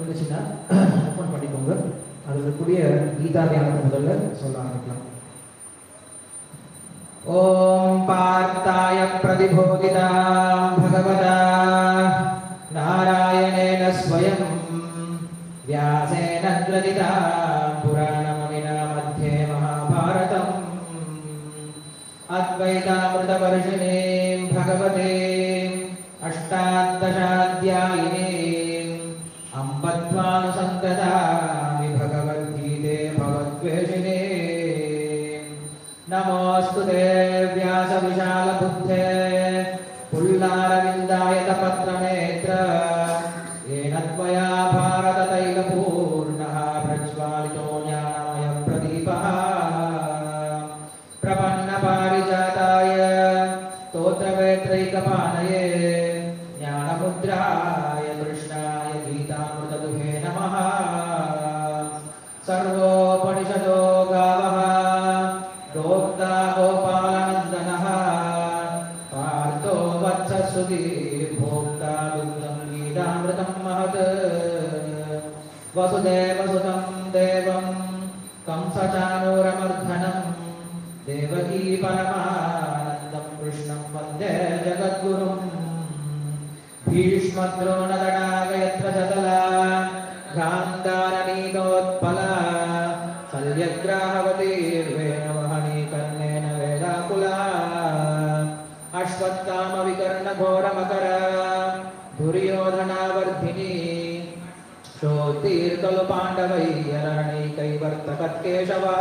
இருந்துச்சுன்னா ஓப்பன் பண்ணிக்கோங்க அதில் இருக்கக்கூடிய கீதா தியானத்தை முதல்ல சொல்ல ஆரம்பிக்கலாம் ॐ पार्थाय प्रतिबोधिता भगवता नारायणेन स्वयं व्यासेन ग्रथिता पुराणमुनिना मध्ये महाभारतम् अद्वैतामृतवर्षिणीं भगवते अष्टादशाध्यायिनीम् अम्बत्वानुसन्ततामि भगवद्गीते भगवद्वेषिणे नमोऽस्तु ते व्यासविशालबुद्धे पुल्लारविन्दायतपत्रनेत्र येन त्वया भारततैलपूर्णः प्रज्वालितो ज्ञानमयप्रदीपः प्रपन्नपारिजाताय स्तोत्रवेत्रैकपानये ज्ञानमुद्राय कृष्णाय गीतामृतदुहे नमः सर्वोपनिषदो गावः दोक्ता गोपालनन्दनः पार्थो वत्ससुधीर्भोक्ता दुग्धं गीतामृतं महत् वसुदेवसुतं देवं कंसचानूरमर्धनं देवकी परमानन्दं कृष्णं वन्दे जगद्गुरुम् भीष्मद्रोणतडागयत्र चतला गान्धारनीतोत्पला शल्यग्राहवतीर्वेणवहनी कर्णेन वेदाकुला अश्वत्थामविकर्णघोरमकर दुर्योधनावर्धिनी श्रोतीर्खलु पाण्डवैररणैकैवर्तकत्केशवः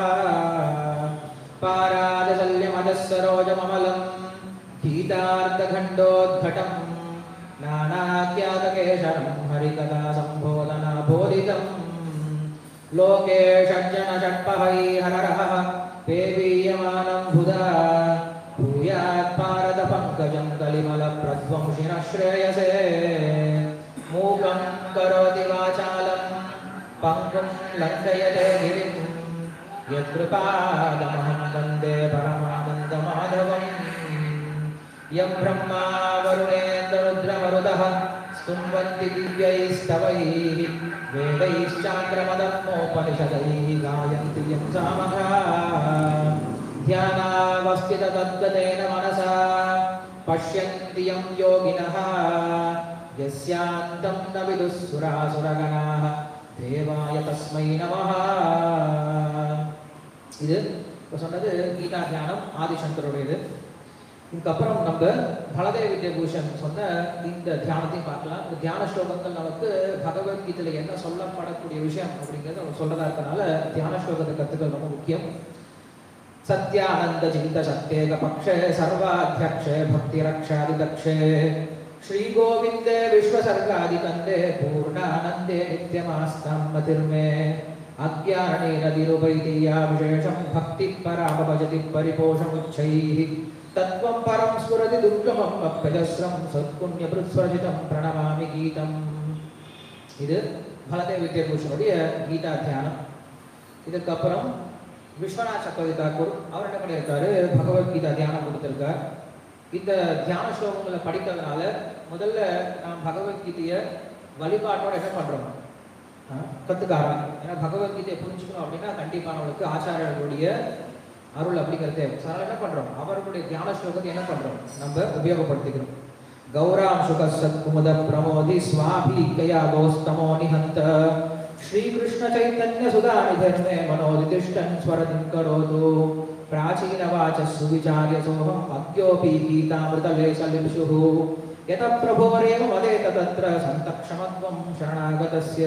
पारादशल्यमजःसरोजममलम् गीतार्धखण्डोद्घटम् नानाख्यातकेशरं हरिकथा सम्बोधना बोधितम् लोके षड्जन षट्पहैहरः पेवीयमानं बुधा भूयात् पारदपङ्कजं कलिमलप्रध्वंसिनः श्रेयसे मूकं करोति वाचालं पङ्कुं लङ्घयते गिरिं यत्कृपादमहं वन्दे परमानन्दमाधवम् यं ब्रह्मा वरुणेन्द्ररुद्रमरुदः स्तुन्वन्ति दिव्यैस्तवैः वेदैश्चान्द्रमदत्मोपनिषदैः गायन्ति यं सामः ध्यानावस्थिततद्गतेन मनसा पश्यन्ति यं योगिनः यस्यान्तं न विदुःसुरासुरगणाः தேவாய தஸ்மை நமஹ இது இப்போ சொன்னது கீதா தியானம் ஆதிசங்கருடையது இதுக்கப்புறம் நம்ம பலதேவ வித்யபூஷன் சொன்ன இந்த தியானத்தையும் பார்க்கலாம் இந்த தியான ஸ்லோகங்கள் நமக்கு பகவத்கீதையில என்ன சொல்லப்படக்கூடிய விஷயம் அப்படிங்கிறது நம்ம சொல்றதா இருக்கனால தியான ஸ்லோகத்தை கத்துக்கிறது ரொம்ப முக்கியம் சத்யானந்த சிந்த சத்தேக பக்ஷே சர்வாத்தியக்ஷே பக்தி ரக்ஷாதி தக்ஷே ஸ்ரீ கோவிந்தே விஸ்வசர்காதி கந்தே பூர்ணானந்தே நித்யமாஸ்தாம் மதிர்மே அக்யாரணேன நிருபைதியா விசேஷம் பக்தி பராபஜதி பரிபோஷமுச்சைः தத்வம் பரம் ஸ்புரதி துர்கமம் அப்பியஜஸ்ரம் சத்புண்ணியபிருத்ஸ்வரஜிதம் பிரணமாமி கீதம் இது பலதேவ வித்யபூஷனுடைய கீதா தியானம் இதுக்கப்புறம் விஸ்வநாத் சக்கரவர்த்தி தாக்கூர் அவர் என்ன பண்ணியிருக்காரு பகவத்கீதா தியானம் கொடுத்திருக்கார் இந்த தியான ஸ்லோகங்களை படிக்கிறதுனால முதல்ல நாம் பகவத்கீதையை வழிபாட்டோட என்ன பண்றோம் கத்துக்க ஆரம்பிக்கும் ஏன்னா பகவத்கீதையை புரிஞ்சுக்கணும் அப்படின்னா கண்டிப்பா நம்மளுக்கு ஆச்சாரியர்களுடைய அருள் அப்படிங்கிறது தேவை So, அதனால என்ன பண்றோம் அவர்களுடைய தியான ஸ்லோகத்தை என்ன பண்றோம் நம்ம உபயோகப்படுத்திக்கிறோம் கௌராம் சுக சத்குமுத பிரமோதி சுவாபி கயா கோஸ்தமோ நிஹந்த ஸ்ரீகிருஷ்ண சைத்தன்ய சுதாநிதர்மே மனோதிதிஷ்டன் ஸ்வரதிம் கரோது प्राचीन वाच सुविचार्य सोहम अद्योपि गीतामृतलेशलिंशुः यत प्रभोरेव मदेत तत्र सन्तक्षमत्वं शरणागतस्य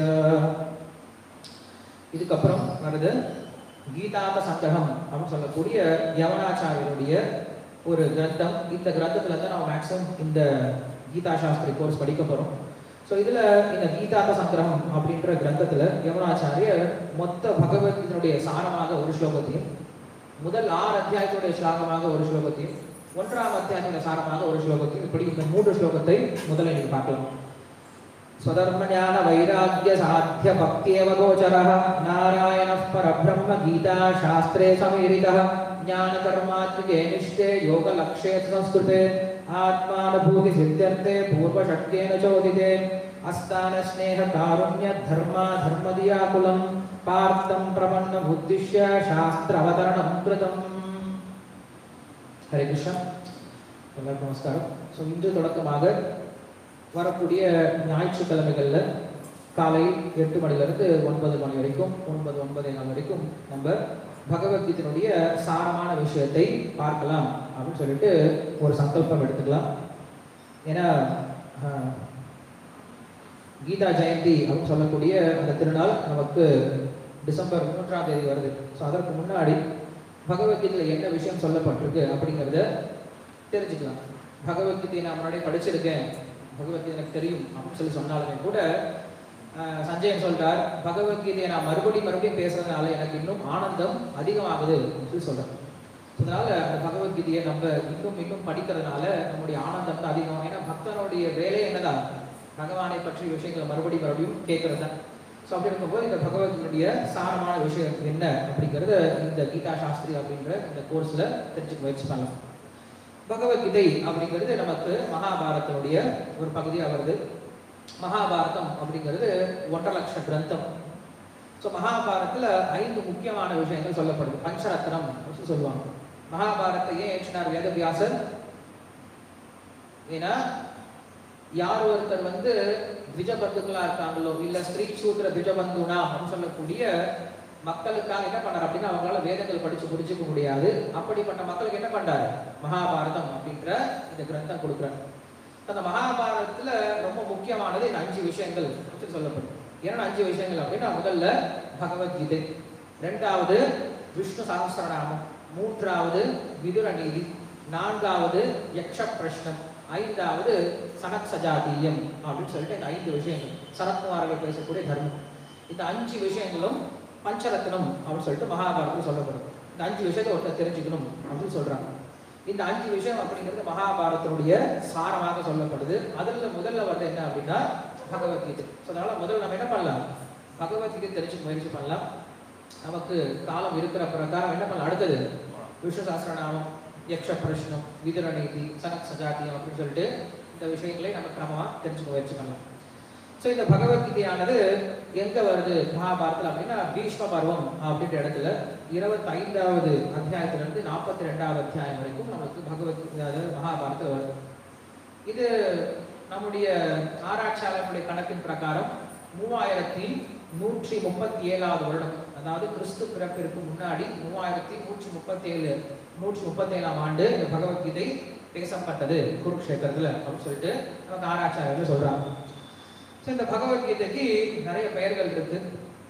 இதுக்கப்புறம் வருது கீதாந்த சங்ககம் அப்படின்னு சொல்லக்கூடிய யவனாச்சாரியருடைய ஒரு கிரந்தம் இந்த கிரந்தத்துல தான் நம்ம மேக்ஸிமம் இந்த கீதா சாஸ்திரி கோர்ஸ் படிக்க போறோம் ஸோ இதுல இந்த கீதாந்த சங்கிரகம் அப்படின்ற கிரந்தத்துல யமுனாச்சாரியர் மொத்த பகவத்கீதனுடைய சாரமாக ஒரு ஸ்லோகத்தையும் முதல் ஆறு அத்தியாயத்துடைய ஸ்லோகமாக ஒரு ஸ்லோகத்தையும் ஒன்றாம் அத்தியாயத்துடைய சாரமாக ஒரு ஸ்லோகத்தையும் இப்படி இந்த மூன்று ஸ்லோகத்தை முதல்ல நீங்க பார்க்கலாம் स्वधर्मज्ञान वैराग्य साध्य भक्त्येव गोचरः नारायणः परब्रह्म गीता शास्त्रे समीरितः ज्ञानकर्मात्मिके निष्ठे योगलक्ष्ये संस्कृते आत्मानुभूति सिद्ध्यर्थे पूर्वषट्केन चोदिते அஸ்தான ஸ்நேக காருண்ய தர்மா தர்மதியாகுலம் பார்த்தம் பிரபன்ன உத்திஷ்ய சாஸ்திர அவதரணம் கிருதம் ஹரே கிருஷ்ணா எல்லாருக்கும் நமஸ்காரம் ஸோ இன்று தொடக்கமாக வரக்கூடிய ஞாயிற்றுக்கிழமைகளில் காலை எட்டு மணிலிருந்து ஒன்பது மணி வரைக்கும் ஒன்பது ஒன்பதே நாள் வரைக்கும் நம்ம பகவத்கீதையினுடைய சாரமான விஷயத்தை பார்க்கலாம் அப்படின்னு சொல்லிட்டு ஒரு சங்கல்பம் எடுத்துக்கலாம் ஏன்னா ஆஹ், கீதா ஜெயந்தி அப்படின்னு சொல்லக்கூடிய அந்த திருநாள் நமக்கு டிசம்பர் மூன்றாம் தேதி வருது ஸோ அதற்கு முன்னாடி பகவத்கீதையில் என்ன விஷயம் சொல்லப்பட்டிருக்கு அப்படிங்கிறத தெரிஞ்சுக்கலாம் பகவத்கீதையை நான் முன்னாடி படிச்சிருக்கேன் பகவத்கீதை எனக்கு தெரியும் அப்படின்னு சொல்லி சொன்னாலுமே கூட ஆஹ், சஞ்சயன் சொல்றார் பகவத்கீதையை நான் மறுபடியும் மறுபடியும் பேசுறதுனால எனக்கு இன்னும் ஆனந்தம் அதிகமாகுது அப்படின்னு சொல்லி சொல்றேன் அதனால அந்த பகவத்கீதையை நம்ம இன்னும் இன்னும் படிக்கிறதுனால நம்முடைய ஆனந்தம் தான் அதிகம் ஏன்னா பக்தனுடைய வேலை என்னதான் பகவானை பற்றிய விஷயங்களை மறுபடியும் மறுபடியும் கேட்கறது தான் ஸோ அப்படி இருக்கும்போது இந்த பகவத்கீதையுடைய சாரமான விஷயம் என்ன அப்படிங்கறத இந்த கீதா சாஸ்திரி அப்படின்ற இந்த கோர்ஸ்ல தெரிஞ்சுக்க முயற்சி பண்ணலாம் பகவத்கீதை அப்படிங்கிறது நமக்கு மகாபாரதனுடைய ஒரு பகுதியாக வருது மகாபாரதம் அப்படிங்கிறது ஒன்றரை லட்ச கிரந்தம் ஸோ மகாபாரதத்துல ஐந்து முக்கியமான விஷயங்கள் சொல்லப்படுது பஞ்சரத்னம் அப்படின்னு சொல்லுவாங்க மகாபாரத்தை ஏன் ஏற்றினார் வேதவியாசர் ஏன்னா யார் ஒருத்தர் வந்து திஜபந்துக்களா இருக்காங்களோ இல்ல ஸ்திரீ சூத்திர திஜபந்துனா அப்படின்னு சொல்லக்கூடிய மக்களுக்காக என்ன பண்ணார் அப்படின்னா அவங்களால வேதங்கள் படிச்சு புரிஞ்சுக்க முடியாது அப்படிப்பட்ட மக்களுக்கு என்ன பண்றாரு மகாபாரதம் அப்படின்ற இந்த கிரந்தம் கொடுக்குறாரு அந்த மகாபாரதத்துல ரொம்ப முக்கியமானது இந்த அஞ்சு விஷயங்கள் அப்படின்னு சொல்லப்படும் என்ன அஞ்சு விஷயங்கள் அப்படின்னா முதல்ல பகவத்கீதை ரெண்டாவது விஷ்ணு சகஸ்ரநாமம் மூன்றாவது விதுர நீதி நான்காவது யக்ஷ பிரஷ்னம் ஐந்தாவது சனத் சஜாதீயம் அப்படின்னு சொல்லிட்டு இந்த ஐந்து விஷயங்கள் சனத்குமாரர்கள் பேசக்கூடிய தர்மம் இந்த அஞ்சு விஷயங்களும் பஞ்சரத்னம் அப்படின்னு சொல்லிட்டு மகாபாரதம் சொல்லப்படும் இந்த அஞ்சு விஷயத்தை ஒருத்தர் தெரிஞ்சுக்கணும் அப்படின்னு சொல்றாங்க இந்த அஞ்சு விஷயம் அப்படிங்கிறது மகாபாரதத்தினுடைய சாரமாக சொல்லப்படுது அதுல முதல்ல வந்து என்ன அப்படின்னா பகவத்கீதை ஸோ அதனால முதல்ல நம்ம என்ன பண்ணலாம் பகவத்கீதை தெரிஞ்சுக்க முயற்சி பண்ணலாம் நமக்கு காலம் இருக்கிற பிரகாரம் என்ன பண்ணலாம் அடுத்தது விஷ்ணு சாஸ்திரநாமம் யக்ஷ பிரஷ்னம் விதுர நீதி சனத் சஜாத்தியம் அப்படின்னு சொல்லிட்டு இந்த விஷயங்களை நம்ம கிரமமா தெரிஞ்சுக்க முயற்சி பண்ணலாம் ஸோ இந்த பகவத்கீதையானது எங்க வருது மகாபாரதத்தில் அப்படின்னா பீஷ்ம பருவம் அப்படின்ற இடத்துல இருபத்தி ஐந்தாவது அத்தியாயத்துல இருந்து நாற்பத்தி ரெண்டாவது அத்தியாயம் வரைக்கும் நமக்கு பகவத்கீதை அதாவது மகாபாரதத்தில் வருது இது நம்முடைய ஆராய்ச்சியாளர்களுடைய கணக்கின் பிரகாரம் மூவாயிரத்தி நூற்றி முப்பத்தி ஏழாவது வருடம் அதாவது கிறிஸ்து பிறப்பிற்கு முன்னாடி மூவாயிரத்தி நூற்றி முப்பத்தி ஏழு நூற்றி முப்பத்தி ஏழாம் ஆண்டு இந்த பகவத்கீதை பேசப்பட்டது குருக்ஷேத்திரத்துல அப்படின்னு சொல்லிட்டு நமக்கு ஆராய்ச்சியாளர்கள் சொல்றாங்க ஸோ இந்த பகவத்கீதைக்கு நிறைய பெயர்கள் இருக்கு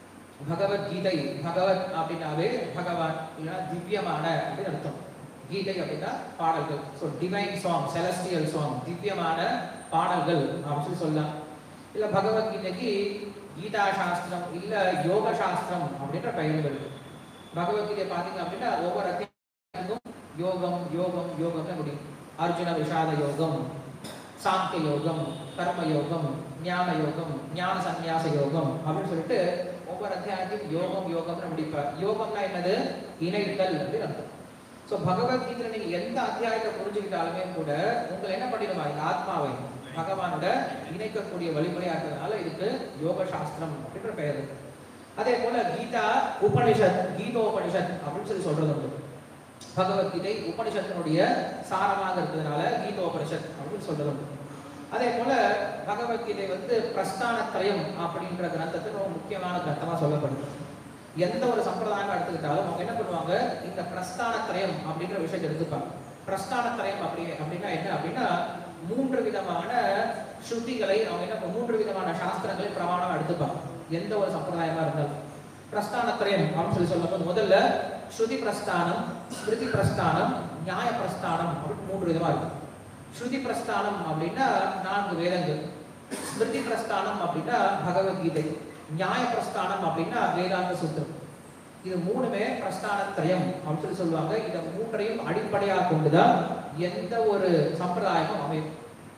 பகவத்கீதை பகவத் அப்படின்னாவே பகவான் இல்லைன்னா திவ்யமான அப்படின்னு அர்த்தம் கீதை அப்படின்னா பாடல்கள் so divine song celestial song திவ்யமான பாடல்கள் அப்படின்னு சொல்லி சொல்லலாம் இல்ல பகவத்கீதைக்கு கீதா சாஸ்திரம் இல்ல யோக சாஸ்திரம் அப்படின்ற பெயர்கள் இருக்கு பகவத்கீதை பாத்தீங்க அப்படின்னா ஒவ்வொரு அத்தியாயத்துக்கும் யோகம் யோகம் யோகம்னு முடியும் அர்ஜுன விஷாத யோகம் சாங்கிய யோகம் கர்ம யோகம் ஞான யோகம் ஞான சந்நியாச யோகம் அப்படின்னு சொல்லிட்டு ஒவ்வொரு அத்தியாயத்தையும் யோகம் யோகம்னு முடிப்பார் யோகம்னா என்னது இணைத்தல் அப்படின்னு அர்த்தம் ஸோ பகவத்கீதையில நீங்க எந்த அத்தியாயத்தை புரிஞ்சுக்கிட்டாலுமே கூட உங்களை என்ன பண்ணிடுமா இந்த ஆத்மாவை பகவானோட இணைக்கக்கூடிய வழிமுறையா இருக்கிறதுனால இதுக்கு யோக சாஸ்திரம் அப்படின்ற பெயர் இருக்கு அதே போல கீதா உபனிஷத் கீதோபனிஷத் அப்படின்னு சொல்லி சொல்றது உண்டு பகவத்கீதை உபனிஷத்தினுடைய சாரமாக இருக்கிறதுனால கீதோபனிஷத் அப்படின்னு சொல்றது உண்டு அதே போல பகவத்கீதை வந்து பிரஸ்தானத்திரயம் அப்படின்ற கிரந்தத்துக்கு ரொம்ப முக்கியமான கிரந்தமா சொல்லப்படுது எந்த ஒரு சம்பிரதாயம் எடுத்துக்கிட்டாலும் அவங்க என்ன பண்ணுவாங்க இந்த பிரஸ்தானத்திரயம் அப்படின்ற விஷயத்தை எடுத்துப்பாங்க பிரஸ்தானத்திரயம் அப்படி அப்படின்னா என்ன அப்படின்னா மூன்று விதமான ஸ்ருதிகளை அவங்க என்ன மூன்று விதமான சாஸ்திரங்களை பிரமாணம் எடுத்துப்பாங்க எந்த ஒரு சம்பிரதாயமா இருந்தாலும் பிரஸ்தானத்திரயம் அப்படின்னு சொல்லி சொல்லும்போது முதல்ல ஸ்ருதி பிரஸ்தானம் ஸ்மிருதி பிரஸ்தானம் நியாய பிரஸ்தானம் அப்படின்னு மூன்று விதமா இருக்கு ஸ்ருதி பிரஸ்தானம் அப்படின்னா நான்கு வேதங்கள் ஸ்மிருதி பிரஸ்தானம் அப்படின்னா பகவத்கீதை நியாய பிரஸ்தானம் அப்படின்னா வேதாந்த சூத்திரம் இது மூணுமே பிரஸ்தானத்திரயம் அப்படின்னு சொல்லி சொல்லுவாங்க இதை மூன்றையும் அடிப்படையாக கொண்டுதான் எந்த ஒரு சம்பிரதாயமும் அமையும்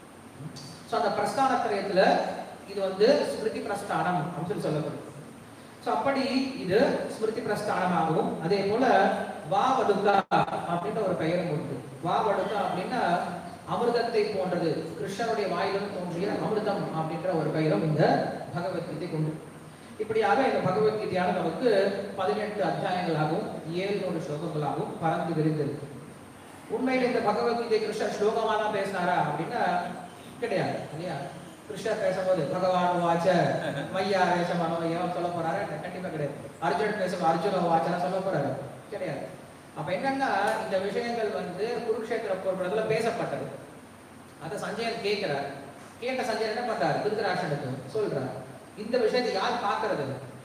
ஸோ அந்த பிரஸ்தானத்திரயத்துல இது வந்து ஸ்மிருதி பிரஸ்தானம் அப்படின்னு சொல்லி சொல்லப்படும் ஸோ அப்படி இது ஸ்மிருதி பிரஸ்தானமாகவும் அதே போல வா வடுக்கா அப்படின்ற ஒரு பெயரும் உண்டு வா வடுக்கா அப்படின்னா அமிர்தத்தை போன்றது கிருஷ்ணனுடைய வாயிலும் தோன்றிய அமிர்தம் அப்படின்ற ஒரு பெயரும் இந்த பகவத்கீதை கொண்டு இப்படியாக இந்த பகவத்கீதையான நமக்கு பதினெட்டு அத்தியாயங்களாகவும் ஏழுநூறு ஸ்லோகங்களாகவும் பறந்து விரிந்திருக்கு உண்மையில் இந்த பகவத்கீதை கிருஷ்ணர் ஸ்லோகமா தான் பேசினாரா அப்படின்னா கிடையாது இல்லையா கிருஷ்ணர் பேசும்போது பகவான் வாச்ச மையா ரேச மனோயம் சொல்ல போறாரு கண்டிப்பா கிடையாது அர்ஜுன் பேசும் அர்ஜுன வாச்சனா சொல்ல போறாரு கிடையாது அப்ப என்னன்னா இந்த விஷயங்கள் வந்து குருக்ஷேத்திர போர்படத்துல பேசப்பட்டது அதை சஞ்சயன் கேட்கிறார் கேட்ட சஞ்சயன் என்ன பண்றாரு திருதராஷனுக்கு சொல்றார் இந்த விஷயத்தை யார் பார்க்கறது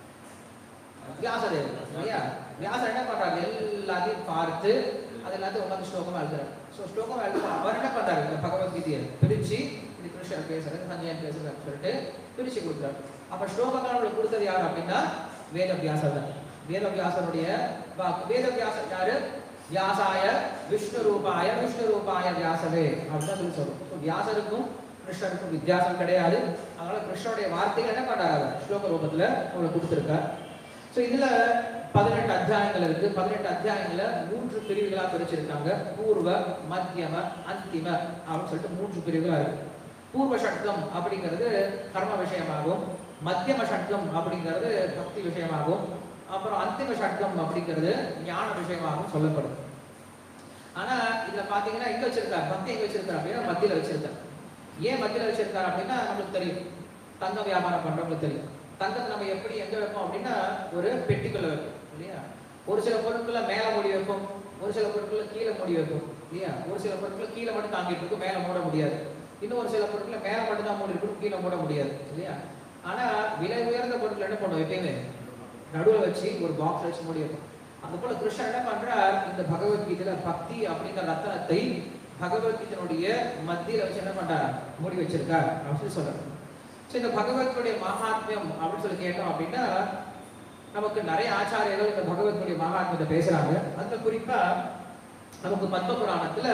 வியாசதேவர் இல்லையா வியாசர் என்ன பண்றாரு எல்லாத்தையும் பார்த்து அது எல்லாத்தையும் உட்காந்து ஸ்லோகமா எழுதுறாரு ஸோ ஸ்லோகமா எழுதுற அவர் என்ன பண்றாரு இந்த பகவத்கீதையை பிரிச்சு இது கிருஷ்ணர் பேசுறது சஞ்சயன் பேசுறது சொல்லிட்டு பிரிச்சு கொடுக்குறாரு அப்ப ஸ்லோகங்கள் அவங்களுக்கு கொடுத்தது யார் அப்படின்னா வேத வியாசர் தான் வேத வியாசருடைய வாக்கு வேத வியாசர் யாரு வியாசாய விஷ்ணு ரூபாய விஷ்ணு ரூபாய வியாசவே அப்படின்னு சொல்லி சொல்றோம் So, வியாசருக்கும் கிருஷ்ணருக்கும் வித்தியாசம் கிடையாது அதனால கிருஷ்ணனுடைய வார்த்தைகள் என்ன பண்றாரு ஸ்லோக ரூபத்துல உங்களுக்கு கொடுத்திருக்கார் ஸோ இதுல பதினெட்டு அத்தியாயங்கள் இருக்கு பதினெட்டு அத்தியாயங்கள மூன்று பிரிவுகளா பிரிச்சிருக்காங்க பூர்வ மத்தியம அந்திம அப்படின்னு சொல்லிட்டு மூன்று பிரிவுகளா இருக்கு பூர்வ சட்டம் அப்படிங்கிறது கர்ம விஷயமாகும் மத்தியம சட்டம் அப்படிங்கிறது பக்தி விஷயமாகும் அப்புறம் அந்திம சட்டம் அப்படிங்கிறது ஞான விஷயமாகவும் சொல்லப்படுது ஆனா இதுல பாத்தீங்கன்னா எங்க வச்சிருக்காரு பக்தி எங்க வச்சிருக்காரு அப்படின்னா மத்தியில வச்சிருக்காரு ஏன் மத்தியில வச்சிருக்காரு அப்படின்னா நம்மளுக்கு தெரியும் தங்க வியாபாரம் பண்றவங்களுக்கு தெரியும் தங்கத்தை நம்ம எப்படி எங்க வைப்போம் அப்படின்னா ஒரு பெட்டிக்குள்ள வைப்போம் இல்லையா ஒரு சில பொருட்களை மேல மூடி வைப்போம் ஒரு சில பொருட்களை கீழே மூடி வைப்போம் இல்லையா ஒரு சில பொருட்களை கீழே மட்டும் தாங்கிட்டு இருக்கும் மேல மூட முடியாது இன்னும் ஒரு சில பொருட்களை மேல மட்டும் தான் மூடி இருக்கும் கீழே மூட முடியாது இல்லையா ஆனா விலை உயர்ந்த பொருட்கள் என்ன பண்ணுவோம் எப்பயுமே நடுவுல வச்சு ஒரு பாக்ஸ் வச்சு மூடி வைப்போம் அது போல கிருஷ்ணன் என்ன பண்றார் இந்த பகவத்கீதையில பக்தி அப்படிங்கிற ரத்தனத்தை பகவத்கீதையினுடைய மத்தியில வச்சு என்ன பண்றார் மூடி வச்சிருக்கார் அப்படின்னு சொல்லி சொல்றாரு சரி இந்த பகவத்குடைய மகாத்மியம் அப்படின்னு சொல்லி கேட்டோம் அப்படின்னா நமக்கு நிறைய ஆச்சாரியர்கள் இந்த பகவத்குடைய மகாத்மியத்தை பேசுறாங்க அந்த குறிப்பா நமக்கு பத்ம புராணத்துல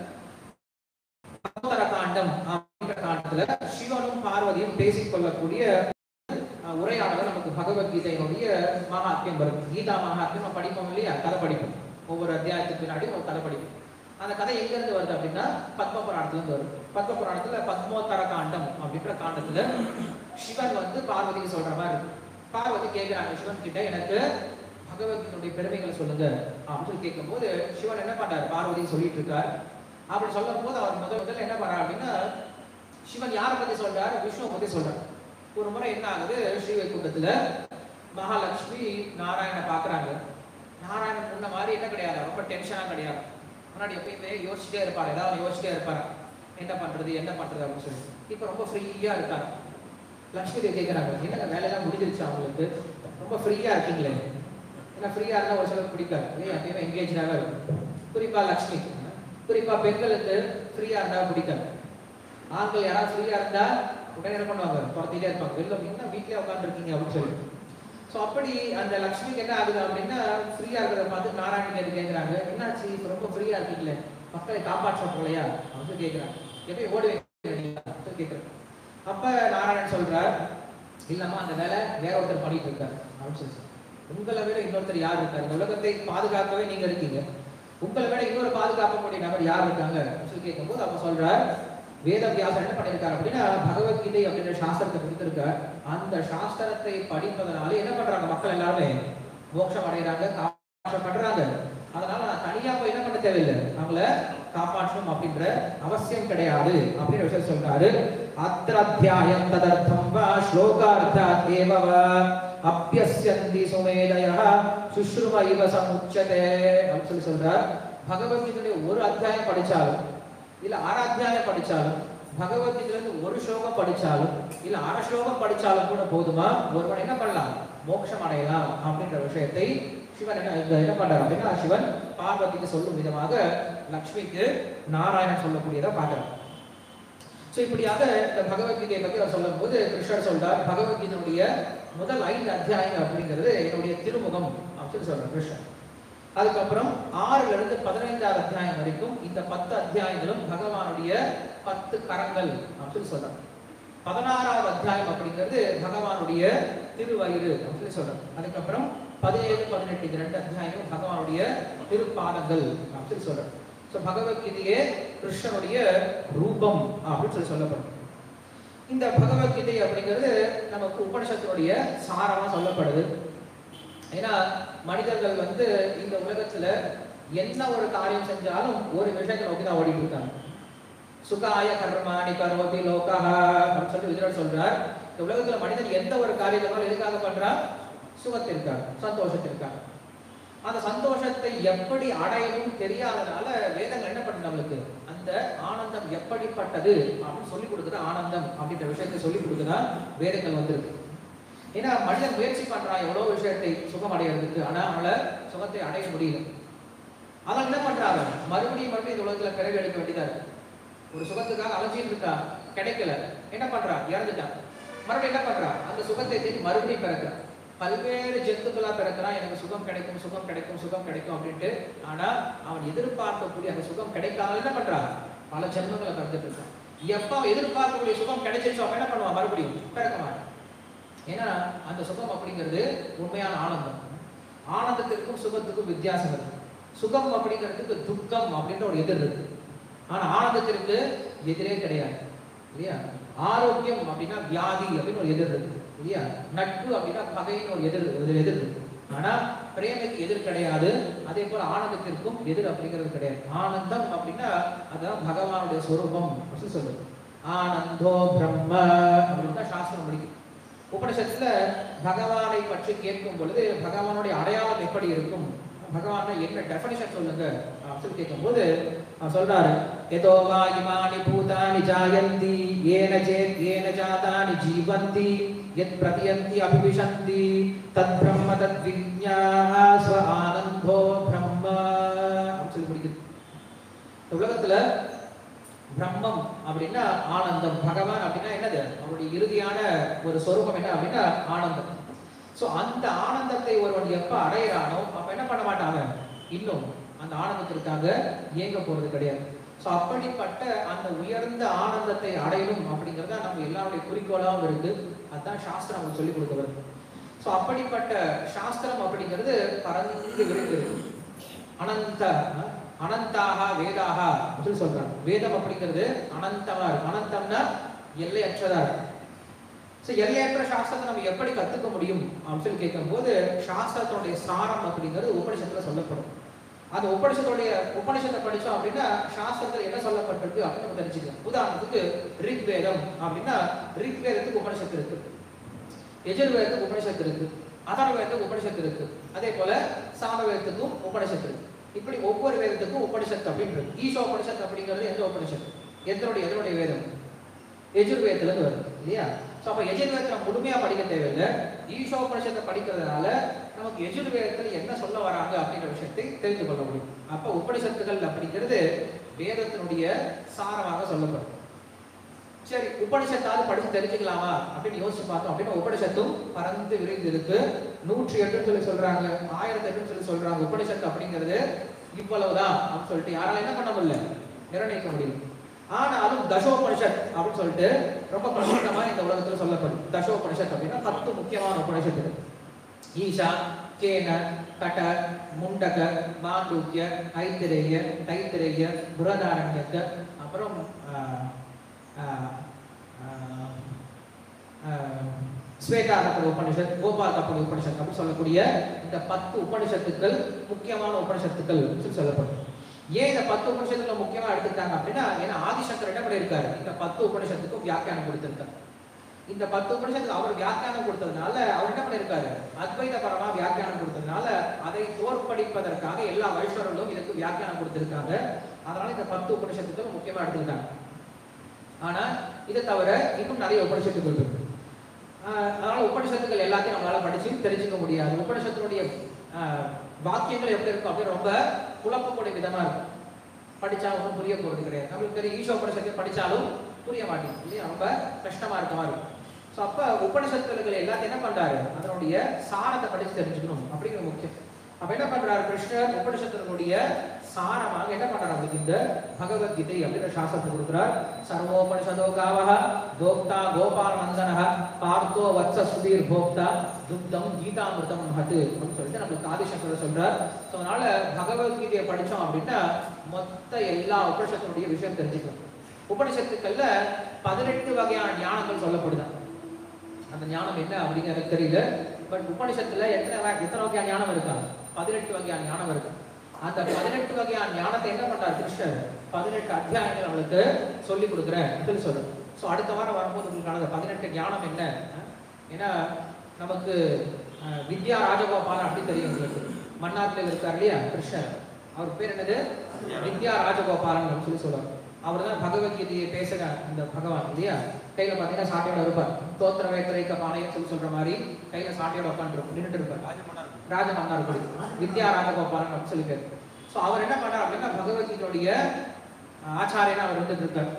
பத்மர காண்டம் அப்படின்ற காண்டத்துல சிவனும் பார்வதியும் பேசிக் கொள்ளக்கூடிய அஹ், உரையாடல நமக்கு பகவத்கீதையினுடைய மகாத்மியம் வரும் கீதா மகாத்மியம் நம்ம படிப்போம் இல்லையா கதை படிப்போம் ஒவ்வொரு அத்தியாயத்துக்கு பின்னாடியும் ஒரு கதை படிப்போம் அந்த கதை எங்க இருந்து வருது அப்படின்னா பத்ம புராணத்துல இருந்து வருது பத்ம புராணத்துல பத்மோத்தர காண்டம் அப்படின்ற காண்டத்துல சிவன் வந்து பார்வதிக்கு சொல்ற மாதிரி இருக்கு பார்வதி கேட்கிறாங்க சிவன் கிட்ட எனக்கு பகவத்கீதையுடைய பெருமைகளை சொல்லுங்க அப்படின்னு சொல்லி கேட்கும்போது சிவன் என்ன பண்றாரு பார்வதி சொல்லிட்டு இருக்கார் அப்படி சொல்லும் போது அவர் முதல் முதல்ல என்ன பண்றாரு அப்படின்னா சிவன் யாரை பத்தி சொல்றாரு விஷ்ணுவை பத்தி சொல்றாரு ஒரு முறை என்ன ஆகுது ஸ்ரீவைகுண்டத்துல மகாலட்சுமி நாராயண பாக்குறாங்க நாராயணன் முன்ன மாதிரி என்ன கிடையாது ரொம்ப டென்ஷனா கிடையாது முன்னாடி எப்பயுமே யோசிச்சுட்டே இருப்பாரு ஏதாவது யோசிச்சுட்டே இருப்பாரு என்ன பண்றது என்ன பண்றது அப்படின்னு சொல்லி இப்ப ரொம்ப ஃப்ரீயா இருக்காரு லட்சுமி தேவி கேட்கறாங்க என்னங்க வேலையெல்லாம் முடிஞ்சிருச்சு அவங்களுக்கு ரொம்ப ஃப்ரீயா இருக்கீங்களே ஏன்னா ஃப்ரீயா இருந்தா ஒரு சிலருக்கு பிடிக்காது இல்லையா எப்பயுமே எங்கேஜாக இருக்கும் குறிப்பா லட்சுமி குறிப்பா பெண்களுக்கு ஃப்ரீயா இருந்தா பிடிக்காது ஆண்கள் யாராவது ஃப்ரீயா இருந்தா உடனே என்ன பண்ணுவாங்க துரத்திட்டே இருப்பாங்க வெளில என்ன வீட்லயே உட்காந்துருக்கீங்க அப்படின்னு சொல்லி ஸோ அப்படி அந்த லக்ஷ்மிக்கு என்ன ஆகுது அப்படின்னா ஃப்ரீயா இருக்கிறத பார்த்து நாராயணன் கேட்டு கேட்குறாங்க என்னாச்சு இப்போ ரொம்ப ஃப்ரீயா இருக்கீங்களே மக்களை காப்பாற்ற போலையா அப்படின்னு கேட்குறாங்க எப்படி ஓடி கேட்குறேன் அப்ப நாராயணன் சொல்றார் இல்லம்மா அந்த வேலை வேற ஒருத்தர் பண்ணிட்டு இருக்காரு அப்படின்னு சொல்லி சொல்றாரு. உங்களை விட இன்னொருத்தர் யார் இருக்காரு இந்த உலகத்தை பாதுகாக்கவே நீங்க இருக்கீங்க உங்களை விட இன்னொரு பாதுகாக்கக்கூடிய நபர் யார் இருக்காங்க அப்படின்னு சொல்லி கேட்கும்போது அப்ப சொல்றார் வேத வியாசர் என்ன பண்ணிருக்காரு அப்படின்னா பகவத்கீதை அப்படின்ற சாஸ்திரத்தை கொடுத்திருக்கார் அந்த சாஸ்திரத்தை படிப்பதனால என்ன பண்றாங்க மக்கள் எல்லாருமே மோட்சம் அடைகிறாங்க காப்பாற்றப்படுறாங்க அதனால நான் தனியா போய் என்ன பண்ண தேவையில்லை அவங்கள காப்பாற்றணும் அப்படின்ற அவசியம் கிடையாது அப்படின்ற விஷயம் சொல்றாரு அத்தியாயம் ததர்த்தம் வா ஸ்லோகார்த்தாத் ஏவ வா அப்பியஸ்யந்தி சுமேதய சுஷ்ரும இவ சமுச்சதே அப்படின்னு சொல்லி சொல்றார் பகவத்கீதையுடைய ஒரு அத்தியாயம் படிச்சாலும் இல்ல அரை அத்தியாயம் படிச்சாலும் பகவத்கீதையில இருந்து ஒரு ஸ்லோகம் படிச்சாலும் இல்ல அரை ஸ்லோகம் படிச்சாலும் கூட போதுமா ஒருவன் என்ன பண்ணலாம் மோட்சம் அடையலாம் அப்படின்ற விஷயத்தை சிவன் என்ன இங்க என்ன பண்றாரு அப்படின்னா சிவன் பார்வதிக்கு சொல்லும் விதமாக லக்ஷ்மிக்கு நாராயணன் சொல்லக்கூடியதை பார்க்கிறோம் சோ இப்படியாக இந்த பகவத்கீதையை பத்தி அவர் சொல்லும் போது கிருஷ்ணர் சொல்றார் பகவத்கீதையுடைய முதல் ஐந்து அத்தியாயங்கள் அப்படிங்கிறது என்னுடைய திருமுகம் அப்படின்னு சொல்றார் கிருஷ்ணன் அதுக்கப்புறம் ஆறுல இருந்து பதினைந்தாவது அத்தியாயம் வரைக்கும் இந்த பத்து அத்தியாயங்களும் பகவானுடைய பத்து கரங்கள் அப்படின்னு சொல்றாங்க பதினாறாவது அத்தியாயம் அப்படிங்கிறது பகவானுடைய திருவயிறு அப்படின்னு சொல்றாங்க அதுக்கப்புறம் பதினேழு பதினெட்டு இந்த ரெண்டு அத்தியாயங்களும் பகவானுடைய திருப்பாதங்கள் அப்படின்னு சொல்றாங்க ஸோ பகவத்கீதையே கிருஷ்ணனுடைய ரூபம் அப்படின்னு சொல்லி சொல்லப்படும் இந்த பகவத்கீதை அப்படிங்கிறது நமக்கு உபனிஷத்தினுடைய சாரமா சொல்லப்படுது ஏன்னா மனிதர்கள் வந்து இந்த உலகத்துல என்ன ஒரு காரியம் செஞ்சாலும் ஒரு விஷயத்தை நோக்கி தான் ஓடிட்டு இருக்காங்க சுகாய கர்மாணி கரோதி லோகா அப்படின்னு சொல்லி விதுரர் சொல்றார் இந்த உலகத்துல மனிதன் எந்த ஒரு காரியத்தை எதுக்காக பண்றான் சுகத்திற்காக சந்தோஷத்திற்காக அந்த சந்தோஷத்தை எப்படி அடையணும் தெரியாதனால வேதங்கள் என்ன பண்ணுது நம்மளுக்கு அந்த ஆனந்தம் எப்படிப்பட்டது அப்படின்னு சொல்லி கொடுக்குது ஆனந்தம் அப்படின்ற விஷயத்தை சொல்லி கொடுக்குதா வேதங்கள் வந்திருக்கு ஏன்னா மனிதன் முயற்சி பண்றான் எவ்வளவு விஷயத்தை சுகம் அடையிறதுக்கு ஆனா அவனால சுகத்தை அடைய முடியல அவன் என்ன பண்றாங்க மறுபடியும் மறுபடியும் இந்த உலகத்துல பிறகு எடுக்க வேண்டியதா இருக்கு ஒரு சுகத்துக்காக அலைஞ்சிட்டு இருக்கான் கிடைக்கல என்ன பண்றான் இறந்துட்டான் மறுபடியும் என்ன பண்றான் அந்த சுகத்தை தேடி மறுபடியும் பிறக்கிறான் பல்வேறு ஜந்துக்களா பிறக்கிறான் எனக்கு சுகம் கிடைக்கும் சுகம் கிடைக்கும் சுகம் கிடைக்கும் அப்படின்ட்டு ஆனா அவன் எதிர்பார்க்கக்கூடிய அந்த சுகம் கிடைக்காம என்ன பண்றான் பல ஜென்மங்களை பிறந்துட்டு இருக்கான் எப்ப அவன் எதிர்பார்க்கக்கூடிய சுகம் கிடைச்சிருச்சோ அவன் என்ன பண்ணுவான் மறுபடியும் பிறக்க மாட்டான் ஏன்னா அந்த சுகம் அப்படிங்கிறது உண்மையான ஆனந்தம் ஆனந்தத்திற்கும் சுகத்துக்கும் வித்தியாசம் இருக்கு சுகம் அப்படிங்கிறதுக்கு துக்கம் அப்படின்ற ஒரு எதிர் இருக்கு ஆனா ஆனந்தத்திற்கு எதிரே கிடையாது இல்லையா ஆரோக்கியம் அப்படின்னா வியாதி அப்படின்னு ஒரு எதிர் இருக்கு இல்லையா நட்பு அப்படின்னா பகைன்னு ஒரு எதிர் ஒரு எதிர் இருக்கு ஆனா பிரேமைக்கு எதிர் கிடையாது அதே போல ஆனந்தத்திற்கும் எதிர் அப்படிங்கிறது கிடையாது ஆனந்தம் அப்படின்னா அதான் பகவானுடைய சொரூபம் அப்படின்னு சொல்லுது ஆனந்தோ பிரம்ம அப்படின்னு தான் சாஸ்திரம் முடிக்கும் உபனிஷத்துல பகவானை பற்றி கேட்கும் பொழுது பகவானுடைய அடையாளம் எப்படி இருக்கும் பகவான என்ன டெஃபினிஷன் சொல்லுங்க அப்படின்னு கேட்கும்போது அவர் சொல்றாரு எதோ வா இமானி பூதானி ஜாயந்தி ஏன சேத் ஏன ஜாதானி ஜீவந்தி யத் பிரதியந்தி அபிவிஷந்தி தத் பிரம்ம தத் விஞ்ஞாஸ்வ ஆனந்தோ பிரம்ம அப்படின்னு சொல்லி முடிக்குது இந்த உலகத்துல பிரம்மம் அப்படின்னா ஆனந்தம் பகவான் அப்படின்னா என்னது அவருடைய இறுதியான ஒரு சொரூபம் என்ன அப்படின்னா ஆனந்தம் சோ அந்த ஆனந்தத்தை ஒருவன் எப்ப அடையிறானோ அப்ப என்ன பண்ண மாட்டான் அவன் இன்னும் அந்த ஆனந்தத்திற்காக இயங்க போறது கிடையாது சோ அப்படிப்பட்ட அந்த உயர்ந்த ஆனந்தத்தை அடையணும் அப்படிங்கறத நம்ம எல்லாருடைய குறிக்கோளாகவும் இருக்கு அதான் சாஸ்திரம் நமக்கு சொல்லி கொடுக்க வருது சோ அப்படிப்பட்ட சாஸ்திரம் அப்படிங்கிறது பறந்து விரிந்து அனந்த அனந்தாக வேதாக அப்படின்னு சொல்றாங்க வேதம் அப்படிங்கிறது அனந்தமா இருக்கு அனந்தம்னா எல்லையற்றதா இருக்கு ஸோ எல்லையற்ற சாஸ்திரத்தை நம்ம எப்படி கத்துக்க முடியும் அப்படின்னு சொல்லி கேட்கும்போது சாஸ்திரத்தினுடைய சாரம் அப்படிங்கிறது உபனிஷத்துல சொல்லப்படும் அந்த உபனிஷத்துடைய உபனிஷத்தை படிச்சோம் அப்படின்னா சாஸ்திரத்துல என்ன சொல்லப்பட்டிருக்கு அப்படின்னு நம்ம தெரிஞ்சுக்கலாம் உதாரணத்துக்கு ரிக் வேதம் அப்படின்னா ரிக் வேதத்துக்கு உபனிஷத்து இருக்கு எஜுர்வேதத்துக்கு உபனிஷத்து இருக்கு அதர்வேதத்துக்கு உபனிஷத்து இருக்கு அதே போல சாமவேதத்துக்கும் உபனிஷத்து இருக்கு இப்படி ஒவ்வொரு வேதத்துக்கும் உபனிஷத்து அப்படின்னு இருக்கு ஈஷோ உபனிஷத்து அப்படிங்கிறது எந்த உபனிஷத்து எதனுடைய எதனுடைய வேதம் எஜுர்வேதத்துல இருந்து வருது இல்லையா ஸோ அப்போ எஜுர்வேதத்தை நம்ம முழுமையா படிக்க தேவையில்லை ஈஷோபனிஷத்தை படிக்கிறதுனால நமக்கு எஜுர்வேதத்தில் என்ன சொல்ல வராங்க அப்படின்ற விஷயத்தை தெரிந்து கொள்ள முடியும் அப்போ உபனிஷத்துகள் அப்படிங்கிறது வேதத்தினுடைய சாரமாக சொல்லப்படும் சரி உபனிஷத்தாவது படிச்சு தெரிஞ்சுக்கலாமா அப்படின்னு யோசிச்சு பார்த்தோம் அப்படின்னா உபனிஷத்தும் பறந்து விரிந்து இருக்கு நூற்றி எட்டுன்னு சொல்லி சொல்றாங்க ஆயிரத்தி எட்டுன்னு சொல்லி சொல்றாங்க உபனிஷத்து அப்படிங்கிறது இவ்வளவுதான் அப்படின்னு சொல்லிட்டு யாரால என்ன பண்ண முடியல நிர்ணயிக்க முடியும் ஆனாலும் தசோபனிஷத் அப்படின்னு சொல்லிட்டு ரொம்ப பிரசித்தமா இந்த உலகத்துல சொல்லப்படும் தசோபனிஷத் அப்படின்னா பத்து முக்கியமான உபனிஷத்து இருக்கு ஈஷா கேன கட முண்டக மாண்டூக்கிய ஐத்திரேய தைத்திரேய புரதாரண்யக்க அப்புறம் ஆஹ், ஆஹ், ஆஹ், ஆஹ், ஸ்வேதாகப்படி உபனிஷத் கோபாலகப்படி உபனிஷத் அப்படின்னு சொல்லக்கூடிய இந்த பத்து உபனிஷத்துக்கள் முக்கியமான உபனிஷத்துக்கள் அப்படின்னு சொல்லி சொல்லப்படும் ஏன் இந்த பத்து உபனிஷத்துல முக்கியமா எடுத்துட்டாங்க அப்படின்னா ஏன்னா ஆதிசங்கர் என்ன பண்ணியிருக்காரு இந்த பத்து உபனிஷத்துக்கும் வியாக்கியானம் கொடுத்திருக்காரு இந்த பத்து உபனிஷத்துக்கு அவர் வியாக்கியானம் கொடுத்ததுனால அவர் என்ன பண்ணியிருக்காரு அத்வைத பரமா வியாக்கியானம் கொடுத்ததுனால அதை தோற்கடிப்பதற்காக எல்லா வைஷ்ணவர்களும் இதுக்கு வியாக்கியானம் கொடுத்திருக்காங்க அதனால இந்த பத்து உபனிஷத்துக்கள் முக்கியமா எடுத்துக்கிட்டாங்க ஆனா இதை தவிர இன்னும் நிறைய உபனிஷத்துக்கள் இருக்கு ஆஹ் அதனால உபனிஷத்துக்கள் எல்லாத்தையும் நம்மளால படிச்சு தெரிஞ்சுக்க முடியாது உபனிஷத்தினுடைய ஆஹ், வாக்கியங்கள் எப்படி இருக்கும் அப்படின்னு ரொம்ப குழப்பக்கூடிய விதமா இருக்கும் படிச்சா ஒன்றும் புரிய போறது கிடையாது நம்மளுக்கு தெரியும் ஈஷோ உபனிஷத்தை படிச்சாலும் புரிய மாட்டேங்குது இல்லையா ரொம்ப கஷ்டமா இருக்க மாதிரி இருக்கும் ஸோ அப்ப உபனிஷத்துகள் எல்லாத்தையும் என்ன பண்றாரு அதனுடைய சாரத்தை படிச்சு தெரிஞ்சுக்கணும் அப்படிங்கிற முக்கியம் அப்ப என்ன பண்றாரு கிருஷ்ணர் உபனிஷத்தினுடைய சாரமாக என்ன பண்றாரு அவருக்கு இந்த பகவத்கீதை அப்படிங்கிற சாஸ்திரத்தை கொடுக்கிறார் சர்வோபனிஷதோ காவக தோக்தா கோபால நந்தனக பார்த்தோ வத்ச சுதீர் போக்தா துக்தம் கீதாமிருதம் மகது அப்படின்னு சொல்லிட்டு நம்மளுக்கு ஆதிசங்கர் சொல்றார் ஸோ அதனால பகவத்கீதையை படிச்சோம் அப்படின்னா மொத்த எல்லா உபனிஷத்தினுடைய விஷயம் தெரிஞ்சுக்கலாம் உபனிஷத்துக்கள்ல பதினெட்டு வகையான ஞானங்கள் சொல்லப்படுதான் அந்த ஞானம் என்ன அப்படின்னு எனக்கு தெரியல பட் உபனிஷத்துல எத்தனை வகை- எத்தனை வகையான ஞானம் இருக்கா பதினெட்டு வகையான ஞானம் இருக்கு அந்த பதினெட்டு வகையான ஞானத்தை என்ன பண்றார் கிருஷ்ணர் பதினெட்டு அத்தியாயங்கள் நம்மளுக்கு சொல்லி கொடுக்குறேன் அப்படின்னு சொல்றேன் ஸோ அடுத்த வாரம் வரும்போது உங்களுக்கான அந்த பதினெட்டு ஞானம் என்ன ஏன்னா நமக்கு அஹ், வித்யா ராஜகோபாலன் அப்படி தெரியும் உங்களுக்கு மன்னார்ல இருக்கார் இல்லையா கிருஷ்ணர் அவர் பேர் என்னது வித்யா ராஜகோபாலன் அப்படின்னு சொல்லி சொல்லுவார் அவர் தான் பகவத்கீதையை பேசுற அந்த பகவான் இல்லையா கையில பாத்தீங்கன்னா சாட்டியோட இருப்பார் தோத்திர வேத்திரைக்க பானைன்னு சொல்லி சொல்ற மாதிரி கையில சாட்டியோட உட்காந்துருக்கும் நின்றுட்டு இருப்பார் ராஜ மன்னார்குடி வித்யா ராஜகோபாலன் அப்படின்னு சொல்லி பேர் ஸோ அவர் என்ன பண்ணார் அப்படின்னா பகவத்கீதையுடைய அஹ், ஆச்சாரியனா அவர் வந்துட்டு இருக்கார்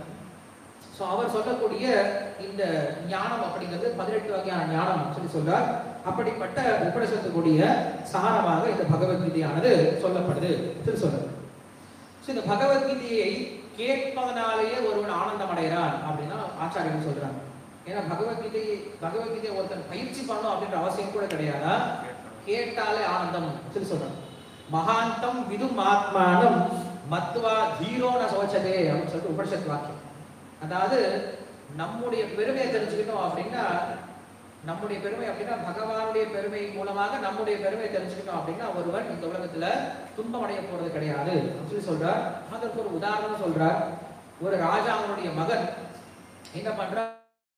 ஸோ அவர் சொல்லக்கூடிய இந்த ஞானம் அப்படிங்கிறது பதினெட்டு வகையான ஞானம் சொல்லி சொல்றார் அப்படிப்பட்ட உபனிஷத்துக்குரிய சாரமாக இந்த பகவத்கீதையானது சொல்லப்படுது சொல்லி சொல்றார் ஸோ இந்த பகவத்கீதையை கேட்பதனாலேயே ஒருவன் ஆனந்தம் அடைகிறான் அப்படின்னா ஆச்சாரியர்கள் சொல்றாங்க ஏன்னா பகவத்கீதை பகவத்கீதையை ஒருத்தன் பயிற்சி பண்ணணும் அப்படின்ற அவசியம் கூட கிடையாதா கேட்டாலே ஆனந்தம் சொல்லி சொல்றாங்க மகாந்தம் விதும் ஆத்மானம் மத்வா தீரோன சோச்சதே அப்படின்னு சொல்லிட்டு உபனிஷத் வாக்கியம் அதாவது நம்முடைய பெருமையை தெரிஞ்சுக்கிட்டோம் அப்படின்னா நம்முடைய பெருமை அப்படின்னா பகவானுடைய பெருமை மூலமாக நம்முடைய பெருமையை தெரிஞ்சுக்கிட்டோம் அப்படின்னா ஒருவன் இந்த உலகத்துல துன்பம் அடைய போறது கிடையாது அப்படின்னு சொல்லி சொல்றார் அதற்கு ஒரு உதாரணம் சொல்றார் ஒரு ராஜாவுடைய மகன் என்ன பண்றார்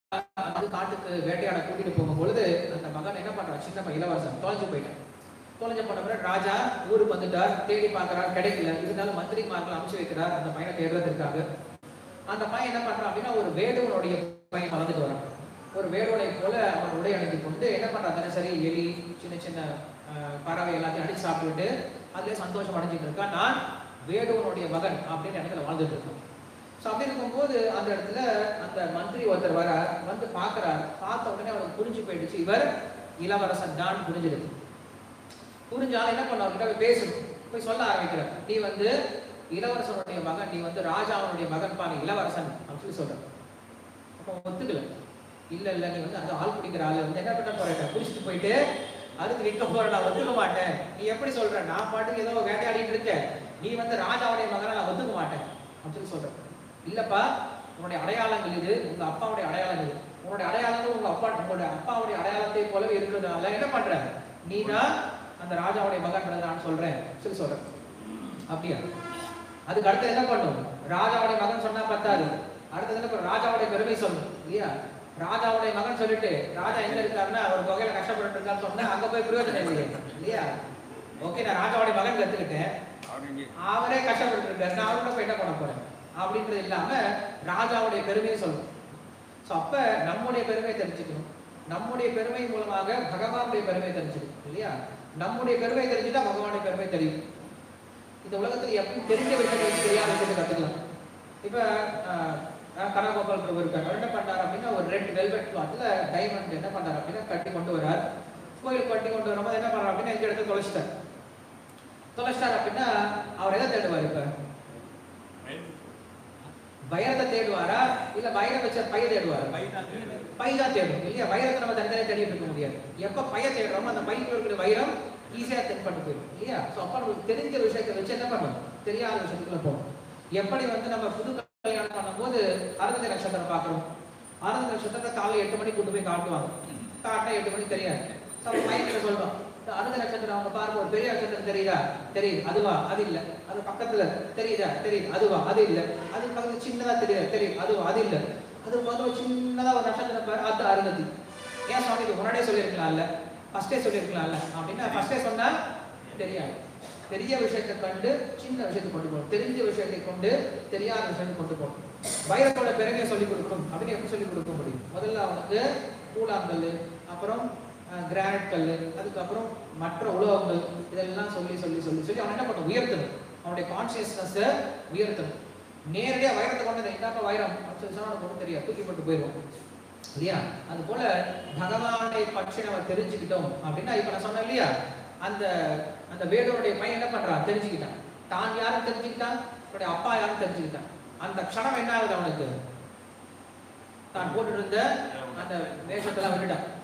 அது காட்டுக்கு வேட்டையாட கூட்டிட்டு போகும் பொழுது அந்த மகன் என்ன பண்றான் சின்ன பையன் இளவரசன் தொலைஞ்சு போயிட்டான் தொலைஞ்ச போன பிறகு ராஜா ஊருக்கு வந்துட்டார் தேடி பார்க்கறார் கிடைக்கல இருந்தாலும் மந்திரிமார்கள் அனுப்பிச்சு வைக்கிறார் அந்த பையனை தேடுறதுக்காக அந்த பையன் என்ன பண்றான் அப்படின்னா ஒரு வேடுவனுடைய பையன் வளர்ந்துட்டு வரான் ஒரு வேடுவனை போல அவன் உடை அணிந்து கொண்டு என்ன பண்றான் தினசரி எலி சின்ன சின்ன அஹ், பறவை எல்லாத்தையும் அடிச்சு சாப்பிட்டுட்டு அதுலயே சந்தோஷம் அடைஞ்சிட்டு இருக்கான் நான் வேடுவனுடைய மகன் அப்படின்னு இடத்துல வாழ்ந்துட்டு இருக்கேன் ஸோ அப்படி இருக்கும்போது அந்த இடத்துல அந்த மந்திரி ஒருத்தர் வர வந்து பார்க்கறார் பார்த்த உடனே அவருக்கு புரிஞ்சு போயிடுச்சு இவர் இளவரசன் தான் புரிஞ்சிடுது புரிஞ்சாலும் என்ன பண்ண அவர்கிட்ட போய் பேசணும் போய் சொல்ல ஆரம்பிக்கிறார் நீ வந்து இளவரசனுடைய மகன் நீ வந்து ராஜாவுடைய மகன் பா நீ இளவரசன் அப்படின்னு சொல்லி சொல்ற அப்போ ஒத்துக்கல இல்ல இல்ல நீ வந்து அந்த ஆள் பிடிக்கிற ஆளு வந்து என்ன பண்ண போறேன் குடிச்சிட்டு போயிட்டு அதுக்கு விற்க போற நான் ஒத்துக்க மாட்டேன் நீ எப்படி சொல்ற நான் பாட்டுக்கு ஏதோ வேட்டையாடிட்டு இருக்கேன் நீ வந்து ராஜாவுடைய மகனை நான் ஒத்துக்க மாட்டேன் அப்படின்னு சொல்ற இல்லப்பா உன்னுடைய அடையாளங்கள் இது உங்க அப்பாவுடைய அடையாளம் இது உன்னுடைய அடையாளங்கள் உங்க அப்பா உங்களுடைய அப்பாவுடைய அடையாளத்தை போலவே இருக்கிறதுனால என்ன பண்ற நீ தான் அந்த ராஜாவுடைய மகன் நான் சொல்றேன் சொல்லி சொல்றேன் அப்படியா அதுக்கு அடுத்து என்ன பண்ணும் ராஜாவுடைய மகன் சொன்னா பத்தாது அடுத்தது என்ன பண்ணும் ராஜாவுடைய பெருமை சொல்லணும் இல்லையா ராஜாவுடைய மகன் சொல்லிட்டு ராஜா எங்க இருக்காருன்னா அவர் தொகையில கஷ்டப்பட்டு இருக்காருன்னு சொன்னா அங்க போய் பிரயோஜனம் இல்லையே இல்லையா ஓகே நான் ராஜாவுடைய மகன் கத்துக்கிட்டேன் அவரே கஷ்டப்பட்டு இருக்காரு நான் அவரோட போய் என்ன பண்ண போறேன் அப்படின்றது இல்லாம ராஜாவுடைய பெருமையை சொல்லணும் ஸோ அப்ப நம்முடைய பெருமையை தெரிஞ்சுக்கணும் நம்முடைய பெருமை மூலமாக பகவானுடைய பெருமையை தெரிஞ்சுக்கணும் இல்லையா நம்முடைய பெருமை தெரிஞ்சுட்டா பகவானுடைய பெருமை தெரியும் இந்த உலகத்துல எப்படி தெரிஞ்ச விஷயங்கள் தெரியாத விஷயத்தை கத்துக்கலாம் இப்ப ஆஹ், ஆஹ், கனகோபால் பிரபு இருக்காரு அவர் என்ன பண்றாரு அப்படின்னா ஒரு ரெட் வெல்வெட் கிளாத்ல டைமண்ட் என்ன பண்றாரு அப்படின்னா கட்டி கொண்டு வரார் கோயிலுக்கு கட்டி கொண்டு வரும்போது என்ன பண்றாரு அப்படின்னா இந்த இடத்துல தொலைச்சிட்டார் தொலைச்சிட்டார் அப்படின்னா அவர் எதை தேடுவார் இப்ப வைரத்தை தேடுவாரா இல்ல வைரம் வச்ச பைய தேடுவாரா பை தான் தேடும் இல்லையா வைரத்தை நம்ம தனித்தனியாக தேடிட்டு இருக்க முடியாது எப்ப பைய தேடுறோமோ அந்த பைக்குள்ள இருக்கிற வைரம் ஈஸியா தென்பட்டு போயிடும் இல்லையா ஸோ அப்ப நமக்கு தெரிஞ்ச விஷயத்தை வச்சு என்ன பண்ணணும் தெரியாத விஷயத்துக்குள்ள போகணும் எப்படி வந்து நம்ம புது கல்யாணம் பண்ணும்போது அறுபது நட்சத்திரம் பார்க்குறோம் அறுபது நட்சத்திரத்தை காலைல எட்டு மணிக்கு கொண்டு போய் காட்டுவாங்க காட்டினா எட்டு மணிக்கு தெரியாது ஸோ அப்ப பையன்கிட்ட சொல்றோம் இந்த அறுபது நட்சத்திரம் அவங்க பாருங்க ஒரு பெரிய நட்சத்திரம் தெரியுதா தெரியுது அதுவா அது இல்ல அது பக்கத்துல தெரியுதா தெரியுது அதுவா அது இல்ல அது பக்கத்துல சின்னதா தெரியுது தெரியுது அதுவா அது இல்ல அது முதல்ல சின்னதா ஒரு நட்சத்திரம் பாரு அது அருந்ததி ஏன் சுவாமி இது முன்னாடியே சொல்லியிருக்கலாம்ல ஃபர்ஸ்டே சொல்லியிருக்கலாம்ல அப்படின்னா ஃபர்ஸ்டே சொன்னா தெரியாது பெரிய விஷயத்தை கண்டு சின்ன விஷயத்தை கொண்டு போகணும் தெரிஞ்ச விஷயத்தை கொண்டு தெரியாத விஷயத்தை கொண்டு போகணும் வைரத்தோட பெருமையை சொல்லிக் கொடுக்கும் அப்படின்னு எப்படி சொல்லிக் கொடுக்க முடியும் முதல்ல அவனுக்கு கூழாங்கல் அப்புறம் கிரானைட் கல் அதுக்கப்புறம் மற்ற உலோகங்கள் இதெல்லாம் சொல்லி சொல்லி சொல்லி சொல்லி அவன் என்ன பண்ணணும் உயர்த்தணும் அவனுடைய கான்சியஸ்னஸை உயர்த்தணும் நேரடியா வைரத்தை கொண்டு வந்து இந்தாப்பா வைரம் அப்படின்னு சொல்லி சொன்னா அவனுக்கு ஒன்றும் தெரியாது தூக்கி போட்டு போயிடுவான் இல்லையா அது போல பகவானை பற்றி நம்ம தெரிஞ்சுக்கிட்டோம் அப்படின்னா இப்ப நான் சொன்னேன் இல்லையா அந்த அந்த வேடனுடைய பையன் என்ன பண்றான் தெரிஞ்சுக்கிட்டான் தான் யாரும் தெரிஞ்சுக்கிட்டான் அவனுடைய அப்பா யாரும் தெரிஞ்சுக்கிட்டான் அந்த க்ஷணம் என்ன ஆகுது அவனுக்கு தான் போட்டுட்டு இருந்த அந்த வேஷத்தெல்லாம் விட்டுட்டான்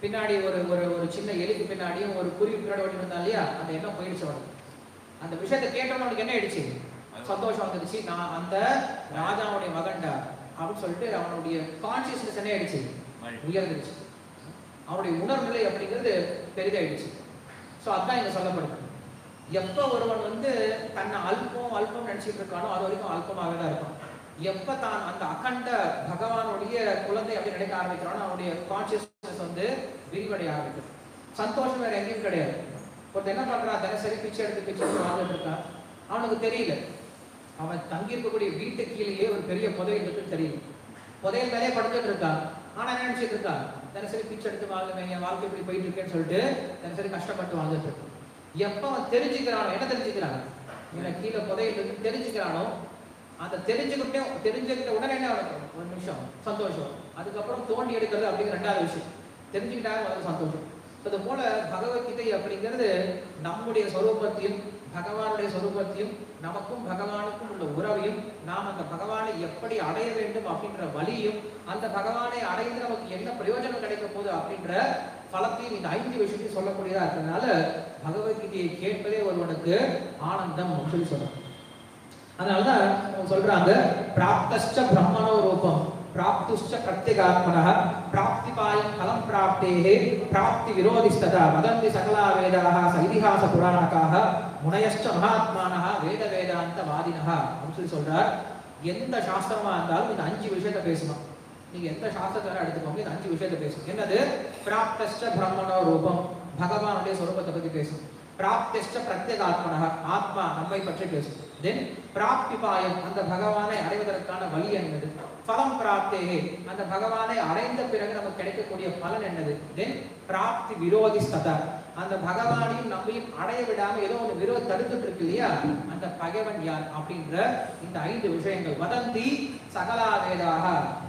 பின்னாடி ஒரு ஒரு ஒரு சின்ன எலிக்கு பின்னாடியும் ஒரு குருவி பின்னாடி ஓடி இருந்தா இல்லையா அந்த எண்ணம் போயிடுச்சு அவனுக்கு அந்த விஷயத்தை கேட்டவன் அவனுக்கு என்ன ஆயிடுச்சு சந்தோஷம் வந்துடுச்சு நான் அந்த ராஜாவுடைய மகன்டா அப்படின்னு சொல்லிட்டு அவனுடைய கான்சியஸ்னஸ் என்ன ஆயிடுச்சு உயர்ந்துடுச்சு அவனுடைய உணர்நிலை அப்படிங்கிறது பெரிதாயிடுச்சு ஸோ அதான் இங்க சொல்லப்படுது எப்ப ஒருவன் வந்து தன்னை அல்பம் அல்பம் நினைச்சிட்டு இருக்கானோ அது வரைக்கும் அல்பமாக தான் இருப்பான் எப்ப தான் அந்த அகண்ட பகவானுடைய குழந்தை அப்படி நினைக்க ஆரம்பிக்கிறானோ அவனுடைய கான்சியஸ்னஸ் வந்து விரிவடைய ஆரம்பிக்கும் சந்தோஷம் வேற எங்கேயும் கிடையாது ஒருத்தர் என்ன பண்றான் தினசரி பிச்சை எடுத்து பிச்சை எடுத்து வாழ்ந்துட்டு இருக்கான் அவனுக்கு தெரியல அவன் தங்கி இருக்கக்கூடிய வீட்டு கீழேயே ஒரு பெரிய புதையல் இருக்குன்னு தெரியல புதையல் மேலே படுத்துட்டு இருக்கான் ஆனா என்ன நினைச்சிட்டு இருக்கான் தினசரி பிச்சை எடுத்து வாழ்வேன் என் வாழ்க்கை இப்படி போயிட்டு இருக்கேன்னு சொல்லிட்டு தினசரி கஷ்டப்பட்டு வாழ்ந்துட்டு இருக்கான் எப்ப அவன் தெரிஞ்சுக்கிறானோ என்ன தெரிஞ்சுக்கிறான் எனக்கு கீழே புதையல் இருக்கு தெரிஞ்சுக்கிறானோ அந்த தெரிஞ்சுக்கிட்டே தெரிஞ்சுக்கிட்ட உடனே என்ன அவனுக்கு ஒரு நிமிஷம் சந்தோஷம் அதுக்கப்புறம் தோண்டி எடுக்கிறது அப்படிங்கிற ரெண்டாவது விஷயம் தெரிஞ்சுக்கிட்டாங்க முதல்ல சந்தோஷம் அது போல பகவத்கீதை அப்படிங்கிறது நம்முடைய சொரூபத்தையும் பகவானுடைய சொரூபத்தையும் நமக்கும் பகவானுக்கும் உள்ள உறவையும் நாம் அந்த பகவானை எப்படி அடைய வேண்டும் அப்படின்ற வழியும் அந்த பகவானை அடைந்து நமக்கு என்ன பிரயோஜனம் கிடைக்க போகுது அப்படின்ற பலத்தையும் இந்த ஐந்து விஷயத்தையும் சொல்லக்கூடியதா இருக்கிறதுனால பகவத்கீதையை கேட்பதே ஒருவனுக்கு ஆனந்தம் அப்படின்னு சொல்லி சொல்றாங்க அதனாலதான் அவங்க சொல்றாங்க பிராப்தஸ்ச பிரம்மணோ ரூபம் பிராப்துஷ்ச பிரத்யகாத்மனः பிராப்திபாயம் பலம் பிராப்தேः பிராப்தி விரோதிஸ்ததா வதந்தி சகலா வேதாः ச இதிஹாச புராணகாக முனையஷ்ச மகாத்மானः வேத வேதாந்த வாதினः அப்படின்னு சொல்லி சொல்றார் எந்த சாஸ்திரமா இருந்தாலும் இந்த அஞ்சு விஷயத்தை பேசுமா நீங்க எந்த சாஸ்திரத்தை எடுத்துக்கோங்க இந்த அஞ்சு விஷயத்தை பேசும் என்னது பிராப்தஸ்ச பிரம்மணோ ரூபம் பகவானுடைய சொரூபத்தை பத்தி பேசும் பிராப்திஷ்ட பிரத்யேகாத்மனः ஆத்மா நம்மை பற்றி பேசும் தென் பிராப்திபாயம் அந்த பகவானை அடைவதற்கான வழி என்னது பலம் பிராப்தேகே அந்த பகவானை அடைந்த பிறகு நமக்கு கிடைக்கக்கூடிய பலன் என்னது தென் பிராப்தி விரோதி ஸ்ததா அந்த பகவானையும் நம்மையும் அடைய விடாம ஏதோ ஒரு விரோத தடுத்துட்டு இருக்கு இல்லையா அந்த பகைவன் யார் அப்படின்ற இந்த ஐந்து விஷயங்கள் வதந்தி சகலா வேதாக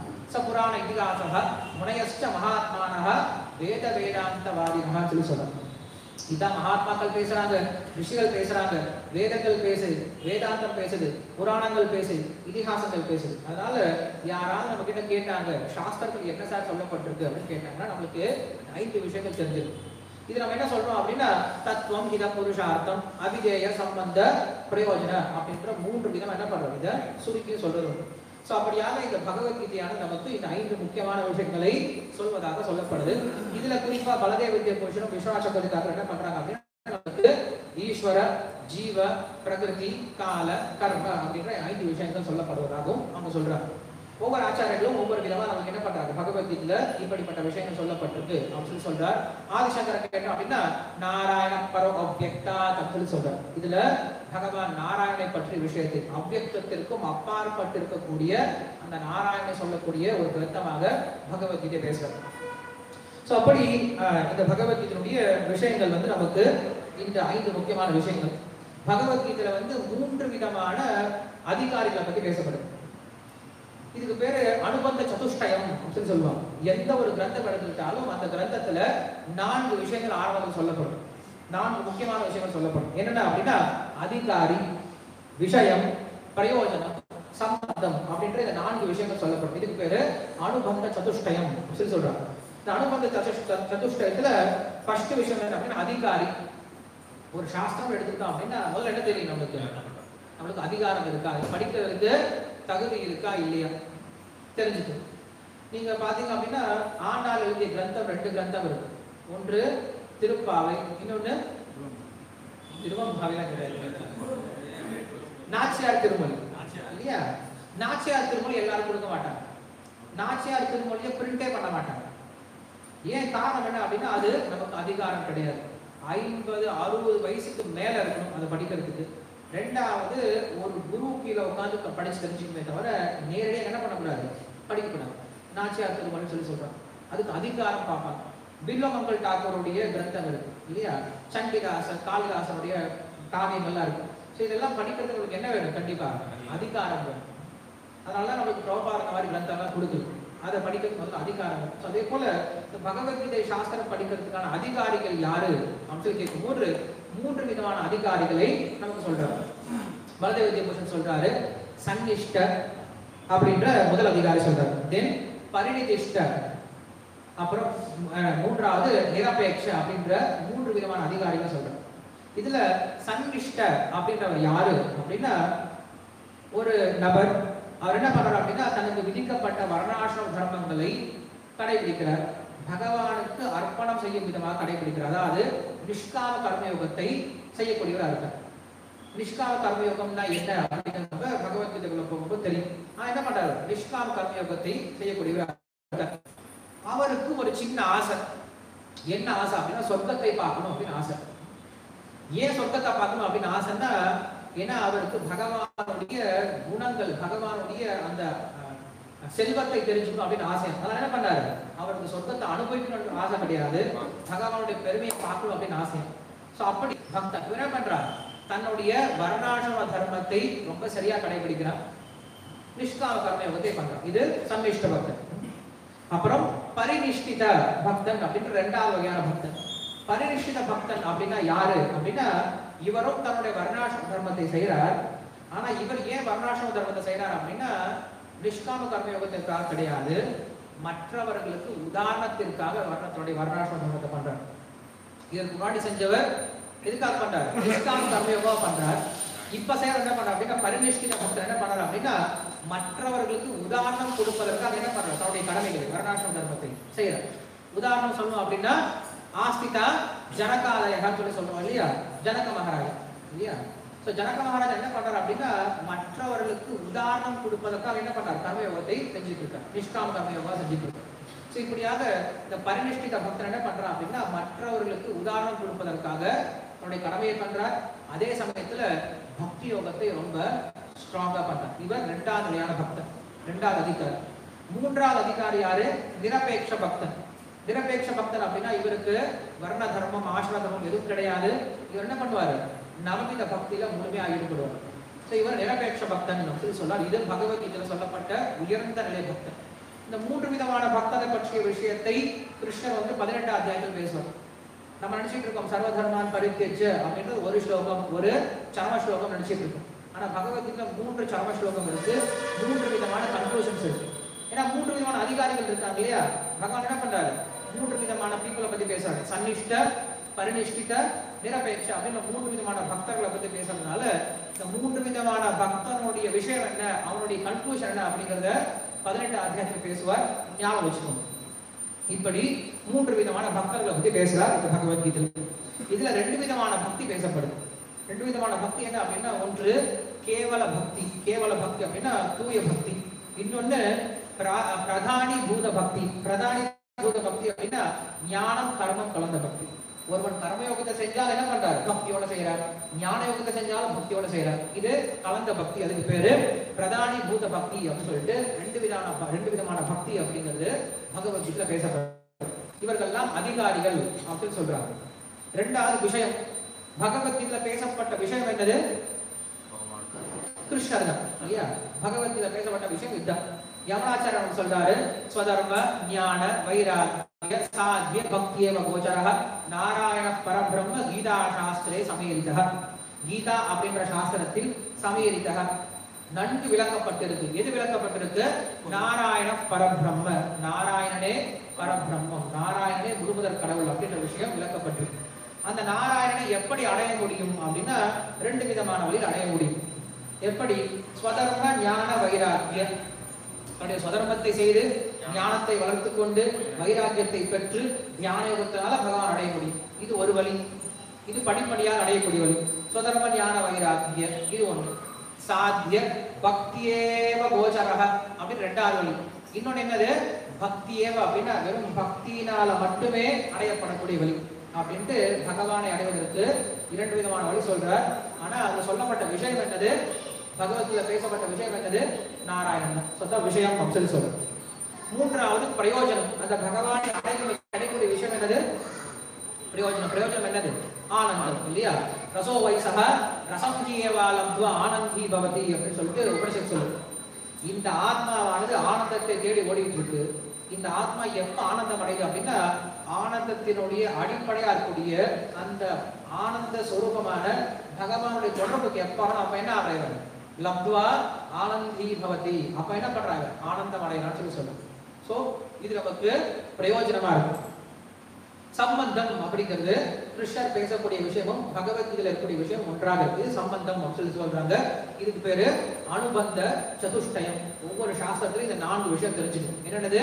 ச புராண இதிகாசக முனையஸ்ட மகாத்மானக வேத வேதாந்தவாதினக சொல்லி சொல்றாங்க இதான் மகாத்மாக்கள் பேசுறாங்க ரிஷிகள் பேசுறாங்க வேதங்கள் பேசுது வேதாந்தம் பேசுது புராணங்கள் பேசுது இதிகாசங்கள் பேசுது அதனால யாராவது நம்ம கிட்ட கேட்டாங்க சாஸ்திரத்தில் என்ன சார் சொல்லப்பட்டிருக்கு அப்படின்னு கேட்டாங்கன்னா நம்மளுக்கு ஐந்து விஷயங்கள் தெரிஞ்சிருக்கு இது நம்ம என்ன சொல்றோம் அப்படின்னா தத்துவம் இத புருஷார்த்தம் அபிதேய சம்பந்த பிரயோஜன அப்படின்ற மூன்று விதம் என்ன பண்றோம் இதை சுருக்கி சொல்றது உண்டு சோ அப்படியாக இந்த பகவத்கீதையான நமக்கு இந்த ஐந்து முக்கியமான விஷயங்களை சொல்வதாக சொல்லப்படுது இதுல குறிப்பா பலதேவ வித்யா கோஷனும் விஸ்வாசபதிக்காக என்ன பண்றாங்க அப்படின்னா நமக்கு ஈஸ்வர ஜீவ பிரகிருதி கால கர்ம அப்படின்ற ஐந்து விஷயங்கள் சொல்லப்படுவதாகவும் அவங்க சொல்றாங்க ஒவ்வொரு ஆச்சாரியர்களும் ஒவ்வொரு விதமா நமக்கு என்ன பண்றாங்க பகவத்கீதையில இப்படிப்பட்ட விஷயங்கள் சொல்லப்பட்டிருக்கு அப்படின்னு சொல்லி சொல்றார் ஆதிசங்கர கேட்டோம் அப்படின்னா நாராயண பரோ அவ்யக்தா அப்படின்னு சொல்றார் இதுல பகவான் நாராயணனை பற்றிய விஷயத்தில் அவ்யக்தத்திற்கும் அப்பாற்பட்டு இருக்கக்கூடிய அந்த நாராயணனை சொல்லக்கூடிய ஒரு கிரந்தமாக பகவத்கீதை பேசுறார் சோ அப்படி அஹ், இந்த பகவத்கீதையினுடைய விஷயங்கள் வந்து நமக்கு இந்த ஐந்து முக்கியமான விஷயங்கள் பகவத்கீதையில வந்து மூன்று விதமான அதிகாரிகளை பத்தி பேசப்படுது இதுக்கு பேரு அனுபந்த சதுஷ்டயம் அப்படின்னு சொல்லுவாங்க எந்த ஒரு கிரந்தம் எடுத்துக்கிட்டாலும் அந்த கிரந்தத்துல நான்கு விஷயங்கள் ஆரம்பத்தில் சொல்லப்படும் நான்கு முக்கியமான விஷயங்கள் சொல்லப்படும் என்னென்ன அப்படின்னா அதிகாரி விஷயம் பிரயோஜனம் சம்பந்தம் அப்படின்ற இந்த நான்கு விஷயங்கள் சொல்லப்படும் இதுக்கு பேரு அனுபந்த சதுஷ்டயம் அப்படின்னு சொல்றாங்க இந்த அனுபந்த சதுஷ்ட சதுஷ்டயத்துல ஃபர்ஸ்ட் விஷயம் என்ன அப்படின்னா அதிகாரி ஒரு சாஸ்திரம் எடுத்துக்கிட்டோம் அப்படின்னா முதல்ல என்ன தெரியும் நம்மளுக்கு நம்மளுக்கு அதிகாரம் இருக்கா அது படிக்கிறதுக்கு தகுதி இருக்கா இல்லையா தெரிஞ்சுக்கணும் நீங்க பாத்தீங்க அப்படின்னா ஆண்டாள் எழுதிய கிரந்தம் ரெண்டு கிரந்தம் இருக்கு ஒன்று திருப்பாவை இன்னொன்னு திருவம்பாவைலாம் கிடையாது நாச்சியார் திருமொழி இல்லையா நாச்சியார் திருமொழி எல்லாரும் கொடுக்க மாட்டாங்க நாச்சியார் திருமொழியை பிரிண்டே பண்ண மாட்டாங்க ஏன் காரணம் என்ன அப்படின்னா அது நமக்கு அதிகாரம் கிடையாது ஐம்பது அறுபது வயசுக்கு மேல இருக்கணும் அதை படிக்கிறதுக்கு ரெண்டாவது ஒரு குரு கீழே உட்காந்து படிச்சு தெரிஞ்சுக்கணுமே தவிர நேரடியாக என்ன பண்ணக்கூடாது படிக்கக்கூடாது நாச்சியார் திருமணம் சொல்லி சொல்றாங்க அதுக்கு அதிகாரம் பார்ப்பாங்க பில்லமங்கல் டாக்கூருடைய கிரந்தம் இருக்கு இல்லையா சண்டிதாசன் காளிதாசனுடைய காவியங்கள்லாம் இருக்கு ஸோ இதெல்லாம் படிக்கிறதுக்கு உங்களுக்கு என்ன வேணும் கண்டிப்பா அதிகாரம் வேணும் அதனால தான் நமக்கு பிரபாரத மாதிரி கிரந்தம்லாம் கொடுக்குது அதை படிக்கிறதுக்கு முதல்ல அதிகாரம் வேணும். So அதே போல இந்த பகவத்கீதை சாஸ்திரம் படிக்கிறதுக்கான அதிகாரிகள் யாரு அப்படின்னு சொல்லி கேட்கும் மூன்று மூன்று விதமான அதிகாரிகளை நமக்கு சொல்றாரு பலதேவ வித்யாபூஷன் சொல்றாரு சன்னிஷ்ட அப்படின்ற முதல் அதிகாரி சொல்றாரு தென் பரிணிதிஷ்ட அப்புறம் அஹ், மூன்றாவது நிரபேட்ச அப்படின்ற மூன்று விதமான அதிகாரிகள் சொல்றேன் இதுல சன்னிஷ்ட அப்படின்றவர் யாரு அப்படின்னா ஒரு நபர் அவர் என்ன பண்றார் அப்படின்னா தனக்கு விதிக்கப்பட்ட வர்ணாசிரம தர்மங்களை கடைபிடிக்கிறார் பகவானுக்கு அர்ப்பணம் செய்யும் விதமாக கடைபிடிக்கிறார் அதாவது நிஷ்காம கர்மயோகத்தை செய்யக்கூடியவரா இருக்கார் நிஷ்காம கர்மயோகம்னா என்ன அப்படிங்கிறது நம்ம பகவத்கீதைக்குள்ள போகும்போது தெரியும் ஆனா என்ன பண்றாரு நிஷ்காம கர்மயோகத்தை செய்யக்கூடியவரா இருக்கார் அவருக்கு ஒரு சின்ன ஆசை என்ன ஆசை அப்படின்னா சொர்க்கத்தை பார்க்கணும் அப்படின்னு ஆசை ஏன் சொர்க்கத்தை பார்க்கணும் அப்படின்னு ஆசைன்னா ஏன்னா அவருக்கு பகவானுடைய குணங்கள் பகவானுடைய அந்த அஹ், செல்வத்தை தெரிஞ்சுக்கணும் அப்படின்னு ஆசை அதனால என்ன பண்ணாரு அவருக்கு சொர்க்கத்தை அனுபவிக்கணும்னு ஆசை கிடையாது பகவானுடைய பெருமையை பார்க்கணும் அப்படின்னு ஆசை சோ அப்படி பக்தன் இவர் என்ன பண்றார் தன்னுடைய வர்ணாசிரம தர்மத்தை ரொம்ப சரியா கடைபிடிக்கிறார் நிஷ்காம கர்மயோகத்தை பண்றான் இது சன்னிஷ்ட பக்தன் அப்புறம் பரிநிஷ்டித பக்தன் அப்படின்ற ரெண்டாவது வகையான பக்தன் பரிநிஷ்டித பக்தன் அப்படின்னா யாரு அப்படின்னா இவரும் தன்னுடைய வர்ணாசிரம தர்மத்தை செய்கிறார் ஆனா இவர் ஏன் வர்ணாசிரம தர்மத்தை செய்றார் அப்படின்னா நிஷ்காம கர்மயோகத்திற்காக கிடையாது மற்றவர்களுக்கு உதாரணத்திற்காக வர்ண- தன்னுடைய வர்ணாசிரம தர்மத்தை பண்றார் இதற்கு முன்னாடி செஞ்சவர் எதுக்காக பண்றார் நிஷ்காம கர்மயோகம் பண்றார் இப்ப செய்யற என்ன பண்றார் அப்படின்னா பரிநிஷ்டித பக்தர் என்ன பண்றார் அப்படின்னா மற்றவர்களுக்கு உதாரணம் கொடுப்பதற்காக என்ன பண்றார் தன்னுடைய கடமைகளை வர்ணாசிரம தர்மத்தை செய்யறார் உதாரணம் சொல்லணும் அப்படின்னா ஆஸ்திதா ஜனகாலயகான்னு சொல்லி சொல்றோம் இல்லையா ஜனக மகாராஜா இல்லையா சோ ஜனக மகாராஜா என்ன பண்றாரு அப்படின்னா மற்றவர்களுக்கு உதாரணம் கொடுப்பதற்காக என்ன பண்றார் கர்மயோகத்தை செஞ்சுட்டு இருக்கார் நிஷ்காம கர்மயோகம் செஞ்சுட்டு இருக்கார் சோ இப்படியாக இந்த பரிநிஷ்டித பக்தர் என்ன பண்றான் அப்படின்னா மற்றவர்களுக்கு உதாரணம் கொடுப்பதற்காக தன்னுடைய கடமையை பண்றார் அதே சமயத்துல பக்தி யோகத்தை ரொம்ப ஸ்ட்ராங்கா பண்றார் இவர் ரெண்டாவது நிலையான பக்தன் ரெண்டாவது அதிகாரி மூன்றாவது அதிகாரி யாரு நிரபேட்ச பக்தன் நிரபேட்ச பக்தன் அப்படின்னா இவருக்கு வர்ண தர்மம் ஆசிர தர்மம் எதுவும் கிடையாது இவர் என்ன பண்ணுவாரு நவமித பக்தியில முழுமையா ஈடுபடுவார் So இவர் நிரபேட்ச பக்தன் சொல்லி சொல்லார் இது பகவத்கீதையில சொல்லப்பட்ட உயர்ந்த நிலை பக்தன் இந்த மூன்று விதமான பக்தனை பற்றிய விஷயத்தை கிருஷ்ணர் வந்து பதினெட்டாம் அத்தியாயத்தில் பேசுவார் நம்ம நினைச்சிட்டு இருக்கோம் சர்வதர்மான் பரித்தேஜ அப்படின்றது ஒரு ஸ்லோகம் ஒரு சரம ஸ்லோகம் நினைச்சிட்டு இருக்கோம் ஆனா பகவத்கீதையில மூன்று சரம ஸ்லோகம் இருக்கு மூன்று விதமான கன்க்ளூஷன்ஸ் இருக்கு ஏன்னா மூன்று விதமான அதிகாரிகள் இருக்காங்க இல்லையா பகவான் என்ன பண்றாரு மூன்று விதமான பீப்புளை பத்தி பேசுறாரு சன்னிஷ்ட பரிநிஷ்டித நிரபேட்ச அப்படின்னு மூன்று விதமான பக்தர்களை பத்தி பேசுறதுனால இந்த மூன்று விதமான பக்தனுடைய விஷயம் என்ன அவனுடைய கன்க்ளூஷன் என்ன அப்படிங்கறத பதினெட்டு அத்தியாயத்தில் பேசுவார் ஞாபகம் வச்சுக்கோங்க இப்படி மூன்று விதமான பக்தர்களை பத்தி பேசுறார் இந்த பகவத்கீதையில் இதுல ரெண்டு விதமான பக்தி பேசப்படுது ரெண்டு விதமான பக்தி என்ன அப்படின்னா ஒன்று கேவல பக்தி கேவல பக்தி அப்படின்னா தூய பக்தி இன்னொன்னு பிரா- பிரதானி பூத பக்தி பிரதானி பூத பக்தி அப்படின்னா ஞானம் கர்மம் கலந்த பக்தி ஒருவன் கர்மயோகத்தை செஞ்சால் என்ன பண்றாரு பக்தியோட செய்யறார் ஞான யோகத்தை செஞ்சாலும் பக்தியோட செய்யறார் இது கலந்த பக்தி அதுக்கு பேரு பிரதானி பூத பக்தி அப்படின்னு சொல்லிட்டு ரெண்டு விதமான ப- ரெண்டு விதமான பக்தி அப்படிங்கிறது பகவத்கீதையில பேசப்படுது இவர்கள்லாம் அதிகாரிகள் அப்படின்னு சொல்றாங்க ரெண்டாவது விஷயம் பகவத்கீதையில பேசப்பட்ட விஷயம் என்னது கிருஷ்ணர் தான் இல்லையா பகவத்கீதை பேசப்பட்ட விஷயம் இதுதான் யமனாச்சாரியன் சொல்றாரு ஸ்வதர்ம ஞான வைராகிய சாத்திய பக்தியேவ கோச்சரः நாராயண பரபிரம்ம கீதா சாஸ்திரே சமீரிதः கீதா அப்படின்ற சாஸ்திரத்தில் சமீரிதः நன்கு விளக்கப்பட்டிருக்கு எது விளக்கப்பட்டிருக்கு நாராயண பரபிரம்ம நாராயணனே பரபிரம்மம் நாராயணனே முழுமுதற் கடவுள் அப்படின்ற விஷயம் விளக்கப்பட்டிருக்கு அந்த நாராயணனை எப்படி அடைய முடியும் அப்படின்னா ரெண்டு விதமான வழியில் அடைய முடியும் எப்படி ஸ்வதர்ம ஞான வைராக்கிய தன்னுடைய ஸ்வதர்மத்தை செய்து ஞானத்தை வளர்த்துக் கொண்டு வைராக்கியத்தை பெற்று ஞான யோகத்தினால பகவான் அடைய முடியும் இது ஒரு வழி இது படிப்படியாக அடையக்கூடிய வழி ஸ்வதர்ம ஞான வைராக்கிய இது ஒண்ணு சாத்திய பக்தியேவ கோச்சரக அப்படின்னு ரெண்டாவது வழி இன்னொன்னு என்னது பக்தியேவ அப்படின்னா வெறும் பக்தியினால மட்டுமே அடையப்படக்கூடிய வழி அப்படின்ட்டு பகவானை அடைவதற்கு இரண்டு விதமான வழி சொல்றார் ஆனா அதுல சொல்லப்பட்ட விஷயம் என்னது பகவத்கீதை பேசப்பட்ட விஷயம் என்னது நாராயணன் தான். சொந்த விஷயம் அப்படின்னு சொல்றது மூன்றாவது பிரயோஜனம் அந்த பகவானை அடைக்கூடிய அடையக்கூடிய விஷயம் என்னது பிரயோஜனம் பிரயோஜனம் என்னது ஆனந்தம் இல்லையா ரசோ வைசக ரசம் ஜீயவாலம் ஆனந்தி பவதி அப்படின்னு சொல்லிட்டு உபனிஷத் சொல்லுது இந்த ஆத்மாவானது ஆனந்தத்தை தேடி ஓடிட்டு இருக்கு இந்த ஆத்மா எப்ப ஆனந்தம் அடையுது அப்படின்னா ஆனந்தத்தினுடைய அடிப்படையா இருக்கக்கூடிய அந்த ஆனந்த சொரூபமான பகவானுடைய தொடர்புக்கு எப்ப ஆகணும் அப்ப என்ன அடைகிறாங்க லப்துவா ஆனந்தி பவதி அப்ப என்ன பண்றாங்க ஆனந்தம் அடைகிறான்னு சொல்லி சொல்லுங்க சோ இது நமக்கு பிரயோஜனமா இருக்கும் சம்பந்தம் அப்படிங்கிறது கிருஷ்ணர் பேசக்கூடிய விஷயமும் பகவத்கீதையில இருக்கக்கூடிய விஷயம் ஒன்றாக இருக்கு இது சம்பந்தம் அப்படின்னு சொல்லி சொல்றாங்க இதுக்கு பேரு அனுபந்த சதுஷ்டயம் ஒவ்வொரு சாஸ்திரத்திலும் இந்த நான்கு விஷயம் தெரிஞ்சுக்கணும் என்னென்னது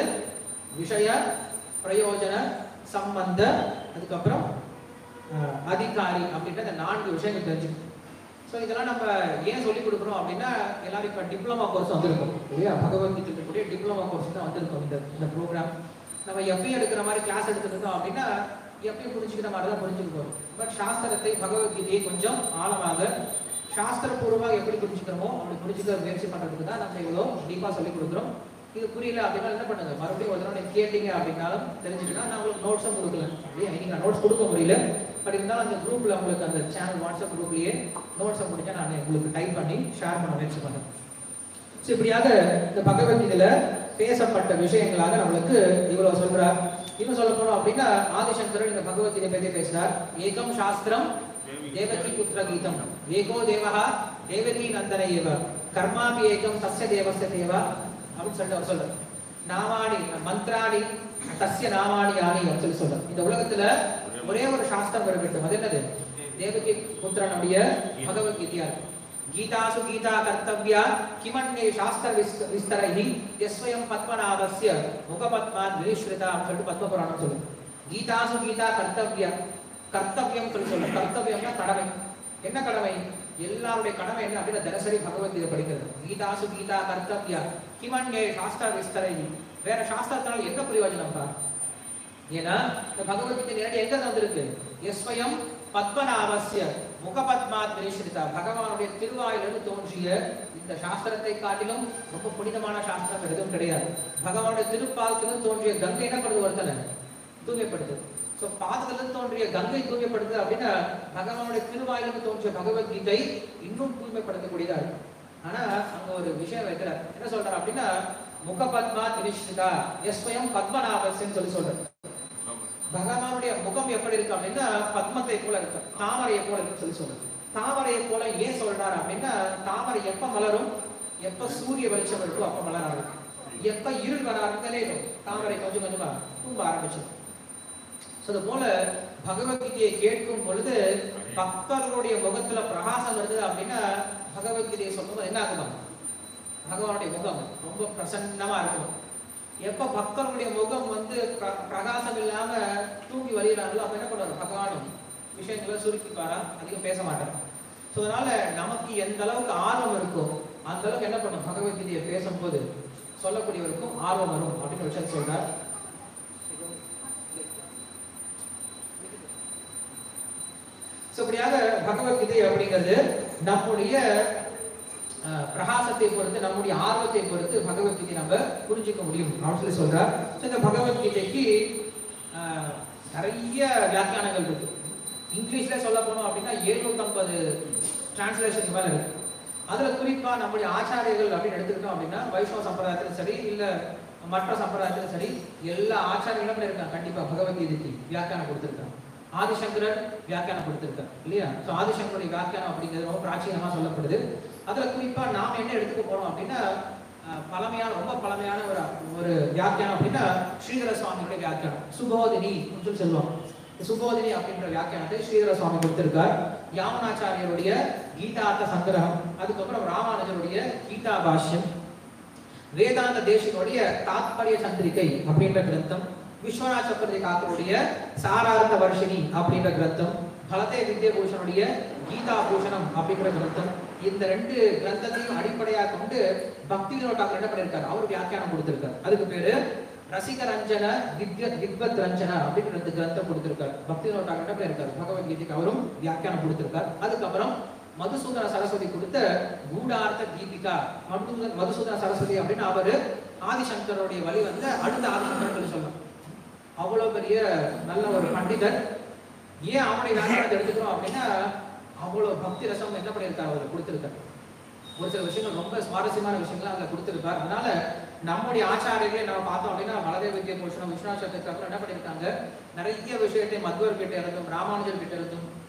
விஷய பிரயோஜன சம்பந்த அதுக்கப்புறம் அஹ், அதிகாரி அப்படின்ற இந்த நான்கு விஷயங்கள் தெரிஞ்சுக்கணும் ஸோ இதெல்லாம் நம்ம ஏன் சொல்லி கொடுக்குறோம் அப்படின்னா எல்லாரும் இப்போ டிப்ளமா கோர்ஸ் வந்திருக்கும் இல்லையா பகவத்கீதை இருக்கக்கூடிய டிப்ளமா கோர்ஸ் தான் வந்திருக்கும் இந்த இந்த ப்ரோக்ராம் நம்ம எப்பயும் எடுக்கிற மாதிரி கிளாஸ் எடுத்துருந்தோம் அப்படின்னா எப்பயும் புரிஞ்சுக்கிற மாதிரி தான் புரிஞ்சுக்க போறோம் பட் சாஸ்திரத்தை பகவத்கீதையை கொஞ்சம் ஆழமாக சாஸ்திரபூர்வமாக எப்படி புரிஞ்சுக்கிறோமோ அப்படி புரிஞ்சுக்க முயற்சி பண்றதுக்கு தான் நம்ம இவ்வளோ டீப்பா சொல்லி கொடுக்குறோம் இது புரியல அப்படின்னா என்ன பண்ணுங்க மறுபடியும் ஒரு தடவை நீங்க கேட்டீங்க அப்படின்னாலும் தெரிஞ்சுக்கிட்டா நான் உங்களுக்கு நோட்ஸும் கொடுக்கல அப்படியே நீங்க நோட்ஸ் கொடுக்க முடியல பட் இருந்தாலும் அந்த குரூப்ல உங்களுக்கு அந்த சேனல் வாட்ஸ்அப் குரூப்லயே நோட்ஸை முடிஞ்சா நான் உங்களுக்கு டைப் பண்ணி ஷேர் பண்ண முயற்சி பண்ணேன் ஸோ இப்படியாக இந்த பகவத்கீதையில பேசப்பட்ட விஷயங்களாக நம்மளுக்கு இவ்வளவு சொல்றார் இன்னும் சொல்ல போனோம் அப்படின்னா ஆதிசங்கரன் இந்த பகவத்கீதை பற்றி பேசினார் ஏகம் சாஸ்திரம் தேவகி புத்திர கீதம் ஏகோ தேவஹா தேவகி நந்தன ஏவ கர்மாபி ஏகம் தஸ்ய தேவஸ்ய தேவா அப்படின்னு சொல்லிட்டு அவர் சொல்றார் நாமானி மந்த்ராணி தஸ்ய நாமானி யானி அப்படின்னு சொல்லி சொல்றார் இந்த உலகத்துல ஒரே ஒரு சாஸ்திரம் இருக்கட்டும் அது என்னது தேவகி புத்திரனுடைய பகவத்கீதையா இருக்கு गीतासु गीता कर्तव्या किमन्ये शास्त्र विस्त- विस्तरैः यस्वयं पद्मनाभस्य मुखपद्मात् विनिश्रिता அப்படின்னு சொல்லிட்டு பத்ம புராணம் சொல்லுது கீதாசு கீதா கர்த்தவ்ய கர்த்தவியம் சொல்லி சொல்ல கர்த்தவியம்னா கடமை என்ன கடமை எல்லாருடைய கடமை என்ன அப்படின்னா தினசரி பகவத்கீதை படிக்கிறது கீதாசு கீதா கர்த்தவ்யா கிமன்யே சாஸ்திர விஸ்தரைஹி வேற சாஸ்திரத்தினால என்ன பிரயோஜனம் தான் ஏன்னா இந்த பகவத்கீதை நேரடி எங்க வந்திருக்கு எஸ்வயம் பத்மநாபஸ்ய முகபத்மாத் விரிஷ்டிதா பகவானுடைய திருவாயிலிருந்து தோன்றிய இந்த சாஸ்திரத்தை காட்டிலும் ரொம்ப புனிதமான சாஸ்திரம் எதுவும் கிடையாது பகவானுடைய திருப்பாதத்திலிருந்து தோன்றிய கங்கை என்ன பண்ணுது ஒருத்தனை தூய்மைப்படுது சோ பாதத்திலிருந்து தோன்றிய கங்கை தூய்மைப்படுது அப்படின்னா பகவானுடைய திருவாயிலிருந்து தோன்றிய பகவத்கீதை இன்னும் தூய்மைப்படுத்தக்கூடியதா இருக்கு ஆனா அங்க ஒரு விஷயம் வைக்கிறார் என்ன சொல்றார் அப்படின்னா முகபத்மாத் விரிஷ்டிதா எஸ்வயம் பத்மநாபஸ்ன்னு சொல்லி சொல்றார் பகவானுடைய முகம் எப்படி இருக்கு அப்படின்னா பத்மத்தை போல இருக்கு தாமரையை போல இருக்குன்னு சொல்லி சொல்றது தாமரையை போல ஏன் சொல்றாரு அப்படின்னா தாமரை எப்ப மலரும் எப்ப சூரிய வெளிச்சம் இருக்கோ அப்ப மலர ஆரம்பிக்கும் எப்ப இருள் வர ஆரம்பித்தாலே தாமரை கொஞ்சம் கொஞ்சமா தூங்க ஆரம்பிச்சிடும் So, அது போல பகவத்கீதையை கேட்கும் பொழுது பக்தர்களுடைய முகத்துல பிரகாசம் இருந்தது அப்படின்னா பகவத்கீதையை சொல்லும்போது என்ன ஆகுமா பகவானுடைய முகம் ரொம்ப பிரசன்னமா இருக்கும் எப்ப பக்தர்களுடைய முகம் வந்து பிர- பிரகாசம் இல்லாம தூங்கி வழியிறாங்களோ அப்ப என்ன பண்ணுவாரு பகவானும் விஷயங்களை சுருக்கிப்பாரா அதிகம் பேச மாட்டார் ஸோ அதனால நமக்கு எந்த அளவுக்கு ஆர்வம் இருக்கோ அந்த அளவுக்கு என்ன பண்ணும் பகவத்கீதையை பேசும்போது சொல்லக்கூடியவருக்கும் ஆர்வம் வரும் அப்படின்னு ஒரு விஷயம் சொல்றார் ஸோ இப்படியாக பகவத்கீதை அப்படிங்கிறது நம்முடைய அஹ், பிரகாசத்தை பொறுத்து நம்முடைய ஆர்வத்தை பொறுத்து பகவத்கீதை நம்ம புரிஞ்சுக்க முடியும் அப்படின்னு சொல்லி சொல்றார் ஸோ இந்த பகவத்கீதைக்கு அஹ், நிறைய வியாக்கியானங்கள் இருக்கு இங்கிலீஷ்ல சொல்ல போனோம் அப்படின்னா 750 டிரான்ஸ்லேஷன் மேல இருக்கு அதுல குறிப்பா நம்முடைய ஆச்சாரியர்கள் அப்படின்னு எடுத்துக்கிட்டோம் அப்படின்னா வைஷ்ணவ சம்பிரதாயத்திலும் சரி இல்ல மற்ற சம்பிரதாயத்திலும் சரி எல்லா ஆச்சாரியர்களும் இருக்காங்க கண்டிப்பா பகவத்கீதைக்கு வியாக்கியானம் கொடுத்திருக்காங்க ஆதிசங்கரர் வியாக்கியானம் கொடுத்திருக்கார் இல்லையா சோ ஆதிசங்கருடைய வியாக்கியானம் அப்படிங்கிறது ரொம்ப பிராச்சீனமா சொல்லப்படுது அதுல குறிப்பா நாம என்ன எடுத்துக்க போறோம் அப்படின்னா அஹ், பழமையான ரொம்ப பழமையான ஒரு ஒரு வியாக்கியானம் அப்படின்னா ஸ்ரீதர சுவாமியுடைய வியாக்கியானம் சுபோதினி அப்படின்னு சொல்லி சொல்லுவாங்க இந்த சுபோதினி அப்படின்ற வியாக்கியானத்தை ஸ்ரீதர சுவாமி கொடுத்திருக்கார் யாமனாச்சாரியருடைய கீதார்த்த சங்கிரகம் அதுக்கப்புறம் ராமானுஜருடைய கீதா பாஷ்யம் வேதாந்த தேசிகனுடைய தாத்பரிய சந்திரிகை அப்படின்ற கிரந்தம் விஸ்வநாத் சக்கரவர்த்தி காக்கருடைய சாரார்த்த வர்ஷினி அப்படின்ற கிரந்தம் பலதே வித்யபூஷனுடைய கீதா பூஷணம் அப்படிங்கிற கிரந்தம் இந்த ரெண்டு கிரந்தத்தையும் அடிப்படையாக கொண்டு பக்தி வினோட்டாக்கர் என்ன பண்ணிருக்காரு அவர் வியாக்கியானம் கொடுத்திருக்காரு அதுக்கு பேரு ரசிக ரஞ்சன வித்ய வித்வத் ரஞ்சன அப்படிங்கிற ரெண்டு கிரந்தம் கொடுத்திருக்காரு பக்தி வினோட்டாக்கர் என்ன பண்ணிருக்காரு பகவத்கீதைக்கு அவரும் வியாக்கியானம் கொடுத்திருக்காரு அதுக்கப்புறம் மதுசூதன சரஸ்வதி கொடுத்த கூடார்த்த தீபிகா மதுசூதன மதுசூதன சரஸ்வதி அப்படின்னு அவரு ஆதிசங்கருடைய வழி வந்து அடுத்த ஆதிசங்கர் சொல்லலாம் அவ்வளவு பெரிய நல்ல ஒரு பண்டிதர் ஏன் அவனுடைய வியாக்கியானத்தை எடுத்துக்கிறோம் அப்படின்னா அவ்வளவு பக்தி ரசம் என்ன பண்ணியிருக்காரு அவர் கொடுத்திருக்காரு ஒரு சில விஷயங்கள் ரொம்ப சுவாரஸ்யமான விஷயங்கள் அதுல கொடுத்திருப்பார் அதனால நம்முடைய ஆச்சாரியர்களை நம்ம பார்த்தோம் அப்படின்னா பலதேவ வித்யா பூஷணம் விஸ்வநாத் சக்கரவர்த்தி அப்புறம் என்ன பண்ணியிருக்காங்க நிறைய விஷயத்தை மத்வர் கிட்ட இருந்தும் ராமானுஜர் கிட்ட இருந்தும்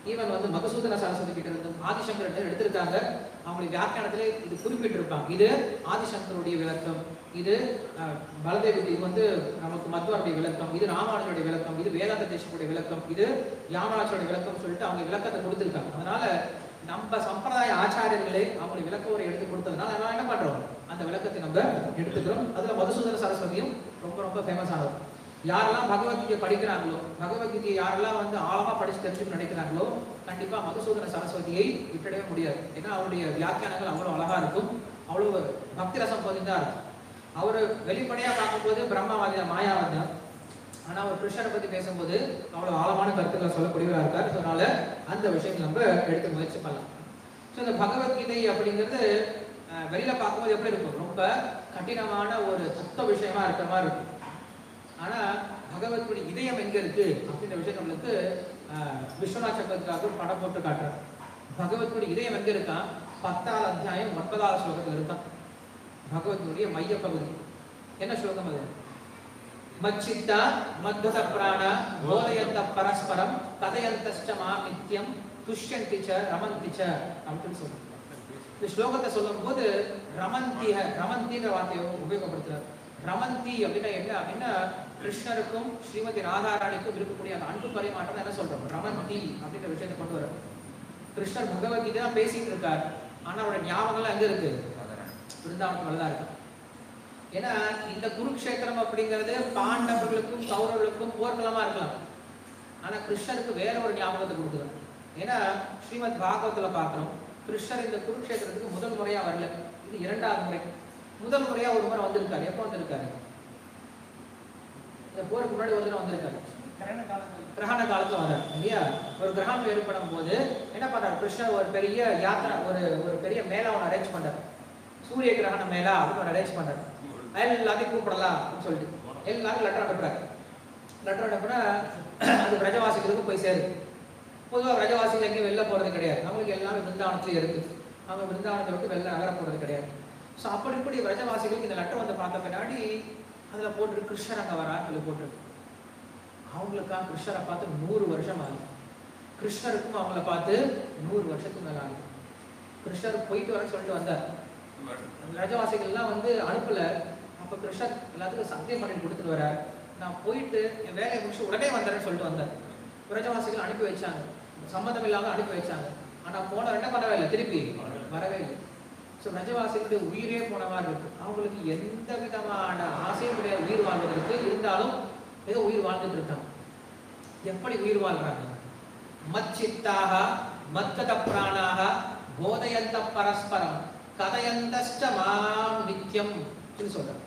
ஈவன் வந்து மகசூதன சரஸ்வதி கிட்ட இருந்தும் ஆதிசங்கர்கிட்ட எடுத்திருக்காங்க அவங்களுடைய வியாக்கியானத்திலே இது குறிப்பிட்டிருப்பாங்க இது ஆதிசங்கருடைய விளக்கம் இது அஹ், பலதேவி இது வந்து நமக்கு மத்வருடைய விளக்கம் இது ராமானுஜருடைய விளக்கம் இது வேதாந்த தேசனுடைய விளக்கம் இது யாமராஜருடைய விளக்கம் சொல்லிட்டு அவங்க விளக்கத்தை கொடுத்திருக்காங்க அதனால நம்ம சம்பிரதாய ஆச்சாரியர்களே அவங்களுடைய விளக்க உரை எடுத்து கொடுத்ததுனால நம்ம என்ன பண்றோம் அந்த விளக்கத்தை நம்ம எடுத்துக்கிறோம் அதுல மதுசூதன சரஸ்வதியும் ரொம்ப ரொம்ப ஃபேமஸ் ஆனது யாரெல்லாம் பகவத்கீதை படிக்கிறாங்களோ பகவத்கீதையை யாரெல்லாம் வந்து ஆழமா படிச்சு தெரிஞ்சுக்கணும்னு நினைக்கிறாங்களோ கண்டிப்பா மதுசூதன சரஸ்வதியை விட்டுடவே முடியாது ஏன்னா அவருடைய வியாக்கியானங்கள் அவ்வளவு அழகா இருக்கும் அவ்வளவு பக்தி ரசம் பொதிந்தா இருக்கும் அவர் வெளிப்படையா பார்க்கும்போது பிரம்மவாதியா மாயாவாதியா ஆனா அவர் கிருஷ்ணரை பத்தி பேசும்போது அவ்வளவு ஆழமான கருத்துக்களை சொல்லக்கூடியவரா இருக்காரு So, அதனால அந்த விஷயம் நம்ம எடுத்து முயற்சி பண்ணலாம் ஸோ இந்த பகவத்கீதை அப்படிங்கிறது அஹ், வெளியில பார்க்கும்போது எப்படி இருக்கும் ரொம்ப கடினமான ஒரு தத்துவ விஷயமா இருக்கிற மாதிரி இருக்கும் ஆனா பகவத்துடைய இதயம் எங்க இருக்கு அப்படின்ற விஷயம் நம்மளுக்கு அஹ், விஸ்வநாத் சக்கரத்துக்காக படம் போட்டு காட்டுறார் பகவத்துடைய இதயம் எங்க இருக்கா பத்தாவது அத்தியாயம் ஒன்பதாவது ஸ்லோகத்தில் இருக்கான் பகவத்துடைய மைய பகுதி என்ன ஸ்லோகம் அது மச்சித்தா மத்வத பிராண போதயந்த பரஸ்பரம் கதயந்தஸ்ட மா நித்யம் துஷ்யந்தி ச ரமந்தி ச அப்படின்னு சொல்றாங்க இந்த ஸ்லோகத்தை சொல்லும்போது ரமந்திய ரமந்தின்ற வார்த்தையை உபயோகப்படுத்துறார் ரமந்தி அப்படின்னா என்ன அப்படின்னா கிருஷ்ணருக்கும் ஸ்ரீமதி ராதாராணிக்கும் இருக்கக்கூடிய அந்த அன்பு பரிமாற்றம் என்ன சொல்றோம் ரமந்தி அப்படின்ற விஷயத்தை கொண்டு வர கிருஷ்ணர் பகவத்கீதை தான் பேசிட்டு இருக்கார் ஆனா அவரோட ஞாபகம்லாம் எங்க இருக்கு பிருந்தாவனத்துல தான் இருக்கு ஏன்னா இந்த குருக்ஷேத்திரம் அப்படிங்கிறது பாண்டவர்களுக்கும் கௌரவர்களுக்கும் போர்க்களமா இருக்கலாம் ஆனா கிருஷ்ணருக்கு வேற ஒரு ஞாபகத்தை கொடுக்குறார் ஏன்னா ஸ்ரீமத் பாகவத்துல பார்க்கிறோம் கிருஷ்ணர் இந்த குருக்ஷேத்திரத்துக்கு முதல் முறையா வரல இது இரண்டாவது முறை முதல் முறையா ஒரு முறை வந்திருக்காரு எப்போ வந்திருக்காரு இந்த போருக்கு முன்னாடி ஒரு தடவை வந்திருக்காரு கிரகண காலத்துல வந்தார் இல்லையா ஒரு கிரகணம் ஏற்படும் போது என்ன பண்றாரு கிருஷ்ணர் ஒரு பெரிய யாத்திரை ஒரு ஒரு பெரிய மேலா ஒன்று அரேஞ்ச் பண்றாரு சூரிய கிரகண மேலா அப்படின்னு ஒன்று அரேஞ்ச் பண்றாரு எல்லாத்தையும் கூப்பிடலாம் அப்படின்னு சொல்லிட்டு எல்லாரும் லெட்டர் அனுப்புறாரு லெட்டர் அனுப்புனா அது பிரஜவாசிகளுக்கு போய் சேருது பொதுவாக பிரஜவாசிகள் எங்கேயும் வெளில போறது கிடையாது அவங்களுக்கு எல்லாரும் பிருந்தாவனத்துல இருக்கு அவங்க பிருந்தாவனத்தை விட்டு வெளில நகர போறது கிடையாது ஸோ அப்படி இப்படி பிரஜவாசிகளுக்கு இந்த லெட்டர் வந்து பார்த்த பின்னாடி அதுல போட்டு கிருஷ்ணர் அங்க வரான்னு சொல்லி போட்டிருக்கு அவங்களுக்கா கிருஷ்ணரை பார்த்து நூறு வருஷம் ஆகுது கிருஷ்ணருக்கும் அவங்கள பார்த்து நூறு வருஷத்துக்கு மேல ஆகுது கிருஷ்ணர் போயிட்டு வரேன்னு சொல்லிட்டு வந்தார் ரஜவாசிகள்லாம் வந்து அனுப்பல அப்ப கிருஷ்ணர் எல்லாத்துக்கும் சத்தியம் பண்ணி கொடுத்துட்டு வர நான் போயிட்டு என் வேலையை முடிச்சு உடனே வந்தேன்னு சொல்லிட்டு வந்தேன் பிரஜவாசிகள் அனுப்பி வச்சாங்க சம்மதம் இல்லாம அனுப்பி வச்சாங்க ஆனா போன என்ன பண்ணவே இல்லை திருப்பி வரவே இல்லை ஸோ பிரஜவாசிகளுடைய உயிரே போன மாதிரி இருக்கு அவங்களுக்கு எந்த விதமான ஆசையும் கிடையாது உயிர் வாழ்வதற்கு இருந்தாலும் ஏதோ உயிர் வாழ்ந்துட்டு இருக்காங்க எப்படி உயிர் வாழ்றாங்க மச்சித்தாக மத்கத பிராணாக போதயந்த பரஸ்பரம் கதயந்தஷ்ட மாம் நித்யம் சொல்றாங்க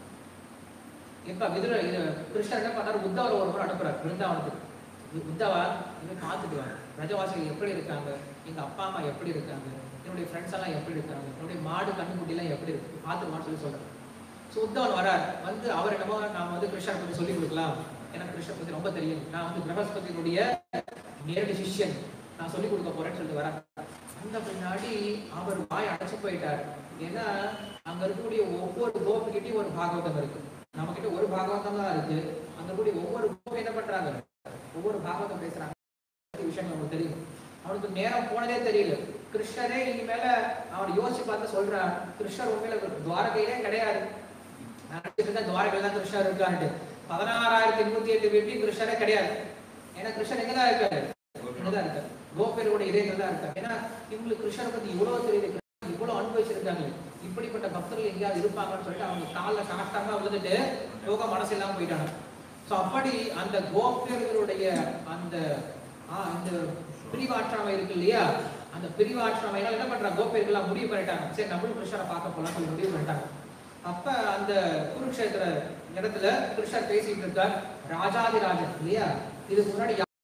இப்ப விதுர இது கிருஷ்ணர் என்ன பண்ணாரு உத்தவர் ஒரு முறை அனுப்புறாரு பிருந்தாவனத்துக்கு உ- உத்தவா இவன் பார்த்துட்டு வாங்க பிரஜவாசிகள் எப்படி இருக்காங்க எங்க அப்பா அம்மா எப்படி இருக்காங்க என்னுடைய ஃப்ரெண்ட்ஸ் எல்லாம் எப்படி இருக்காங்க என்னுடைய மாடு கண்ணுக்குட்டி எல்லாம் எப்படி இருக்கு பார்த்துக்குவான்னு சொல்லி சொல்றாரு ஸோ உத்தவன் வரார் வந்து அவர் என்னமோ நான் வந்து கிருஷ்ணரை பத்தி சொல்லி கொடுக்கலாம் எனக்கு கிருஷ்ணர் பத்தி ரொம்ப தெரியும் நான் வந்து பிரகஸ்பதியினுடைய நேரடி சிஷ்யன் நான் சொல்லி கொடுக்க போறேன்னு சொல்லிட்டு வரேன் அந்த பின்னாடி அவர் வாய் அடைச்சு போயிட்டார் ஏன்னா அங்க இருக்கக்கூடிய ஒவ்வொரு கோபிக்கிட்டையும் ஒரு பாகவதம் இருக்கு நம்ம கிட்ட ஒரு பாகவதம் தான் இருக்கு அங்க இருக்கக்கூடிய ஒவ்வொரு கோபி என்ன பண்றாங்க ஒவ்வொரு பாகவதம் பேசுறாங்க இந்த விஷயம் நமக்கு தெரியும் அவனுக்கு நேரம் போனதே தெரியல கிருஷ்ணரே இனிமேல அவன் யோசிச்சு பார்த்து சொல்றான் கிருஷ்ணர் உண்மையில துவாரகையிலே கிடையாது நான் நினைச்சிட்டு இருந்தேன் துவாரகையில தான் கிருஷ்ணர் இருக்கான்ட்டு பதினாறாயிரத்தி நூத்தி எட்டு வீட்லயும் கிருஷ்ணரே கிடையாது ஏன்னா கிருஷ்ணன் எங்கதான் இருக்காரு இங்கதான் இருக்காரு கோபேரோட இதயத்துல தான் இருக்காரு ஏன்னா இவங்களுக்கு கிருஷ்ணரை பத்தி இவ்வளவு தெரியுது இவ்வளவு அனுபவிச்சிருக்காங்க இப்படிப்பட்ட பக்தர்கள் எங்கேயாவது இருப்பாங்கன்னு சொல்லிட்டு அவங்க காலில் சாஷ்டாங்க விழுந்துட்டு யோகா மனசு இல்லாம போயிட்டாங்க சோ அப்படி அந்த கோபியர்களுடைய அந்த ஆ, இந்த பிரிவாற்றாமை இருக்கு இல்லையா அந்த பிரிவாற்றாமையினால என்ன பண்றாங்க கோபியர்கள்லாம் முடிவு பண்ணிட்டாங்க சரி நம்மளும் கிருஷ்ணரை பார்க்க போலாம் சொல்லி முடிவு பண்ணிட்டாங்க அப்ப அந்த குருக்ஷேத்திர இடத்துல கிருஷ்ணர் பேசிட்டு இருக்கார் ராஜாதிராஜன் இல்லையா இதுக்கு முன்னாடி யா-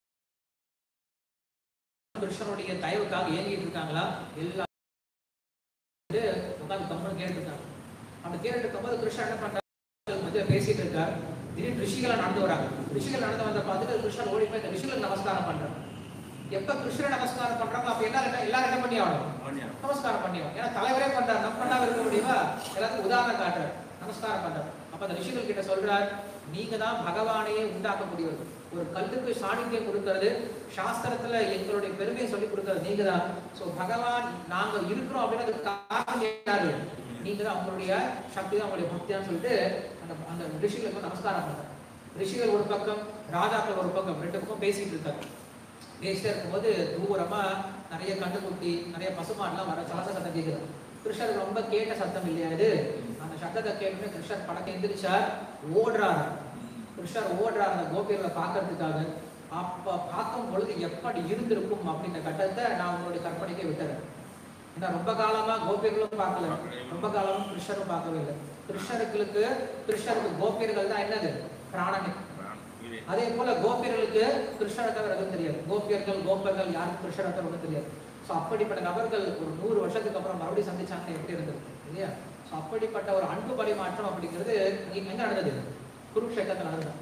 கிருஷ்ணனுடைய தயவுக்காக ஏங்கிட்டு இருக்காங்களா எல்லாம் உட்கார்ந்து கம்பெனி கேட்டு இருக்காங்க அப்படி கேட்டு இருக்கும்போது கிருஷ்ணன் என்ன பண்றாரு மத்திய பேசிட்டு இருக்கார் திடீர்னு ரிஷிகளா நடந்து வராங்க ரிஷிகள் நடந்து வந்த பார்த்துட்டு கிருஷ்ணன் ஓடி போய் இந்த ரிஷிகளுக்கு நமஸ்காரம் பண்றாங்க எப்ப கிருஷ்ணன் நமஸ்காரம் பண்றாங்க அப்ப எல்லாரும் என்ன எல்லாரும் என்ன பண்ணி ஆகணும் நமஸ்காரம் பண்ணியும் ஏன்னா தலைவரே பண்றாரு நம்ம பண்ணாம இருக்க முடியுமா எல்லாத்துக்கும் உதாரணம் காட்டுறாரு நமஸ்காரம் பண்றாரு அப்ப அந்த ரிஷிகள் கிட்ட சொல்றார் நீங்க தான் பகவானையே உண்டாக்கக்கூடியவர்கள் ஒரு கல்லுக்கு சாணித்தியம் கொடுக்கறது சாஸ்திரத்துல எங்களுடைய பெருமையை சொல்லி கொடுக்கறது நீங்க தான் ஸோ பகவான் நாங்க இருக்கிறோம் அப்படின்றதுக்கு காரணம் யாரு நீங்க தான் உங்களுடைய சக்தி தான் உங்களுடைய பக்தியான்னு சொல்லிட்டு அந்த அந்த ரிஷிகளுக்கு நமஸ்காரம் பண்றாங்க ரிஷிகள் ஒரு பக்கம் ராஜாக்கள் ஒரு பக்கம் ரெண்டு பக்கம் பேசிட்டு இருக்காங்க பேசிட்டே இருக்கும்போது தூரமா நிறைய கண்டுக்குட்டி நிறைய பசுமாடுலாம் வர சலச சத்தம் கேட்குது கிருஷ்ணருக்கு ரொம்ப கேட்ட சத்தம் இல்லையா இது அந்த சத்தத்தை கேட்டுமே கிருஷ்ணர் படக்க எந்திரிச்சார் ஓடுறாரு கிருஷ்ணர் ஓடுறாரு அந்த கோபியர்களை பார்க்கறதுக்காக அப்ப பார்க்கும் பொழுது எப்படி இருந்திருக்கும் அப்படின்ற கட்டத்தை நான் உங்களுடைய கற்பனைக்கே விட்டுறேன் ஏன்னா ரொம்ப காலமா கோபியர்களும் பார்க்கல ரொம்ப காலமா கிருஷ்ணரும் பார்க்கவே இல்லை கிருஷ்ணருக்கு கிருஷ்ணருக்கு கோபியர்கள் தான் என்னது பிராணனே அதே போல கோபியர்களுக்கு கிருஷ்ணரை தவிர எதுவும் தெரியாது கோபியர்கள் கோபர்கள் யாருக்கும் கிருஷ்ணரை தவிர ஒன்றும் தெரியாது ஸோ அப்படிப்பட்ட நபர்கள் ஒரு நூறு வருஷத்துக்கு அப்புறம் மறுபடியும் சந்திச்சாங்க எப்படி இருந்தது இல்லையா ஸோ அப்படிப்பட்ட ஒரு அன்பு பரிமாற்றம் அப்படிங்கிறது இங்க எங்க நடந்தது குருக்ஷேத்திரத்தில் நடந்தது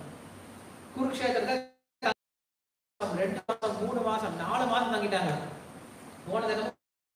குருக்ஷேத்திரத்தை ரெண்டு மாசம் மூணு மாசம் நாலு மாசம் தங்கிட்டாங்க போன தினம்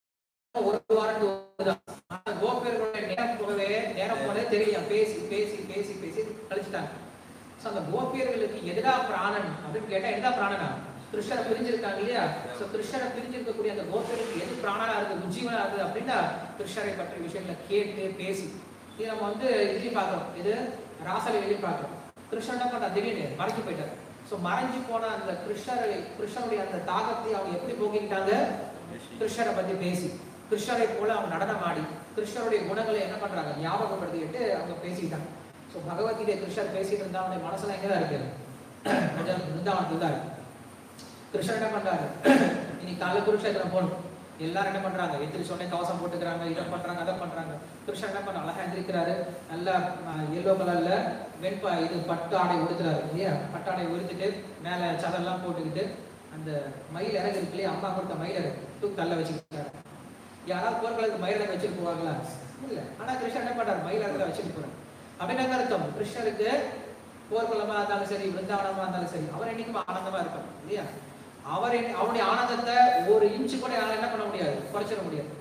ஒரு வாரத்துக்கு ஒரு தான். ஆனா கோபியர்களுடைய நேரம் போகவே நேரம் போனதே தெரியல பேசி பேசி பேசி பேசி கழிச்சுட்டாங்க சோ அந்த கோபியர்களுக்கு எதிரா பிராணன் அப்படின்னு கேட்டா எதா பிராணனா கிருஷ்ணரை பிரிஞ்சிருக்காங்க இல்லையா சோ கிருஷ்ணரை பிரிஞ்சிருக்கக்கூடிய அந்த கோபியர்களுக்கு எது பிராணனா இருக்கு உஜ்ஜீவனா இருக்கு அப்படின்னா கிருஷ்ணரை பற்றிய விஷயங்களை கேட்டு பேசி இது நம்ம வந்து இதுலயும் பார்க்கிறோம் இது ராசலையிலையும் பார்க்கிறோம் கிருஷ்ணன் என்ன பண்ணா திடீர்னு மறைஞ்சு போயிட்டாரு சோ மறைஞ்சு போன அந்த கிருஷ்ணரை கிருஷ்ணனுடைய அந்த தாகத்தை அவங்க எப்படி போக்கிக்கிட்டாங்க கிருஷ்ணரை பத்தி பேசி கிருஷ்ணரை போல அவங்க நடனம் ஆடி கிருஷ்ணருடைய குணங்களை என்ன பண்றாங்க ஞாபகப்படுத்திக்கிட்டு அவங்க பேசிக்கிட்டாங்க ஸோ பகவத்கீதை கிருஷ்ணர் பேசிட்டு இருந்தா அவனுடைய மனசுல எங்க தான் இருக்கு கொஞ்சம் பிருந்தாவனத்துல தான் இருக்கு கிருஷ்ணர் என்ன பண்றாரு இன்னைக்கு காலை குருஷேத்திரம் போகணும் எல்லாரும் என்ன பண்றாங்க எந்திரிச்ச உடனே கவசம் போட்டுக்கிறாங்க இதை பண்றாங்க அதை பண்றாங்க கிருஷ்ணர் என்ன பண்ண அழகா எந்திரிக்கிறாரு நல்லா எல்லோ கலர்ல வெண்பா இது பட்டு ஆடை உடுத்துறாரு இல்லையா பட்டாடை உடுத்துட்டு மேல சதெல்லாம் போட்டுக்கிட்டு அந்த மயில் இறகு இருக்கு இல்லையா அம்மா கொடுத்த மயில் இறகு தூக்கு தள்ள வச்சுக்கிட்டாரு யாராவது போர்களுக்கு மயில் இறகு வச்சுட்டு போவாங்களா இல்ல ஆனா கிருஷ்ணர் என்ன பண்றாரு மயில் இறகுல வச்சுட்டு போறாரு அப்படின்னு என்ன அர்த்தம் கிருஷ்ணருக்கு போர்க்குளமா இருந்தாலும் சரி விருந்தாவனமா இருந்தாலும் சரி அவர் என்னைக்கும் ஆனந்தமா இருப்பார் இல்லையா அவர் என்ன- அவருடைய ஆனந்தத்தை ஒரு இன்ச்சு கூட யாரும் என்ன பண்ண முடியாது குறைச்சிட முடியாது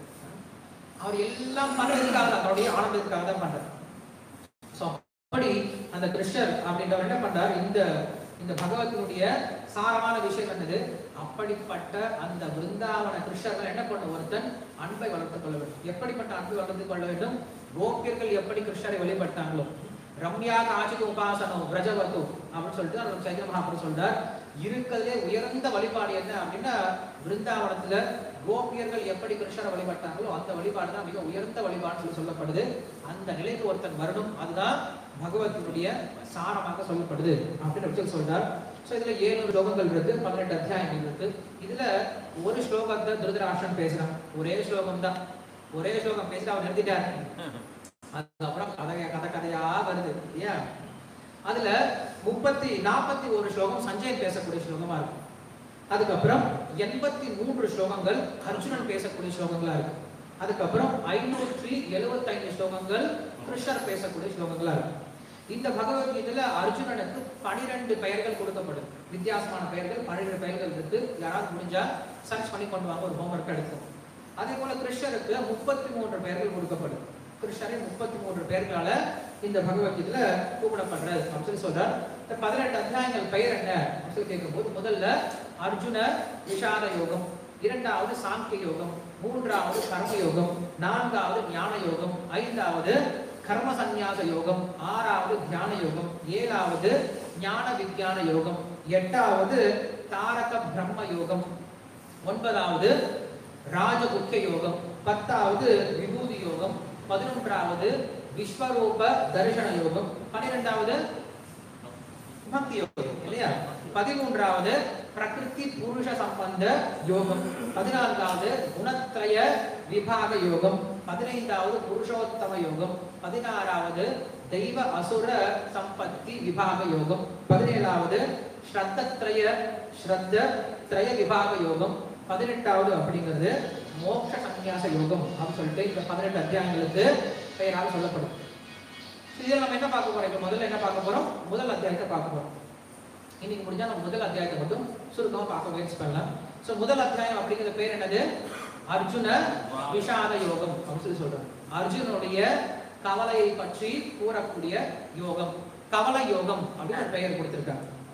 அவர் எல்லாம் பண்றதுக்காக தான் அவருடைய ஆனந்தத்துக்காக தான் பண்றாரு So, அப்படி அந்த கிருஷ்ணர் அப்படின்றவர் என்ன பண்றார் இந்த இந்த பகவத்தினுடைய சாரமான விஷயம் என்னது அப்படிப்பட்ட அந்த பிருந்தாவன கிருஷ்ணர்கள் என்ன பண்ண ஒருத்தன் அன்பை வளர்த்துக் கொள்ள வேண்டும் எப்படிப்பட்ட அன்பை வளர்த்துக் கொள்ள வேண்டும் கோபியர்கள் எப்படி கிருஷ்ணரை வழிபட்டாங்களோ ரம்யா காட்சிக்கு உபாசனம் பிரஜவத்து அப்படின்னு சொல்லிட்டு அவர் சைத்திர மகாபுரம் சொல்றார் இருக்கிறதே உயர்ந்த வழிபாடு என்ன அப்படின்னா பிருந்தாவனத்துல கோபியர்கள் எப்படி கிருஷ்ணரை வழிபட்டாங்களோ அந்த வழிபாடு தான் மிக உயர்ந்த வழிபாடு சொல்லி சொல்லப்படுது அந்த நிலைக்கு ஒருத்தன் வரணும் அதுதான் பகவத்தினுடைய சாரமாக சொல்லப்படுது அப்படின்னு வச்சு சொல்றார் சோ இதுல ஏழு ஸ்லோகங்கள் இருக்கு பதினெட்டு அத்தியாயங்கள் இருக்கு இதுல ஒரு ஸ்லோகத்தை திருதராஷ்டிரன் பேசுறான் ஒரே ஸ்லோகம் தான் ஒரே ஸ்லோகம் பேசிட்டு அவர் நிறுத்திட்டார் அதுக்கப்புறம் கதை கதை கதையா வருது இல்லையா அதுல முப்பத்தி நாற்பத்தி ஒரு ஸ்லோகம் சஞ்சயன் பேசக்கூடிய ஸ்லோகமா இருக்கு அதுக்கப்புறம் எண்பத்தி மூன்று ஸ்லோகங்கள் அர்ஜுனன் பேசக்கூடிய ஸ்லோகங்களா இருக்கு அதுக்கப்புறம் ஐநூற்றி எழுபத்தைந்து ஸ்லோகங்கள் கிருஷ்ணர் பேசக்கூடிய ஸ்லோகங்களா இருக்கு இந்த பகவத்கீதையில அர்ஜுனனுக்கு பனிரெண்டு பெயர்கள் கொடுக்கப்படும் வித்தியாசமான பெயர்கள் பன்னிரெண்டு பெயர்கள் இருக்கு யாராவது முடிஞ்சா சர்ச் பண்ணி கொண்டு வாங்க ஒரு ஹோம்ஒர்க் எடுக்கும் அதே போல கிருஷ்ணருக்கு முப்பத்தி மூன்று பெயர்கள் கொடுக்கப்படும் கிருஷ்ணரை முப்பத்தி மூன்று பெயர்களால இந்த பகவத்கீதையில கூப்பிடப்படுறது அப்படின்னு சொல்லி சொல்றார் இந்த பதினெட்டு அத்தியாயங்கள் பெயர் என்ன அப்படின்னு சொல்லி கேட்கும்போது முதல்ல அர்ஜுன விஷாத யோகம் இரண்டாவது சாங்கிய யோகம் மூன்றாவது கர்ம யோகம் நான்காவது ஞான யோகம் ஐந்தாவது கர்ம சந்நியாச யோகம் ஆறாவது தியான யோகம் ஏழாவது ஞான விஞ்ஞான யோகம் எட்டாவது தாரக பிரம்ம யோகம் ஒன்பதாவது ராஜகுக்கிய யோகம் பத்தாவது விபூதி யோகம் பதினொன்றாவது விஸ்வரூப தரிசன யோகம் பன்னிரெண்டாவது பக்தி யோகம் இல்லையா பதிமூன்றாவது பிரகிருதி புருஷ சம்பந்த யோகம் பதினான்காவது குணத்ரய விபாக யோகம் பதினைந்தாவது புருஷோத்தம யோகம் பதினாறாவது தெய்வ அசுர சம்பத்தி விபாக யோகம் பதினேழாவது ஸ்ரத்தத்ரய ஸ்ரத்த திரய விபாக யோகம் பதினெட்டாவது அப்படிங்கிறது மோட்ச சந்நியாச யோகம் அப்படின்னு சொல்லிட்டு இந்த பதினெட்டு அத்தியாயங்களுக்கு பெயராக சொல்லப்படும் இதில் நம்ம என்ன பார்க்க போறோம் இப்ப முதல்ல என்ன பார்க்க போறோம் முதல் அத்தியாயத்தை பார்க்க போறோம் இன்னைக்கு முடிஞ்சா நம்ம முதல் அத்தியாயத்தை மட்டும் சுருக்கமா பார்க்க முயற்சி பண்ணலாம் சோ முதல் அத்தியாயம் அப்படிங்கிற பேர் என்னது அர்ஜுன விஷாத யோகம் அப்படின்னு சொல்லி சொல்றோம் அர்ஜுனுடைய கவலையை பற்றி கூறக்கூடிய யோகம் கவலை யோகம் அப்படின்னு ஒரு பெயர் கொடுத்திருக்காங்க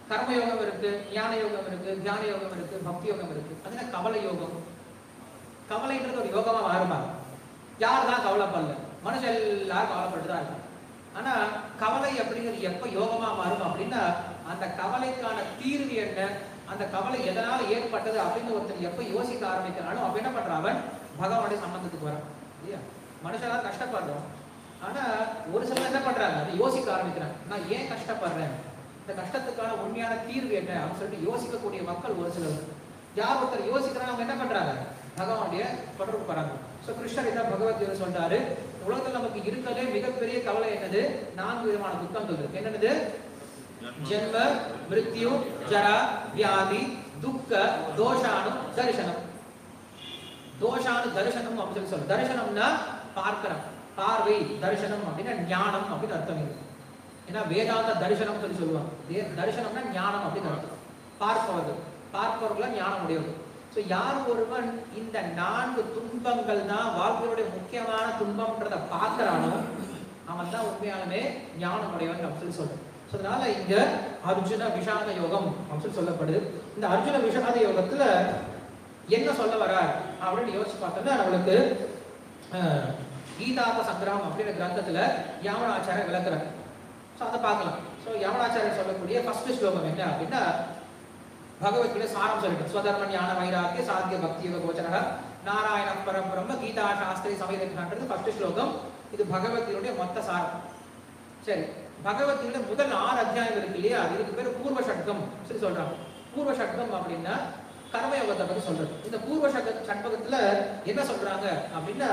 கர்மயோகம் இருக்கு ஞான யோகம் இருக்கு தியான யோகம் இருக்கு பக்தி யோகம் இருக்கு அது என்ன கவலை யோகம் கவலைன்றது ஒரு யோகமா மாறுமா யார் தான் கவலைப்படல மனுஷன் எல்லாரும் கவலைப்பட்டு தான் இருக்காங்க ஆனா கவலை அப்படிங்கிறது எப்ப யோகமா மாறும் அப்படின்னா அந்த கவலைக்கான தீர்வு என்ன அந்த கவலை எதனால ஏற்பட்டது அப்படின்னு ஒருத்தன் எப்ப யோசிக்க ஆரம்பிக்கிறானோ அப்ப என்ன பண்றான் அவன் பகவானுடைய சம்பந்தத்துக்கு வரான் இல்லையா மனுஷனா கஷ்டப்படுறோம் ஆனா ஒரு சிலர் என்ன பண்றாங்க அதை யோசிக்க ஆரம்பிக்கிறாங்க நான் ஏன் கஷ்டப்படுறேன் இந்த கஷ்டத்துக்கான உண்மையான தீர்வு என்ன அப்படின்னு சொல்லிட்டு யோசிக்கக்கூடிய மக்கள் ஒரு சிலர் யார் ஒருத்தர் யோசிக்கிறாங்க அவங்க என்ன பண்றாங்க பகவானுடைய தொடர்பு பராங்க சோ கிருஷ்ணர் இதான் பகவத்கீதை சொல்றாரு உலகத்தில் நமக்கு இருக்கிறதே மிகப்பெரிய கவலை என்னது நான்கு விதமான துக்கங்கள் இருக்கு என்னது ஜென்ம மிருத்யு ஜரா வியாதி துக்க தோஷானு தரிசனம் தோஷானு தரிசனம் அப்படின்னு சொல்லி சொல்ற தரிசனம்னா பார்க்கிறோம் பார்வை தரிசனம் அப்படின்னா ஞானம் அப்படின்னு அர்த்தம் இது ஏன்னா வேதாந்த தரிசனம் சொல்லி சொல்லுவாங்க தே- தரிசனம்னா ஞானம் அப்படின்னு அர்த்தம் பார்ப்பவர்கள் பார்ப்பவர்கள ஞானம் உடையவர்கள் ஸோ யார் ஒருவன் இந்த நான்கு துன்பங்கள் தான் வாழ்க்கையுடைய முக்கியமான துன்பம்ன்றத பார்க்கறானோ அவன் தான் உண்மையாலுமே ஞானம் உடையவன் அப்படின்னு சொல்லி சொல்றேன் ஸோ அதனால இங்க அர்ஜுன விஷாத யோகம் அப்படின்னு சொல்லி சொல்லப்படுது இந்த அர்ஜுன விஷாத யோகத்துல என்ன சொல்ல வரார் அப்படின்னு யோசிச்சு பார்த்தோம்னா நம்மளுக்கு அஹ், கீதார்த்த சங்கிராமம் அப்படின்ற கிரந்தத்துல யாவனாச்சாரியர் விளக்குறார் ஸோ அதை பார்க்கலாம் ஸோ யாவனாச்சாரியர் சொல்லக்கூடிய ஃபர்ஸ்ட் ஸ்லோகம் என்ன அப்படின்னா பகவத்கீதை சாரம் சொல்லிட்டு ஸ்வதர்ம ஞான வைராக்கிய சாத்திய பக்தி யோக கோச்சனக நாராயண பரம் பிரம்ம கீதா சாஸ்திரி சமயத்துன்றது ஃபர்ஸ்ட் ஸ்லோகம் இது பகவத்கீதையுடைய மொத்த சாரம் சரி பகவத்கீதையில முதல் ஆறு அத்தியாயம் இருக்கு இல்லையா இதுக்கு பேர் பூர்வ சட்கம் சரி சொல்றாங்க பூர்வ சட்கம் அப்படின்னா கர்மயோகத்தை பத்தி சொல்றது இந்த பூர்வ சட்க சட்பகத்துல என்ன சொல்றாங்க அப்படின்னா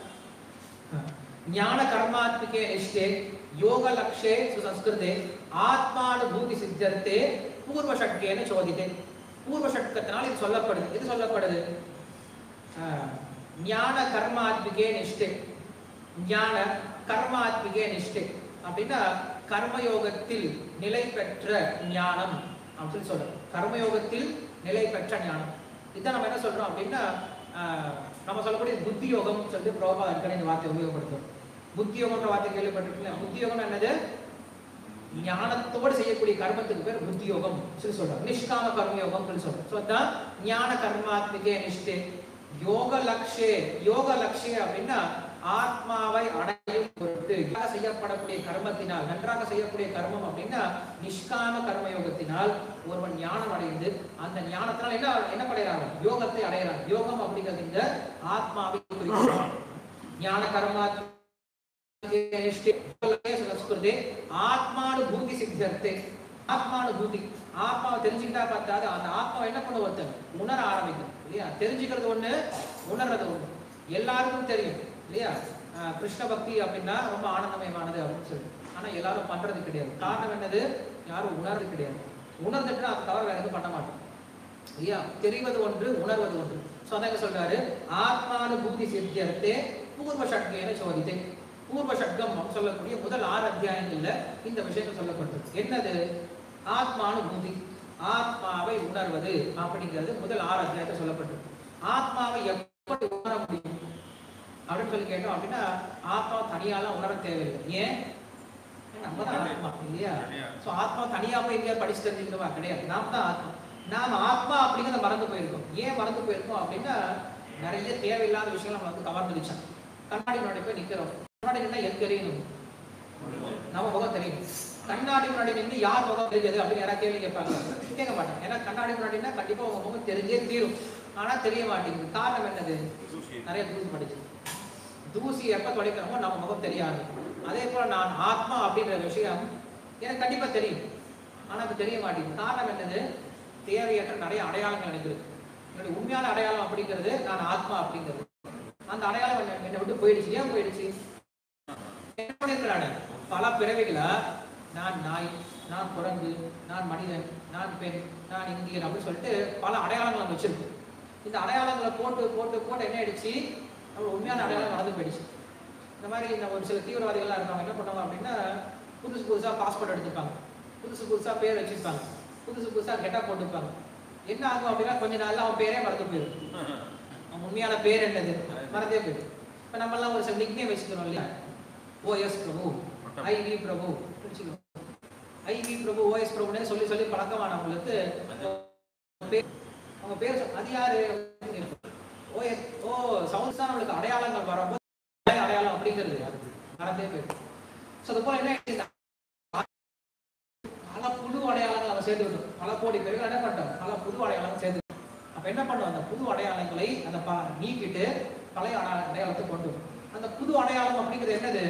ஞான கர்மாத்மிகே நிஷ்டே யோக லக்ஷே சுசம்ஸ்கிருதே ஆத்மானுபூதி சித்தர்த்தே பூர்வ சட்கேன சோதித்தே பூர்வ சட்கத்தினால் இது சொல்லப்படுது இது சொல்லப்படுது ஆஹ், ஞான கர்மாத்மிகே நிஷ்டே ஞான கர்மாத்மிகே நிஷ்டே அப்படின்னா கர்மயோகத்தில் நிலை பெற்ற ஞானம் அப்படின்னு சொல்லி சொல்றோம் கர்மயோகத்தில் நிலை பெற்ற ஞானம் இதான் நம்ம என்ன சொல்றோம் அப்படின்னா ஆஹ், நம்ம சொல்லக்கூடிய புத்தி யோகம் சொல்லிட்டு பிரபா அடிக்கடி இந்த வார்த்தையை உபயோகப்படுத்தும் புத்தி யோகம்ன்ற வார்த்தை கேள்விப்பட்டிருக்கீங்களா புத்தி யோகம் என்னது ஞானத்தோடு செய்யக்கூடிய கர்மத்துக்கு பேர் புத்தி யோகம் சொல்லி சொல்றாங்க நிஷ்காம கர்ம யோகம் சொல்லி சொல்றோம் ஸோ அதான் ஞான கர்மாத்மிகே நிஷ்டே யோக லக்ஷே யோக லக்ஷே அப்படின்னா ஆத்மாவை அடையும் பொருட்டு நன்றாக செய்யப்படக்கூடிய கர்மத்தினால் நன்றாக செய்யக்கூடிய கர்மம் அப்படின்னா நிஷ்காம கர்ம யோகத்தினால் ஒருவன் ஞானம் அடைந்து அந்த ஞானத்தினால் என்ன என்ன படைகிறாங்க யோகத்தை அடைகிறான் யோகம் அப்படிங்கிறது இந்த ஆத்மாவை குறிக்கிறது ஞான கர்மாத்ம ಸಂಸ್ಕೃತಿ ஆத்மானுபூதி சித்தர்த்தே ஆத்மானுபூதி ஆத்மாவை தெரிஞ்சுக்கிட்டா பார்த்தாது அந்த ஆத்மாவை என்ன பண்ண ஒருத்தன் உணர ஆரம்பிக்கும் இல்லையா தெரிஞ்சுக்கிறது ஒண்ணு உணர்றது ஒண்ணு எல்லாருக்கும் தெரியும் இல்லையா ஆஹ் கிருஷ்ண பக்தி அப்படின்னா ரொம்ப ஆனந்தமயமானது அப்படின்னு சொல்லி ஆனா எல்லாரும் பண்றது கிடையாது காரணம் என்னது யாரும் உணர்றது கிடையாது உணர்ந்துட்டு அதை தவிர வேற எதுவும் பண்ண மாட்டோம் இல்லையா தெரிவது ஒன்று உணர்வது ஒன்று சோ அதான் இங்க சொல்றாரு ஆத்மானுபூதி சித்தியர்த்தே பூர்வ சக்தியான சோதித்தே பூர்வ சட்கம் சொல்லக்கூடிய முதல் ஆறு அத்தியாயங்கள்ல இந்த விஷயத்தை சொல்லப்பட்டது என்னது ஆத்மானுபூதி ஆத்மாவை உணர்வது அப்படிங்கிறது முதல் ஆறு அத்தியாயத்தை சொல்லப்பட்டது ஆத்மாவை எப்படி உணர முடியும் அப்படின்னு சொல்லி கேட்டோம் அப்படின்னா ஆத்மா தனியாலாம் உணர தேவையில்லை ஏன் நம்ம தான் ஆத்மா இல்லையா சோ ஆத்மா தனியா போய் எங்கேயா படிச்சு தெரிஞ்சுக்கணுமா கிடையாது நாம தான் ஆத்மா நாம ஆத்மா அப்படிங்கிறத மறந்து போயிருக்கோம் ஏன் மறந்து போயிருக்கோம் அப்படின்னா நிறைய தேவையில்லாத விஷயங்கள் நம்ம வந்து கவர்ந்துடுச்சான் கண்ணாடி முன்னாடி போய் நிக்கிறோம் கண்ணாடி நின்னா எது தெரியணும் நம்ம முகம் தெரியும் கண்ணாடி முன்னாடி நின்று யார் முகம் தெரிஞ்சது அப்படின்னு யாராவது கேள்வி கேட்பாங்க கேட்க மாட்டாங்க ஏன்னா கண்ணாடி முன்னாடினா கண்டிப்பா உங்க முகம் தெரிஞ்சே தீரும் ஆனா தெரிய மாட்டேங்குது காரணம் என்னது நிறைய தூசி படிச்சு தூசி எப்ப தொலைக்கிறோமோ நம்ம முகம் தெரிய ஆரம்பிக்கும் அதே போல நான் ஆத்மா அப்படின்ற விஷயம் எனக்கு கண்டிப்பா தெரியும் ஆனா அது தெரிய மாட்டேங்குது காரணம் என்னது தேவையற்ற நிறைய அடையாளங்கள் எனக்கு இருக்கு என்னுடைய உண்மையான அடையாளம் அப்படிங்கிறது நான் ஆத்மா அப்படிங்கிறது அந்த அடையாளம் என்ன- என்னை விட்டு போயிடுச்சு ஏன் போயிடுச்சு என்ன பண்ணிருக்கேன் நானு? பல பிறவிகளா நான் நாய் நான் குரங்கு நான் மனிதன் நான் பெண் நான் இந்தியன் அப்படின்னு சொல்லிட்டு பல அடையாளங்கள் நம்ம வச்சிருக்கோம் இந்த அடையாளங்களை போட்டு போட்டு போட்டு என்ன ஆயிடுச்சு நம்ம உண்மையான அடையாளம் மறந்து போயிடுச்சு இந்த மாதிரி இந்த ஒரு சில தீவிரவாதிகள்லாம் இருக்காங்க என்ன பண்ணுவாங்க அப்படின்னா புதுசு புதுசா பாஸ்போர்ட் எடுத்துப்பாங்க புதுசு புதுசா பேர் வச்சிருப்பாங்க புதுசு புதுசா கெட்டா போட்டுப்பாங்க என்ன ஆகும் அப்படின்னா கொஞ்ச நாள்ல அவன் பேரே மறந்து போயிடும் அவன் உண்மையான பேர் என்னது மறந்தே போயிடும் இப்ப நம்ம எல்லாம் ஒரு சில நிக்னே வச்சுக்கிறோம் இல்லையா ஓ எஸ் பிரபு ஐ வி பிரபு வச்சுக்கிறோம் ஐவி பிரபு ஓஎஸ் பிரபுனே சொல்லி சொல்லி பழக்கமானவங்களுக்கு பேர் அவங்க பேர் சொல்- அது யாரு ஓஎஸ் ஓ சவுண்ட்ஸ் தான் நம்மளுக்கு அடையாளங்கள் வரும்போது அடையாளம் அப்படிங்கிறது மறந்தே போயிடும் ஸோ அது போல என்ன ஆயிடுச்சுன்னா, பல புது அடையாளங்கள் நம்ம சேர்த்து விட்டோம் பல கோடி பேர்கள் என்ன பண்ணிட்டோம் பல புது அடையாளங்கள் சேர்த்து விட்டோம். அப்ப என்ன பண்ணுவோம் அந்த புது அடையாளங்களை அந்த ப- நீக்கிட்டு பழைய அடையா- அடையாளத்தை கொண்டு வரும். அந்த புது அடையாளம் அப்படிங்கிறது என்னது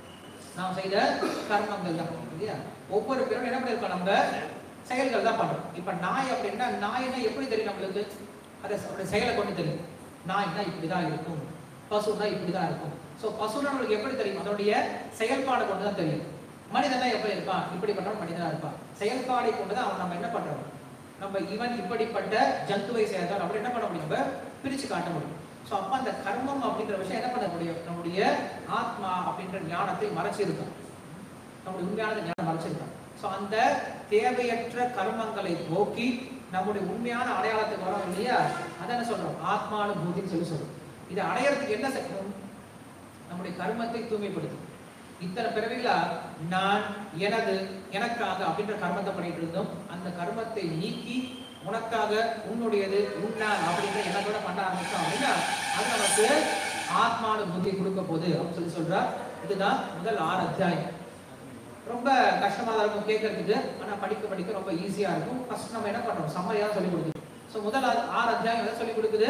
நாம் செய்த கர்மங்கள் தான் இல்லையா ஒவ்வொரு பேரும் என்ன பண்ணிருக்கோம் நம்ம செயல்கள் தான் பண்றோம் இப்ப நாய் அப்படின்னா நாய்னா எப்படி தெரியும் நம்மளுக்கு அதை அவருடைய செயலை கொண்டு தெரியும் நாய்னா இப்படிதான் இருக்கும் பசுனா இப்படிதான் இருக்கும் சோ பசுனா நம்மளுக்கு எப்படி தெரியும் அதனுடைய செயல்பாடு கொண்டு தான் தெரியும் மனிதனா எப்படி இருப்பான் இப்படி பண்றவன் மனிதனா இருப்பான் செயல்பாடை கொண்டு தான் அவன் நம்ம என்ன பண்றோம் நம்ம இவன் இப்படிப்பட்ட ஜந்துவை சேர்ந்தான் அப்படி என்ன பண்ண முடியும் நம்ம பிரிச்சு காட்ட முடியும் சோ அப்ப அந்த கர்மம் அப்படிங்கிற விஷயம் என்ன பண்ண முடியும் நம்முடைய ஆத்மா அப்படின்ற ஞானத்தை மறைச்சிருக்கும் நம்முடைய உண்மையான ஞானம் மறைச்சிருக்கும் சோ அந்த தேவையற்ற கர்மங்களை போக்கி நம்முடைய உண்மையான அடையாளத்துக்கு வரோம் இல்லையா அதான் என்ன சொல்றோம் ஆத்மானுபூதின்னு சொல்லி சொல்றோம் இதை அடையறதுக்கு என்ன செய்யணும் நம்முடைய கர்மத்தை தூய்மைப்படுத்தும் இத்தனை பிறவிகளா நான் எனது எனக்காக அப்படின்ற கர்மத்தை பண்ணிட்டு இருந்தோம் அந்த கர்மத்தை நீக்கி உனக்காக உன்னுடையது உன்னான் அப்படின்ற எண்ணத்தோட பண்ண ஆரம்பிச்சோம் அப்படின்னா அது நமக்கு ஆத்மான புத்தி கொடுக்க போகுது அப்படின்னு சொல்லி சொல்றா இதுதான் முதல் ஆறு அத்தியாயம் ரொம்ப கஷ்டமா தான் இருக்கும் கேட்கறதுக்கு ஆனா படிக்க படிக்க ரொம்ப ஈஸியா இருக்கும் ஃபர்ஸ்ட் நம்ம என்ன பண்றோம் சம்மரியா சொல்லி கொடுக்குது ஸோ முதல் ஆறு- ஆறு அத்தியாயம் எதை சொல்லி கொடுக்குது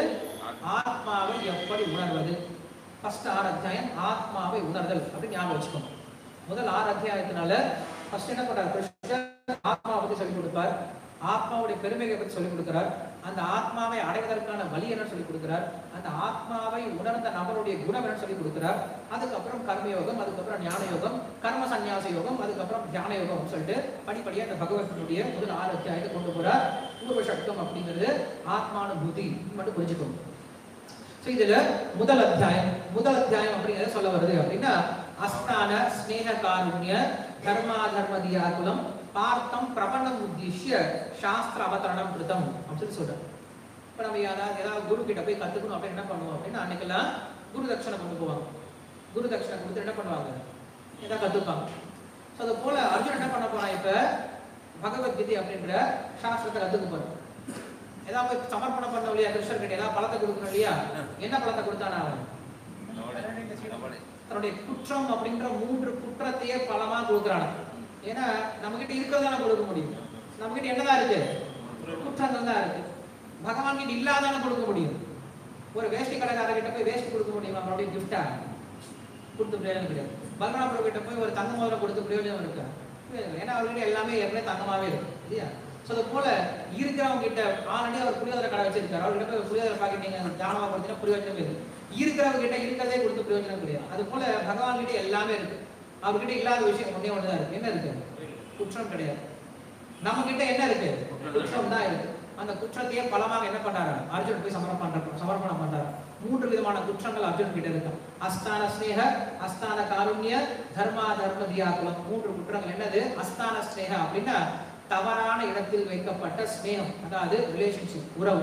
ஆத்மாவை எப்படி உணர்வது ஃபர்ஸ்ட் ஆறு அத்தியாயம் ஆத்மாவை உணர்தல் அப்படின்னு ஞாபகம் வச்சுக்கோங்க முதல் ஆறு அத்தியாயத்தினால ஃபர்ஸ்ட் என்ன பண்றாரு கிருஷ்ணர் ஆத்மாவை பத்தி சொல்லி கொடுப்பார் ஆத்மாவுடைய பெருமைகளை பத்தி சொல்லி கொடுக்கிறார் அந்த ஆத்மாவை அடைவதற்கான வழி என்ன சொல்லி கொடுக்கிறார் அந்த ஆத்மாவை உணர்ந்த நபருடைய குணம் என்ன சொல்லி கொடுக்கிறார் அதுக்கப்புறம் கர்மயோகம் அதுக்கப்புறம் ஞான யோகம் கர்ம சந்நியாச யோகம் அதுக்கப்புறம் தியான யோகம் சொல்லிட்டு படிப்படியா அந்த பகவத்தினுடைய முதல் ஆறு அத்தியாயத்தை கொண்டு போறார் பூர்வ சக்தம் அப்படிங்கிறது ஆத்மானுபூதி இது மட்டும் புரிஞ்சுக்கோங்க So, இதுல முதல் அத்தியாயம் முதல் அத்தியாயம் அப்படிங்கிறத சொல்ல வருது அப்படின்னா அஸ்தான ஸ்நேக காருண்ய தர்மா தர்மதியாகுலம் பார்த்தம் பிரபணம் உத்திஷ்ய சாஸ்திர அவதரணம் கிருதம் அப்படின்னு சொல்றேன் இப்ப நம்ம யாராவது ஏதாவது குரு கிட்ட போய் கத்துக்கணும் அப்படின்னு என்ன பண்ணுவோம் அப்படின்னா அன்னைக்கெல்லாம் குரு தட்சணை கொண்டு போவாங்க குரு தட்சணை கொடுத்து என்ன பண்ணுவாங்க ஏதாவது கத்துப்பாங்க ஸோ அது போல அர்ஜுன் என்ன பண்ண போறான் இப்ப பகவத்கீதை அப்படின்ற சாஸ்திரத்தை கத்துக்க போறான் ஏதாவது போய் சமர்ப்பணம் பண்ண இல்லையா கிருஷ்ணர் கிட்ட ஏதாவது பழத்தை கொடுக்கணும் இல்லையா என்ன பழத்தை கொடுத்தானா அவன் தன்னுடைய குற்றம் அப்படின்ற மூன்று குற்றத்தையே பலமா கொடுக்குறான ஏன்னா நம்ம கிட்ட இருக்கிறதான கொடுக்க முடியும் நம்ம கிட்ட என்னதான் இருக்கு குற்றங்கள் தான் இருக்கு பகவான் கிட்ட இல்லாதான கொடுக்க முடியும் ஒரு வேஷ்டி கடைக்காரர் கிட்ட போய் வேஷ்டி கொடுக்க முடியுமா அவருடைய கிஃப்டா கொடுத்து பிரயோஜனம் கிடையாது பலராம பிரபு கிட்ட போய் ஒரு தங்க முதல்ல கொடுத்து பிரயோஜனம் இருக்கா ஏன்னா அவர்கிட்ட எல்லாமே ஏற்கனவே தங்கமாவே இருக்கு இல்லையா ஸோ அது போல இருக்கிறவங்க கிட்ட ஆல்ரெடி அவர் புளியோதரை கடை வச்சிருக்காரு அவர்கிட்ட போய் புளியோதரை பாக்கெட் நீங்க தானமா கொடுத்தீங்கன்னா பிரயோஜனம் இல்லை இருக்கிறவங்க கிட்ட இருக்கிறதே கொடுத்து பிரயோஜனம் கிடையாது அது போல பகவான் கிட்ட எல்லாமே இருக்கு அவர்கிட்ட இல்லாத விஷயம் ஒண்ணே ஒண்ணுதான் இருக்கு என்ன இருக்கு குற்றம் கிடையாது நம்ம கிட்ட என்ன இருக்கு குற்றம் தான் இருக்கு அந்த குற்றத்தையே பலமாக என்ன பண்றாரு அர்ஜுன் போய் சமர்ப்பணம் பண்ற சமர்ப்பணம் பண்றாரு மூன்று விதமான குற்றங்கள் அர்ஜுன் கிட்ட இருக்கு அஸ்தான ஸ்நேக அஸ்தான காருண்ய தர்மா தர்ம தியாகுலம் மூன்று குற்றங்கள் என்னது அஸ்தான ஸ்நேக அப்படின்னா தவறான இடத்தில் வைக்கப்பட்ட ஸ்நேகம் அதாவது ரிலேஷன்ஷிப் உறவு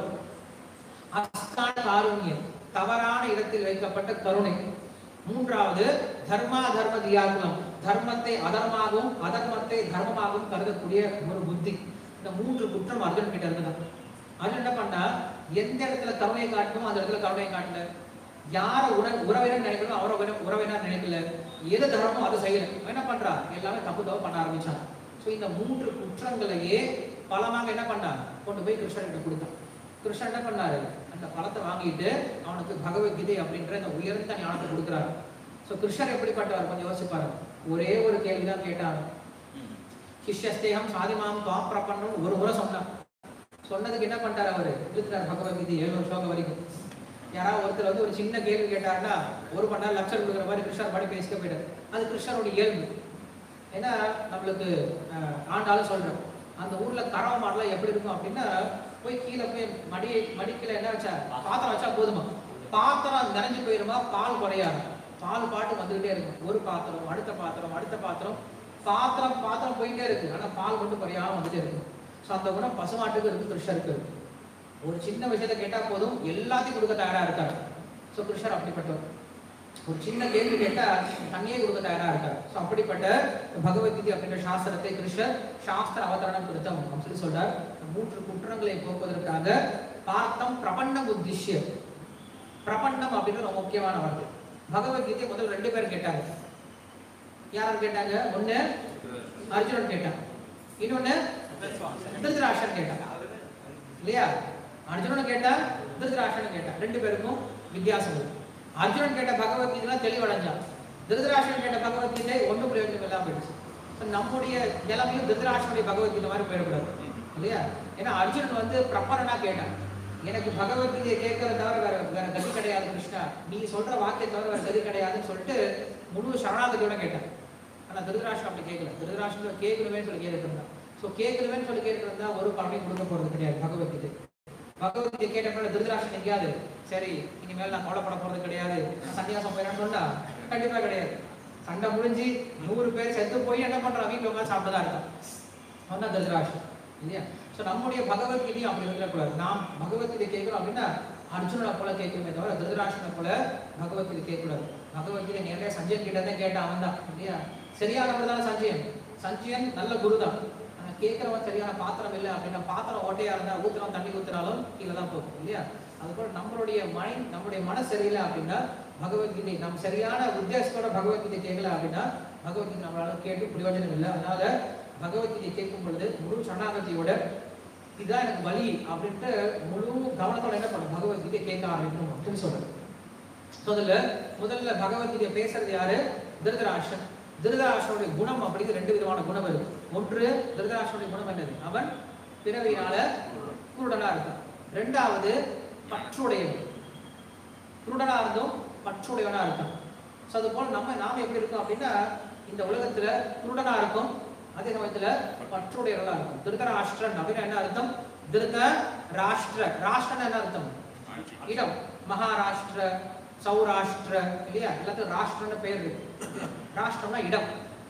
அஸ்தான காருண்யம் தவறான இடத்தில் வைக்கப்பட்ட கருணை மூன்றாவது தர்மா தர்ம தியாகுலம் தர்மத்தை அதர்மாகவும் அதர்மத்தை தர்மமாகவும் கருதக்கூடிய ஒரு புத்தி இந்த மூன்று குற்றம் அர்ஜுன் கிட்ட இருக்குதான் அர்ஜுன் என்ன பண்ணா எந்த இடத்துல கருணை காட்டணுமோ அந்த இடத்துல கருணை காட்டல யார உற உறவினர் நினைக்கணும் அவரை உற- உறவினர் நினைக்கல எது தர்மமோ அதை செய்யல அவன் என்ன பண்றா எல்லாமே தப்பு தப்பு பண்ண ஆரம்பிச்சான் சோ இந்த மூன்று குற்றங்களையே பலமாக என்ன பண்ணா கொண்டு போய் கிருஷ்ணர்கிட்ட கொடுத்தான் கிருஷ்ணன் என்ன பண்ணாரு அந்த பழத்தை வாங்கிட்டு அவனுக்கு பகவத்கீதை அப்படின்ற இந்த உயர்ந்த ஞானத்தை கொடுக்குறாரு சோ கிருஷ்ணர் எப்படிப்பட்டவர் கொஞ்சம் யோசிச்சு பாருங்க ஒரே ஒரு கேள்விதான் கேட்டாங்க சிஷ்யஸ்தேகம் சாதிமாம் துவாம் பிரபன்னம் ஒரு முறை சொன்னான் சொன்னதுக்கு என்ன பண்ணிட்டாரு அவரு இழுத்துட்டார் பகவத்கீதை ஏழு ஸ்லோகம் வரைக்கும் யாராவது ஒருத்தர் வந்து ஒரு சின்ன கேள்வி கேட்டாருன்னா ஒரு மணி நேரம் லெக்சர் கொடுக்குற மாதிரி கிருஷ்ணர் பாடி பேசிக்க போயிட்டாரு அது கிருஷ்ணருடைய இயல்பு ஏன்னா நம்மளுக்கு அஹ், ஆண்டாலும் சொல்றோம் அந்த ஊர்ல கறவை மாடெல்லாம் எப்படி இருக்கும் அப்படின்னா போய் கீழே போய் மடி மடிக்கல என்ன வச்சா பாத்திரம் வச்சா போதுமா பாத்திரம் நிறைஞ்சு போயிருமா பால் குறையாது பால் பாட்டு வந்துகிட்டே இருக்கும் ஒரு பாத்திரம் அடுத்த பாத்திரம் அடுத்த பாத்திரம் பாத்திரம் பாத்திரம் போயிட்டே இருக்கு ஆனா பால் மட்டும் குறையாம வந்துட்டே இருக்கு ஸோ அந்த குணம் பசுமாட்டுக்கு இருக்கு கிருஷ்ணருக்கு இருக்கு ஒரு சின்ன விஷயத்தை கேட்டா போதும் எல்லாத்தையும் கொடுக்க தயாரா இருக்காரு ஸோ கிருஷ்ணர் அப்படிப்பட்டவர் ஒரு சின்ன கேள்வி கேட்டா தண்ணியே கொடுக்க தயாரா இருக்காரு ஸோ அப்படிப்பட்ட பகவத்கீதை அப்படின்ற சாஸ்திரத்தை கிருஷ்ணர் சாஸ்திர அவதரணம் கொடுத்தம் அப்படின்னு சொல்லி சொல்றார் மூன்று குற்றங்களை போக்குவதற்காக பார்த்தம் பிரபண்ணம் உத்திஷ்ய பிரபண்ணம் அப்படின்ற ஒரு முக்கியமான வார்த்தை பகவத்கீதை முதல் ரெண்டு பேர் கேட்டாங்க யார் கேட்டாங்க ஒண்ணு அர்ஜுனன் கேட்டான் இன்னொன்னு திருதராஷன் கேட்டான் இல்லையா அர்ஜுனன் கேட்டா திருதராஷன் கேட்டான் ரெண்டு பேருக்கும் வித்தியாசம் இருக்கு அர்ஜுனன் கேட்ட பகவத்கீதை தெளிவடைஞ்சான் திருதராஷன் கேட்ட பகவத்கீதை ஒன்றும் பிரயோஜனம் இல்லாம போயிடுச்சு So, நம்முடைய நிலைமையும் திருதராஷனுடைய பகவத்கீதை மாதிரி போயிடக்கூடாது இல்லையா ஏன்னா அர்ஜுனன் வந்து பிரபரனா கேட்டான் எனக்கு பகவத்கீதையை கேட்கறத தவிர வேற வேற கதி கிடையாது கிருஷ்ணா நீ சொல்ற வாக்கிய தவிர வேற கதி கிடையாதுன்னு சொல்லிட்டு முழு சரணாகதியோட கேட்டான் ஆனா திருதராஷ்டிரம் அப்படி கேட்கல திருதராஷ்டிரம் கேட்கணுமே சொல்லி கேட்டுட்டு இருந்தான் ஸோ கேட்கணுமே சொல்லி கேட்டுட்டு இருந்தா ஒரு பலனையும் கொடுக்க போறது கிடையாது பகவத்கீதை பகவத்கீதை கேட்ட பிறகு திருதராஷ்டிரம் எங்கேயாவது சரி இனிமேல் நான் கவலைப்பட போறது கிடையாது நான் சன்னியாசம் போயிடறேன்னு சொன்னா கண்டிப்பா கிடையாது சண்டை முடிஞ்சு நூறு பேர் செத்து போய் என்ன பண்றான் வீட்டுல உட்காந்து சாப்பிட்டதா இருக்கான் சொன்னா திருதராஷ்டிரம் இல்லையா ஸோ நம்முடைய பகவத்கீதையும் அப்படி இருக்கக்கூடாது நாம் பகவத்கீதை கேட்கிறோம் அப்படின்னா அர்ஜுனனை போல கேட்கணுமே தவிர திருதராஷ்டிரனை போல பகவத்கீதை கேட்கக்கூடாது பகவத்கீதை நேரடியா சஞ்சயன் கிட்ட தான் கேட்டான் அவன் தான் இல்லையா சரியானவர் தானே சஞ்சயன் சஞ்சயன் நல்ல குரு தான் ஆனா கேட்கிறவன் சரியான பாத்திரம் இல்லை அப்படின்னா பாத்திரம் ஓட்டையா இருந்தா ஊத்துறவன் தண்ணி ஊத்துனாலும் கீழே தான் போகும் இல்லையா அதுபோல நம்மளுடைய மைண்ட் நம்மளுடைய மனசு சரியில்லை அப்படின்னா பகவத்கீதை நம்ம சரியான உத்தேசத்தோட பகவத்கீதை கேட்கல அப்படின்னா பகவத்கீதை நம்மளால கேட்டு பிரயோஜனம் இல்லை அதனால பகவத்கீதை கேட்கும் பொழுது முழு சரணாகதியோட இதுதான் எனக்கு வழி அப்படின்ட்டு முழு கவனத்தோட என்ன பண்ணும் பகவத்கீதை கேட்க ஆரம்பிக்கணும் அப்படின்னு சொல்றேன் ஸோ அதுல முதல்ல பகவத்கீதை பேசுறது யாரு திருதராஷ்டிரன் திருதராஷ்டிரனுடைய குணம் அப்படிங்கிற ரெண்டு விதமான குணம் இருக்கு ஒன்று திருதராஷ்டிரனுடைய குணம் என்னது அவன் பிறவியினால குருடனா இருக்கான் ரெண்டாவது பற்றுடையவன் குருடனா இருந்தும் பற்றுடையவனா இருக்கான் ஸோ அது போல நம்ம நாம எப்படி இருக்கோம் அப்படின்னா இந்த உலகத்துல குருடனா இருக்கும் அதே சமயத்துல பற்றுடையவர்களா இருக்கும் திருதராஷ்டிரன் அப்படின்னா என்ன அர்த்தம் திருத ராஷ்டிர ராஷ்டிரன் என்ன அர்த்தம் இடம் மகாராஷ்டிர சௌராஷ்டிர இல்லையா எல்லாத்துக்கும் ராஷ்டிரன்னு பெயர் இருக்கு ராஷ்டிரம்னா இடம்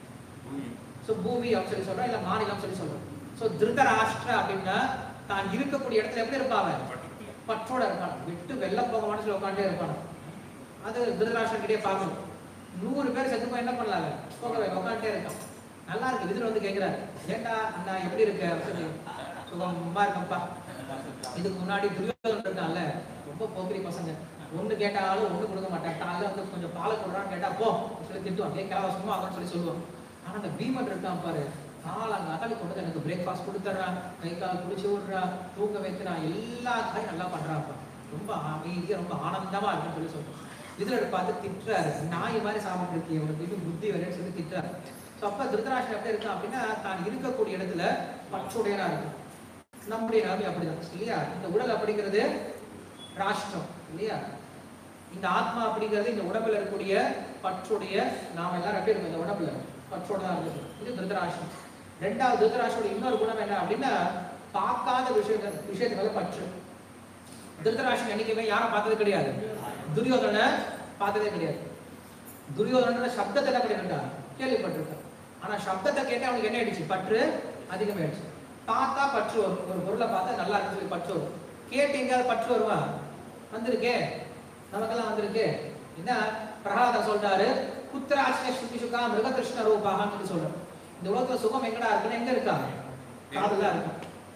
ஸோ பூமி அப்படின்னு சொல்லி சொல்றோம் இல்ல மாநிலம் சொல்லி சொல்றோம் ஸோ திருதராஷ்டிர அப்படின்னா தான் இருக்கக்கூடிய இடத்துல எப்படி இருப்பாங்க பற்றோட இருப்பான் விட்டு வெள்ள போக மனசுல உட்காண்டே இருப்பான் அது திருதராஷ்டிரன் கிட்டே பார்க்கணும் நூறு பேர் செத்து போய் என்ன பண்ணலாங்க போகவே உட்காண்டே இருக்கான் நல்லா இருக்கு விதில் வந்து கேட்கிறாரு ஏண்டா அண்ணா எப்படி இருக்க அப்படின்னு சொல்லி சுகமா இருக்கப்பா இதுக்கு முன்னாடி துரியோதனன் இருக்கான்ல ரொம்ப போக்கிரி பசங்க ஒண்ணு கேட்டாலும் ஒண்ணு கொடுக்க மாட்டான் காலைல வந்து கொஞ்சம் பாலை கொடுறான்னு கேட்டா போ சொல்லி திட்டுவான் ஏன் கிளவ சும்மா ஆகும்னு சொல்லி சொல்லுவான் ஆனா அந்த பீமன் இருக்கான் பாரு காலங்க அகலி கொண்டு வந்து எனக்கு பிரேக்ஃபாஸ்ட் கொடுத்துட்றான் கை கால் குடிச்சு விடுறான் தூங்க வைக்கிறான் எல்லா காயும் நல்லா பண்றான்ப்பா ரொம்ப அமைதியா ரொம்ப ஆனந்தமா இருக்குன்னு சொல்லி சொல்றான் இதுல பார்த்து திட்டுறாரு நாய் மாதிரி சாப்பிட்டு இருக்கீங்க உனக்கு இன்னும் புத்தி வரேன்னு சொல்லி திட்டுறாரு ஸோ அப்ப திருதராஷ்டிரம் எப்படி இருக்கான் அப்படின்னா தான் இருக்கக்கூடிய இடத்துல பற்றுடையனா இருக்கும் நம்முடைய நிலைமை அப்படிதான் இல்லையா இந்த உடல் அப்படிங்கிறது ராஷ்டிரம் இல்லையா இந்த ஆத்மா அப்படிங்கிறது இந்த உடம்புல இருக்கக்கூடிய பற்றுடைய நாம எல்லாரும் எப்படி இருக்கோம் இந்த உடம்புல பற்றோட தான் இருக்கு இது திருதராஷ்டிரம் ரெண்டாவது திருதராஷ்டிரோட இன்னொரு குணம் என்ன அப்படின்னா பார்க்காத விஷயங்கள் விஷயத்து மேல பற்று திருதராஷ்டிரம் என்னைக்குமே யாரும் பார்த்தது கிடையாது துரியோதனை பார்த்ததே கிடையாது துரியோதன சப்தத்தை என்ன பண்ணிருக்கா கேள்விப்பட்டிருக்கா ஆனா சப்தத்தை கேட்டு அவனுக்கு என்ன ஆயிடுச்சு பற்று அதிகமாயிடுச்சு பார்த்தா பற்று வரும் ஒரு பொருளை பார்த்தா நல்லா இருக்கு சொல்லி பற்று வரும் கேட்டு எங்கேயாவது பற்று வருமா வந்திருக்கே நமக்கெல்லாம் வந்திருக்கு என்ன பிரகலாதன் சொல்றாரு புத்திராட்சிய சுத்தி சுகா மிருககிருஷ்ண ரூபாகன்னு சொல்லி சொல்றாரு இந்த உலகத்துல சுகம் எங்கடா இருக்குன்னு எங்க இருக்கா காதுல இருக்கும்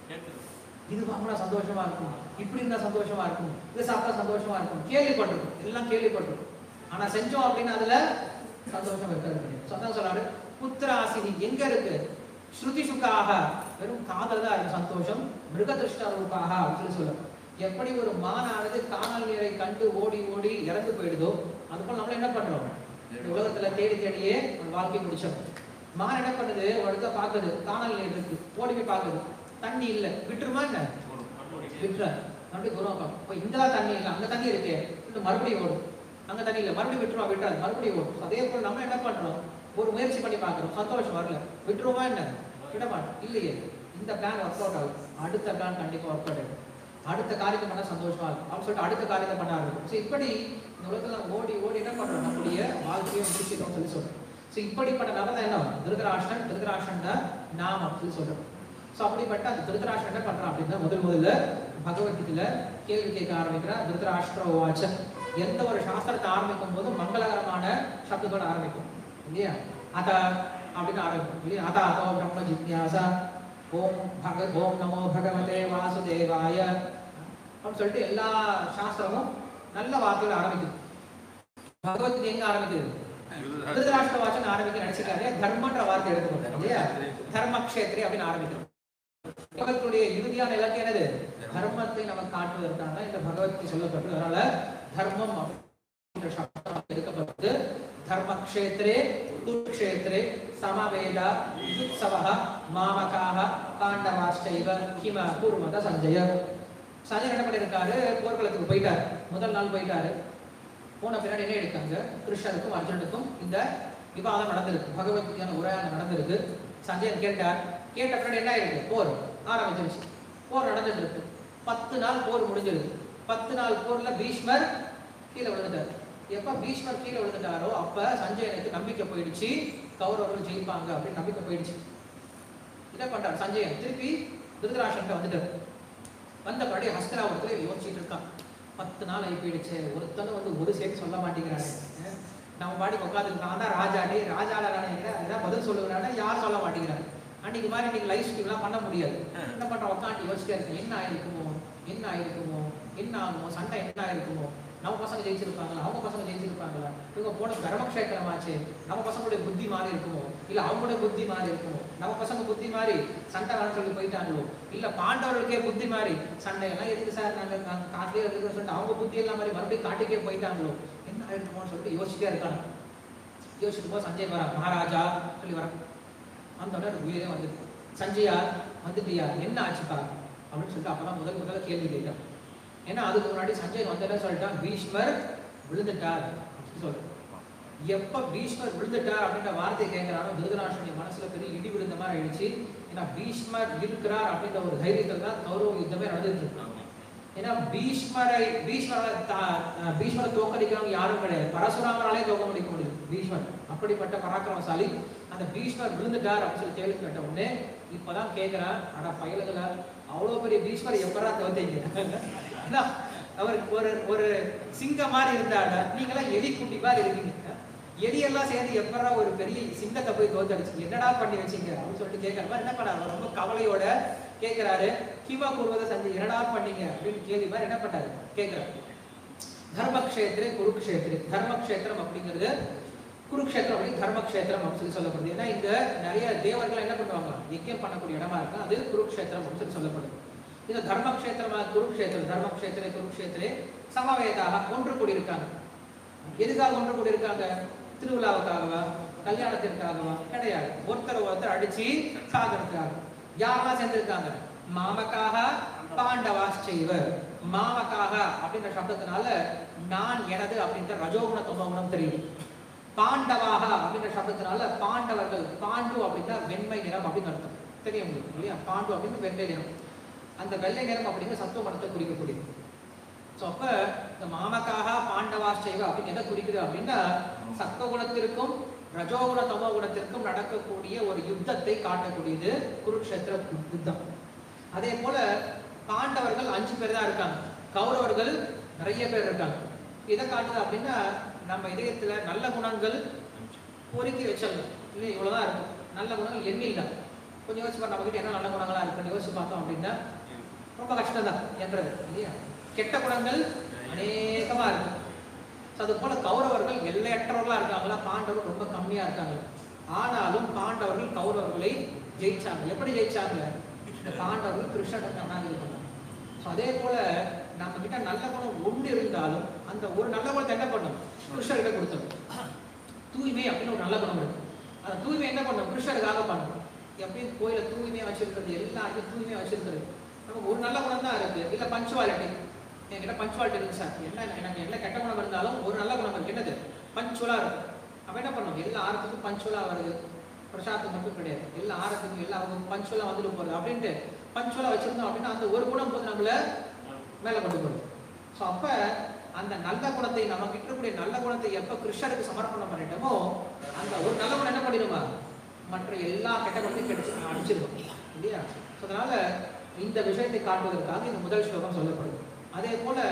இது வாங்கினா சந்தோஷமா இருக்கும் இப்படி இருந்தா சந்தோஷமா இருக்கும் இது சாப்பிட்டா சந்தோஷமா இருக்கும் கேள்விப்பட்டிருக்கும் எல்லாம் கேள்விப்பட்டிருக்கும் ஆனா செஞ்சோம் அப்படின்னு அதுல சந்தோஷம் இருக்கிறது கிடையாது சொன்னா சொல்றாரு புத்திராசினி எங்க இருக்கு ஸ்ருதி சுக்காக வெறும் காதல் தான் இருக்கு சந்தோஷம் மிருகதிருஷ்ட ரூபாக அப்படின்னு சொல்லுவாங்க எப்படி ஒரு மானானது காணல் நீரை கண்டு ஓடி ஓடி இறந்து போயிடுதோ அதுபோல நம்மள என்ன பண்றோம் இந்த உலகத்துல தேடி தேடியே ஒரு வாழ்க்கை முடிச்சோம் மான் என்ன பண்ணுது ஒரு இடத்த பாக்குது காணல் நீர் இருக்கு ஓடி போய் பாக்குது தண்ணி இல்ல விட்டுருமா என்ன விட்டுறாரு மறுபடியும் குருவா பார்க்கும் இப்போ இங்கெல்லாம் தண்ணி இல்லை அங்க தண்ணி இருக்கே இன்னும் மறுபடியும் ஓடும் அங்க தண்ணி இல்லை மறுபடியும் விட்டுருவா விட்டாது மறுபடியும் ஓடும் அதே போல நம்ம என்ன பண்றோம் ஒரு முயற்சி பண்ணி பார்க்குறோம் சந்தோஷம் வரல விட்டுருவோமா என்ன விட மாட்டோம் இல்லையே இந்த பிளான் ஒர்க் அவுட் ஆகும் அடுத்த பிளான் கண்டிப்பா ஒர்க் அவுட் ஆகும் அடுத்த காரியத்தை பண்ணா சந்தோஷமா இருக்கும் அப்படின்னு சொல்லிட்டு அடுத்த காரியத்தை பண்ண ஆரம்பிக்கும் ஸோ இப்படி இந்த உலகத்துல ஓடி ஓடி என்ன பண்றோம் நம்முடைய வாழ்க்கையை முடிச்சிட்டோம் சொல்லி சொல்றோம் ஸோ இப்படிப்பட்ட நபர் தான் என்ன திருதராஷ்டன் திருதராஷ்டன் தான் நாம் அப்படின்னு சொல்றோம் ஸோ அப்படிப்பட்ட அந்த திருதராஷ்டிரம் என்ன பண்றான் அப்படின்னா முதல் முதல்ல பகவத்கீதையில கேள்வி கேட்க ஆரம்பிக்கிறான் திருதராஷ்டிர வாச்ச எந்த ஒரு சாஸ்திரத்தை ஆரம்பிக்கும் போதும் மங்களகரமான சப்தத்தோட ஆரம்பிக்கும் இல்லையா அத அப்படின்னு ஆரம்பிக்கும் இல்லையா அத அதோ பிரம்ம ஜிக்யாசா ஓம் பக ஓம் நமோ பகவதே வாசுதேவாய அப்படின்னு சொல்லிட்டு எல்லா சாஸ்திரமும் நல்ல வார்த்தையோட ஆரம்பிக்குது பகவத்கீதை எங்க ஆரம்பிக்குது திருதராஷ்டிர வாசன் ஆரம்பிக்க நினைச்சிருக்காரு தர்மன்ற வார்த்தை எடுத்துக்கோங்க இல்லையா தர்மக்ஷேத்ரி அப்படின்னு ஆரம்பிக்கிறோம் பகவத்துடைய இறுதியான இலக்கு என்னது தர்மத்தை நமக்கு காட்டுவதற்காக இந்த பகவத்கீதை சொல்லப்பட்டு அதனால தர்மம் அப்படின்ற சப்தம் எடுக்கப்பட்டு தர்மக்ஷேத்ரே குருக்ஷேத்ரே சமவேத யுத்சவः மாமகாக பாண்டவாஷ்டைவ ஹிம குருமத சஞ்சய சஞ்சய் என்ன பண்ணிருக்காரு போர்க்களத்துக்கு போயிட்டாரு முதல் நாள் போயிட்டாரு போன பின்னாடி என்ன எடுக்காங்க கிருஷ்ணருக்கும் அர்ஜுனுக்கும் இந்த விவாதம் நடந்திருக்கு பகவத்கீதையான உரையாடல் நடந்திருக்கு சஞ்சயன் கேட்டார் கேட்ட பின்னாடி என்ன ஆயிருக்கு போர் ஆரம்பிச்சிருச்சு போர் நடந்துட்டு இருக்கு பத்து நாள் போர் முடிஞ்சிருக்கு பத்து நாள் போர்ல பீஷ்மர் கீழே விழுந்துட்டார் எப்ப பீஷ்மர் கீழே விழுந்துட்டாரோ அப்ப சஞ்சயனுக்கு நம்பிக்கை போயிடுச்சு கௌரவர்கள் ஜெயிப்பாங்க அப்படின்னு நம்பிக்கை போயிடுச்சு என்ன பண்றார் சஞ்சயன் திருப்பி திருதராஷன்ட்ட வந்துட்டார் வந்த படி ஹஸ்திராபுரத்துல யோசிச்சுட்டு இருக்கான் பத்து நாள் ஆகி போயிடுச்சு ஒருத்தனும் வந்து ஒரு சேர்த்து சொல்ல மாட்டேங்கிறாங்க அஹ் நம்ம பாடி உட்காந்து நான் தான் ராஜாடி ராஜால நினைக்கிறேன் அதான் பதில் சொல்லுகிறாங்க யார் சொல்ல மாட்டேங்கிறாங்க அன்னைக்கு மாதிரி நீங்க லைவ் ஸ்ட்ரீம்லாம் பண்ண முடியாது என்ன பண்ற உட்காந்து யோசிச்சுட்டே இருக்கேன் என்ன ஆயிருக்குமோ என்ன ஆயிருக்குமோ என்ன ஆகுமோ சண்டை என்ன ஆயிருக்குமோ நம்ம பசங்க ஜெயிச்சிருப்பாங்களா அவங்க பசங்க ஜெயிச்சிருப்பாங்களா இவங்க போன தர்மக்ஷேத்திரமாச்சு நம்ம பசங்களுடைய புத்தி மாறி இருக்குமோ இல்ல அவங்களுடைய புத்தி மாறி இருக்குமோ நம்ம பசங்க புத்தி மாறி சண்டை வேணும் சொல்லி போயிட்டாங்களோ இல்ல பாண்டவர்களுக்கே புத்தி மாறி சண்டை எல்லாம் எதுக்கு சார் நாங்க நாங்க காட்டிலே இருக்கிறோம் சொல்லிட்டு அவங்க புத்தி எல்லாம் மாதிரி மறுபடியும் காட்டுக்கே போயிட்டாங்களோ என்ன ஆயிருக்குமோன்னு சொல்லிட்டு யோசிச்சுட்டே இருக்காங்க யோசிச்சுட்டு போது சஞ்சய் வரா மகாராஜா சொல்லி வர அந்த உடனே எனக்கு உயிரே வந்து சஞ்சயா வந்துட்டியா என்ன ஆச்சுப்பா அப்படின்னு சொல்லிட்டு அப்பதான் முதல் முதல்ல கேள்வி கேட்டான் ஏன்னா அதுக்கு முன்னாடி சஞ்சய் வந்தேன்னு சொல்லிட்டான் பீஷ்மர் விழுந்துட்டார் அப்படின்னு சொல்றான் எப்ப பீஷ்மர் விழுந்துட்டார் அப்படின்ற வார்த்தை கேட்கிறானோ திருதராஷ்டிரனுடைய மனசுல பெரிய இடி விழுந்த மாதிரி ஆயிடுச்சு ஏன்னா பீஷ்மர் இருக்கிறார் அப்படின்ற ஒரு தைரியத்தில் தான் கௌரவ யுத்தமே நடந்துட்டு இருக்கு ஏன்னா பீஷ்மரை பீஷ்மரை தா- அஹ் பீஷ்மரை தோக்கடிக்கிறவங்க யாரும் கிடையாது பரசுராமராலே தோக்க முடிக்க முடியும் பீஷ்மர் அப்படிப்பட்ட பராக்கிரமசாலி அந்த பீஷ்மர் விழுந்துட்டார் அப்படின்னு சொல்லி கேள்வி கேட்ட உடனே இப்பதான் கேட்கிறான் ஆனா பயலுகள அவ்வளவு பெரிய பீஷ்மர் எப்பரா தோத்தீங்க ஏன்னா, அவர் ஒரு ஒரு சிங்கம் மாதிரி இருந்தாட நீங்களாம் எலி குட்டி மாதிரி இருக்கீங்க எலியெல்லாம் சேர்ந்து எப்பரா ஒரு பெரிய சிங்கத்தை போய் தோத்தடிச்சு என்னடா பண்ணி வச்சீங்க அப்படின்னு சொல்லிட்டு கேட்கறப்ப என்ன பண்ணாரு அவர் ரொம்ப கவலையோட கேட்கிறாரு கிவா கூறுவதை செஞ்சு என்னடா பண்ணீங்க அப்படின்னு கேள்வி மாதிரி என்ன பண்ணாரு கேட்கிறாரு தர்மக்ஷேத்திரே குருக்ஷேத்திரே தர்மக்ஷேத்திரம் அப்படிங்கிறது குருக்ஷேத்திரம் அப்படி தர்மக்ஷேத்திரம் அப்படின்னு சொல்லி சொல்லப்படுது ஏன்னா இங்க நிறைய தேவர்கள் என்ன பண்ணுவாங்க யஜ்யம் பண்ணக்கூடிய இடமா இருக்கு அது குருக்ஷேத்திரம் அப்படின்னு சொல்லி சொல்லப்படுது இந்த தர்மக்ஷேத்திரமா குருக்ஷேத்திரம் தர்மக்ஷேத்திரே குருக்ஷேத்திரே சமவேதாக ஒன்று கூடியிருக்காங்க எதுக்காக ஒன்று கூடியிருக்காங்க திருவிழாவுக்காகவா கல்யாணத்திற்காகவா கிடையாது ஒருத்தர் ஒருத்தர் அடிச்சு சாகிறதுக்காக யாரெல்லாம் சேர்ந்திருக்காங்க மாமக்காக பாண்டவாశ్చైவர் மாமக்காக அப்படின்ற சப்தத்தினால நான் எனது அப்படின்ற ரஜோகுண தமோகுணம் தெரியுது பாண்டவாக அப்படின்ற சப்தத்தினால பாண்டவர்கள் பாண்டு அப்படின்னா வெண்மை நிறம் அப்படின்னு அர்த்தம் தெரியும் உங்களுக்கு இல்லையா பாண்டு அப்படின்னு வெள்ளை நிறம் அந்த வெள்ளை நிறம் அப்படிங்கிற சத்துவ குணத்தை குறிக்கக்கூடியது ஸோ அப்ப இந்த மாமக்காக பாண்டவாశ్చைவ அப்படின்னு எதை குறிக்குது அப்படின்னா சத்துவகுணத்திற்கும் ரஜோகுண தமோ குணத்திற்கும் நடக்கக்கூடிய ஒரு யுத்தத்தை காட்டக்கூடியது குருக்ஷேத்திர யுத்தம் அதே போல பாண்டவர்கள் அஞ்சு பேர் தான் இருக்காங்க கௌரவர்கள் நிறைய பேர் இருக்காங்க இதை காட்டுது அப்படின்னா நம்ம இதயத்துல நல்ல குணங்கள் பொறுக்கி வச்சிடலாம் இல்லை இவ்வளவுதான் இருக்கும் நல்ல குணங்கள் எண்ணில் தான் கொஞ்சம் யோசிச்சு பாரு நம்ம கிட்ட என்ன நல்ல குணங்களா இருக்குன்னு யோசிச்சு பார்த்தோம் அப்படின்னா ரொம்ப கஷ்டம் தான் என்றது இல்லையா கெட்ட குணங்கள் அநேகமா இருக்கு So, அது போல கௌரவர்கள் எல்லையற்றவர்களா இருக்காங்களா பாண்டவர்கள் ரொம்ப கம்மியா இருக்காங்க ஆனாலும் பாண்டவர்கள் கௌரவர்களை ஜெயிச்சாங்க எப்படி ஜெயிச்சாங்க இந்த பாண்டவர்கள் கிருஷ்ணன் அண்ணாங்க ஸோ அதே போல நம்ம கிட்ட நல்ல குணம் ஒன்று இருந்தாலும் அந்த ஒரு நல்ல குணத்தை என்ன பண்ணும் கிருஷ்ணர்கிட்ட கொடுத்தோம் தூய்மை அப்படின்னு ஒரு நல்ல குணம் இருக்கு அந்த தூய்மை என்ன பண்ணும் கிருஷ்ணருக்காக பண்ணும் எப்பயும் கோயில தூய்மையா வச்சிருக்கிறது எல்லாத்தையும் தூய்மையா வச்சிருக்கிறது நமக்கு ஒரு நல்ல குணம் தான் இருக்கு இல்ல பஞ்சுவாலிட்டி என்கிட்ட பஞ்சுவாலிட்டி இருக்கு சார் என்ன எனக்கு என்ன கெட்ட குணம் இருந்தாலும் ஒரு நல்ல குணம் இருக்கு என்னது பஞ்சுவலா இருக்கும் அவன் என்ன பண்ணும் எல்லா ஆரத்துக்கும் பஞ்சுவலா வருது பிரசாதம் மட்டும் கிடையாது எல்லா ஆரத்துக்கும் எல்லா பஞ்சுவலா வந்துட்டு போறது அப்படின்ட்டு பஞ்சுவலா வச்சிருந்தோம் அப்படின்னா அந்த ஒரு குணம் போது நம்மள மேல கொண்டு போடும் ஸோ அப்ப அந்த நல்ல குணத்தை நம்ம கிட்ட இருக்கக்கூடிய நல்ல குணத்தை எப்ப கிருஷ்ணருக்கு சமர்ப்பணம் பண்ணிட்டோமோ அந்த ஒரு நல்ல குணம் என்ன பண்ணிடுமா மற்ற எல்லா கெட்ட குணத்தையும் கிடைச்சு அடிச்சிருக்கும் இல்லையா ஸோ அதனால இந்த விஷயத்தை காட்டுவதற்காக இந்த முதல் ஸ்லோகம் சொல்லப்படுது அதே போல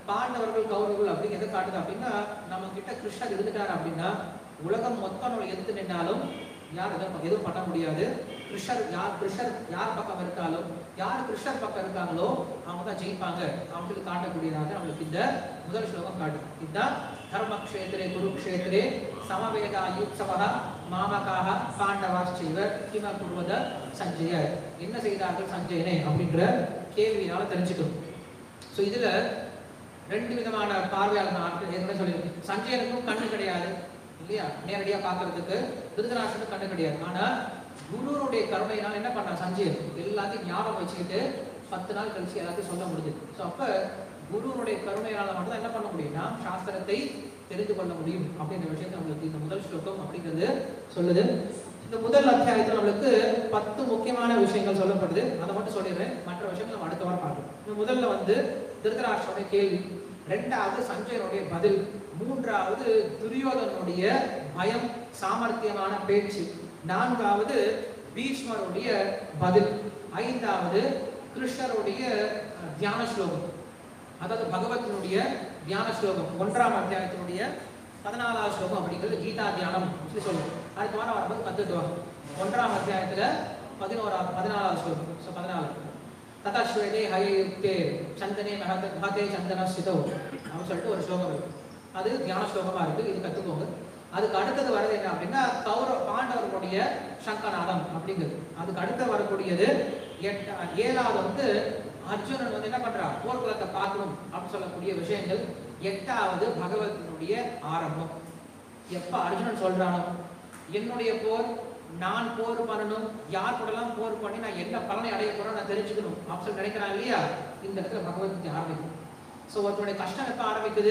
பாண்டவர்கள் கௌரவர்கள் அப்படின்னு எதை காட்டுது அப்படின்னா நம்ம கிட்ட கிருஷ்ணர் இருந்துட்டார் அப்படின்னா உலகம் மொத்தம் நம்ம எதிர்த்து நின்னாலும் யார் எதுவும் எதுவும் பண்ண முடியாது கிருஷ்ணர் யார் கிருஷ்ணர் யார் பக்கம் இருக்காலும் யார் கிருஷ்ணர் பக்கம் இருக்காங்களோ அவங்க தான் ஜெயிப்பாங்க அவங்களுக்கு காட்டக்கூடியதாக நம்மளுக்கு இந்த முதல் ஸ்லோகம் காட்டும் இதுதான் தர்மக்ஷேத்திரே குருக்ஷேத்திரே சமவேதா யுத்சவா மாமகாக பாண்டவாಶ್ಚைவ கிம குருவத சஞ்சய என்ன செய்தார்கள் சஞ்சயனே அப்படின்ற கேள்வியினால தெரிஞ்சுக்கணும் ஸோ இதுல ரெண்டு விதமான பார்வையாளர் ஆட்கள் ஏற்கனவே சொல்லியிருக்கேன் சஞ்சயனுக்கும் கண்ணு கிடையாது இல்லையா நேரடியா பார்க்கறதுக்கு திருதராஷ்டனுக்கு கண்ணு கிடையாது ஆனா குருவனுடைய கருணையினால் என்ன பண்ணான் சஞ்சயன் எல்லாத்தையும் ஞாபகம் வச்சுக்கிட்டு பத்து நாள் கழிச்சு எல்லாத்தையும் சொல்ல முடியுது ஸோ அப்ப குருவனுடைய கருணையினால மட்டும் தான் என்ன பண்ண முடியும்னா சாஸ்திரத்தை தெரிந்து கொள்ள முடியும் அப்படின்ற விஷயத்தை நம்மளுக்கு இந்த முதல் ஸ்லோகம் அப்படிங்கிறது சொல்லுது இந்த முதல் அத்தியாயத்தில் நம்மளுக்கு பத்து முக்கியமான விஷயங்கள் சொல்லப்படுது அதை மட்டும் சொல்லிடுறேன் மற்ற விஷயங்கள் நம்ம அடுத்த வாரம் பார்க்கலாம் இந்த முதல்ல வந்து திருதராஷ்டனுடைய கேள்வி ரெண்டாவது சஞ்சயனுடைய பதில் மூன்றாவது துரியோதனுடைய பயம் சாமர்த்தியமான பேச்சு நான்காவது பீஷ்மருடைய பதில் ஐந்தாவது கிருஷ்ணருடைய அஹ், தியான ஸ்லோகம் அதாவது பகவத்தினுடைய தியான ஸ்லோகம் ஒன்றாம் அத்தியாயத்தினுடைய பதினாலாவது ஸ்லோகம் அப்படிங்கிறது கீதா தியானம் சொல்லி சொல்லுவோம் அடுத்த வாரம் வரும்போது கத்துட்டு வாங்க ஒன்றாம் அத்தியாயத்துல பதினோராவது பதினாலாவது ஸ்லோகம் ஸோ பதினாலு ததாஸ்வேதே ஹயயுக்தே சந்தனே மகத மகதே சந்தன ஸ்திதோ அப்படின்னு சொல்லிட்டு ஒரு ஸ்லோகம் இருக்கு அது தியான ஸ்லோகமா இருக்கு இது கத்துக்கோங்க அதுக்கு அடுத்தது வர்றது என்ன அப்படின்னா கௌரவ பாண்டவர்களுடைய சங்கநாதம் அப்படிங்கிறது அதுக்கு அடுத்து வரக்கூடியது எட்ட ஏழாவது வந்து அர்ஜுனன் வந்து என்ன பண்றான் போர்க்குலத்தை பார்க்கணும் அப்படின்னு சொல்லக்கூடிய விஷயங்கள் எட்டாவது பகவத்தினுடைய ஆரம்பம் எப்ப அர்ஜுனன் சொல்றானோ என்னுடைய போர் நான் போர் பண்ணணும் யார் கூடலாம் போர் பண்ணி நான் என்ன பலனை அடைய போறோம் நான் தெரிஞ்சுக்கணும் அப்படின்னு சொல்லி நினைக்கிறான் இல்லையா இந்த இடத்துல பகவத்கீதை ஆரம்பிக்கும் ஸோ ஒருத்தனுடைய கஷ்டம் எப்ப ஆரம்பிக்குது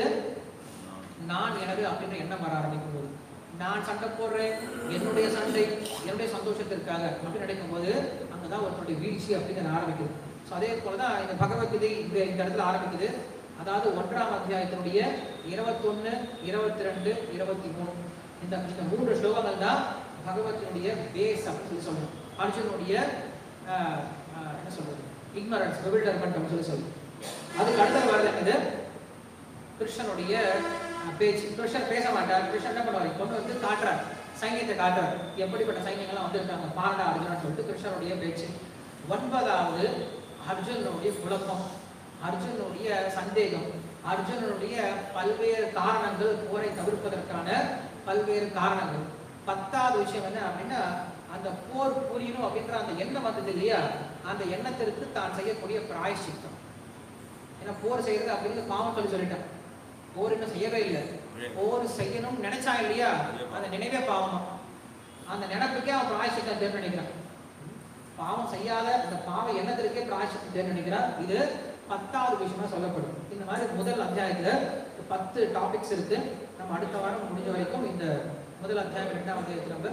நான் எனது அப்படின்ற எண்ணம் வர ஆரம்பிக்கும் போது நான் சண்டை போடுறேன் என்னுடைய சண்டை என்னுடைய சந்தோஷத்திற்காக அப்படின்னு நினைக்கும் போது அங்கதான் ஒருத்தனுடைய வீழ்ச்சி அப்படிங்கிறது ஆரம்பிக்குது ஸோ அதே போலதான் இந்த பகவத்கீதை இந்த இந்த இடத்துல ஆரம்பிக்குது அதாவது ஒன்றாம் அத்தியாயத்தினுடைய இருபத்தொன்னு இருபத்தி ரெண்டு இருபத்தி மூணு இந்த இந்த மூன்று ஸ்லோகங்கள் தான் பகவத்தினுடைய பேஸ் அப்படின்னு சொல்லி சொல்லணும் அர்ஜுனுடைய ஆஹ், ஆஹ், என்ன சொல்றது இக்னரன்ஸ் பெவில்டர்மெண்ட் அப்படின்னு சொல்லி சொல்லணும் அதுக்கு அடுத்தது வருது என்னது கிருஷ்ணனுடைய அஹ், பேச்சு கிருஷ்ணன் பேச மாட்டார் கிருஷ்ணன் என்ன பண்ணுவார் கொண்டு வந்து காட்டுறார் சைன்யத்தை காட்டுறார் எப்படிப்பட்ட சைன்யங்கள்லாம் வந்திருக்காங்க பாரடா அர்ஜுனன் சொல்லிட்டு கிருஷ்ணனுடைய பேச்சு ஒன்பதாவது அர்ஜுனனுடைய குழப்பம் அர்ஜுனனுடைய சந்தேகம் அர்ஜுனனுடைய பல்வேறு காரணங்கள் போரை தவிர்ப்பதற்கான பல்வேறு காரணங்கள் பத்தாவது விஷயம் என்ன அப்படின்னா அந்த போர் புரியணும் அப்படின்ற அந்த எண்ணம் வந்தது இல்லையா அந்த எண்ணத்திற்கு தான் செய்யக்கூடிய பிராயசித்தம் ஏன்னா போர் செய்யறது அப்படின்னு பாவம் சொல்லி சொல்லிட்டான் போர் இன்னும் செய்யவே இல்லை போர் செய்யணும் நினைச்சா இல்லையா அந்த நினைவே பாவமா அந்த நினைப்புக்கே அவன் பிராயசித்தம் தேர்ந்து நினைக்கிறான் பாவம் செய்யாத அந்த பாவ எண்ணத்திற்கே பிராயசித்தம் தேர்ந்து நினைக்கிறான் இது பத்தாவது விஷயமா சொல்லப்படும் இந்த மாதிரி முதல் அத்தியாயத்துல பத்து டாபிக்ஸ் இருக்கு நம்ம அடுத்த வாரம் முடிஞ்ச வரைக்கும் இந்த முதல் அத்தியாயம் இரண்டாம் அத்தியாயத்துல நம்ம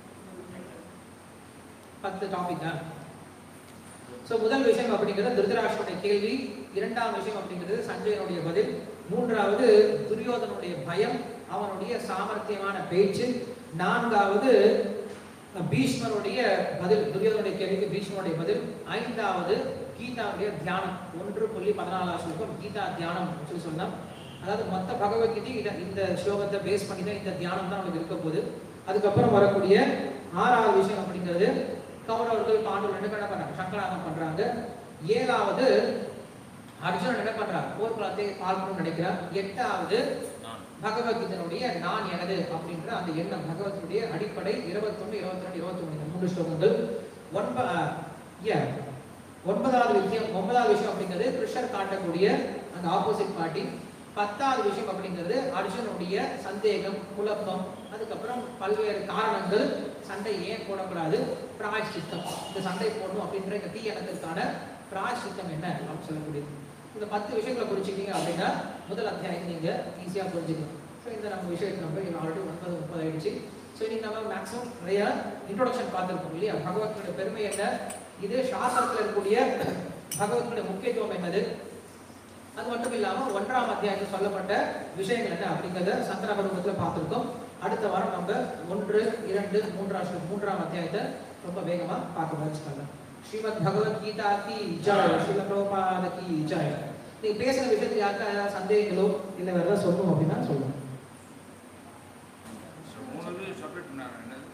பத்து டாபிக் தான் சோ முதல் விஷயம் அப்படிங்கிறது திருதராஷ்டனுடைய கேள்வி இரண்டாம் விஷயம் அப்படிங்கிறது சஞ்சயனுடைய பதில் மூன்றாவது துரியோதனுடைய பயம் அவனுடைய சாமர்த்தியமான பேச்சு நான்காவது பீஷ்மருடைய பதில் துரியோதனுடைய கேள்விக்கு பீஷ்மருடைய பதில் ஐந்தாவது கீதாவுடைய தியானம் ஒன்று புள்ளி பதினாலாவது ஸ்லோகம் கீதா தியானம் அப்படின்னு சொல்லி சொன்னோம் அதாவது மொத்த பகவத்கீதை இத- இந்த ஸ்லோகத்தை பேஸ் பண்ணி தான் இந்த தியானம் தான் நமக்கு இருக்க போகுது அதுக்கப்புறம் வரக்கூடிய ஆறாவது விஷயம் அப்படிங்கிறது கௌரவர்கள் பாண்டவர்கள் என்ன பண்றாங்க சங்கராதம் பண்றாங்க ஏழாவது அர்ஜுனன் என்ன பண்றான் போர்க்குளத்தை பார்க்கணும்னு நினைக்கிறான் எட்டாவது பகவத்கீதனுடைய நான் எனது அப்படின்ற அந்த எண்ணம் பகவத்துடைய அடிப்படை இருபத்தொன்னு இருபத்தி ரெண்டு இருபத்தி மூணு இந்த மூன்று ஸ்லோகங்கள் ஒன்ப அஹ், yeah. ஒன்பதாவது விஷயம் ஒன்பதாவது விஷயம் அப்படிங்கிறது கிருஷ்ணர் காட்டக்கூடிய அந்த ஆப்போசிட் பார்ட்டி பத்தாவது விஷயம் அப்படிங்கிறது அர்ஜுனுடைய சந்தேகம் குழப்பம் அதுக்கப்புறம் பல்வேறு காரணங்கள் சண்டை ஏன் போடக்கூடாது பிராயஷ்சித்தம் இந்த சண்டை போடணும் அப்படின்ற இந்த தீ எண்ணத்திற்கான பிராயஷ்சித்தம் என்ன அப்படின்னு சொல்லக்கூடியது இந்த பத்து விஷயங்களை குறிச்சிட்டீங்க அப்படின்னா முதல் அத்தியாயம் நீங்க ஈஸியா புரிஞ்சுக்கலாம் ஸோ இந்த நம்ம விஷயத்தை நம்ம ஆல்ரெடி ஒன்பது முப்பது ஆயிடுச்சு ஸோ இன்னைக்கு நம்ம மேக்ஸிமம் நிறைய இன்ட்ரோடக்ஷன் பார்த்துருக்கோம் இல்லையா பகவத்னுடைய பெருமை என்ன இது சாஸ்திரத்தில் இருக்கக்கூடிய பகவத்னுடைய முக்கியத்துவம் என்னது அது மட்டும் இல்லாம ஒன்றாம் அத்தியாயத்தில் சொல்லப்பட்ட விஷயங்கள் என்ன அப்படிங்கிறத சந்திர ரூபத்தில் பார்த்துருக்கோம் அடுத்த வாரம் நம்ம ஒன்று இரண்டு மூன்றாம் ஸ்லோ- மூன்றாம் அத்தியாயத்தை ரொம்ப வேகமா பார்க்க முயற்சிக்கலாம் ஸ்ரீமத் பகவத்கீதா கி ஜெய் ஸ்ரீல பிரபுபாத கி ஜெய் நீங்க பேசுற விஷயத்துல யாருக்கா ஏதாவது சந்தேகங்களோ இல்ல வேற ஏதாவது சொல்லணும் அப்படின்னா சொல்லுங்க மூணு இது செப்பரேட் பண்ணாங்க என்னது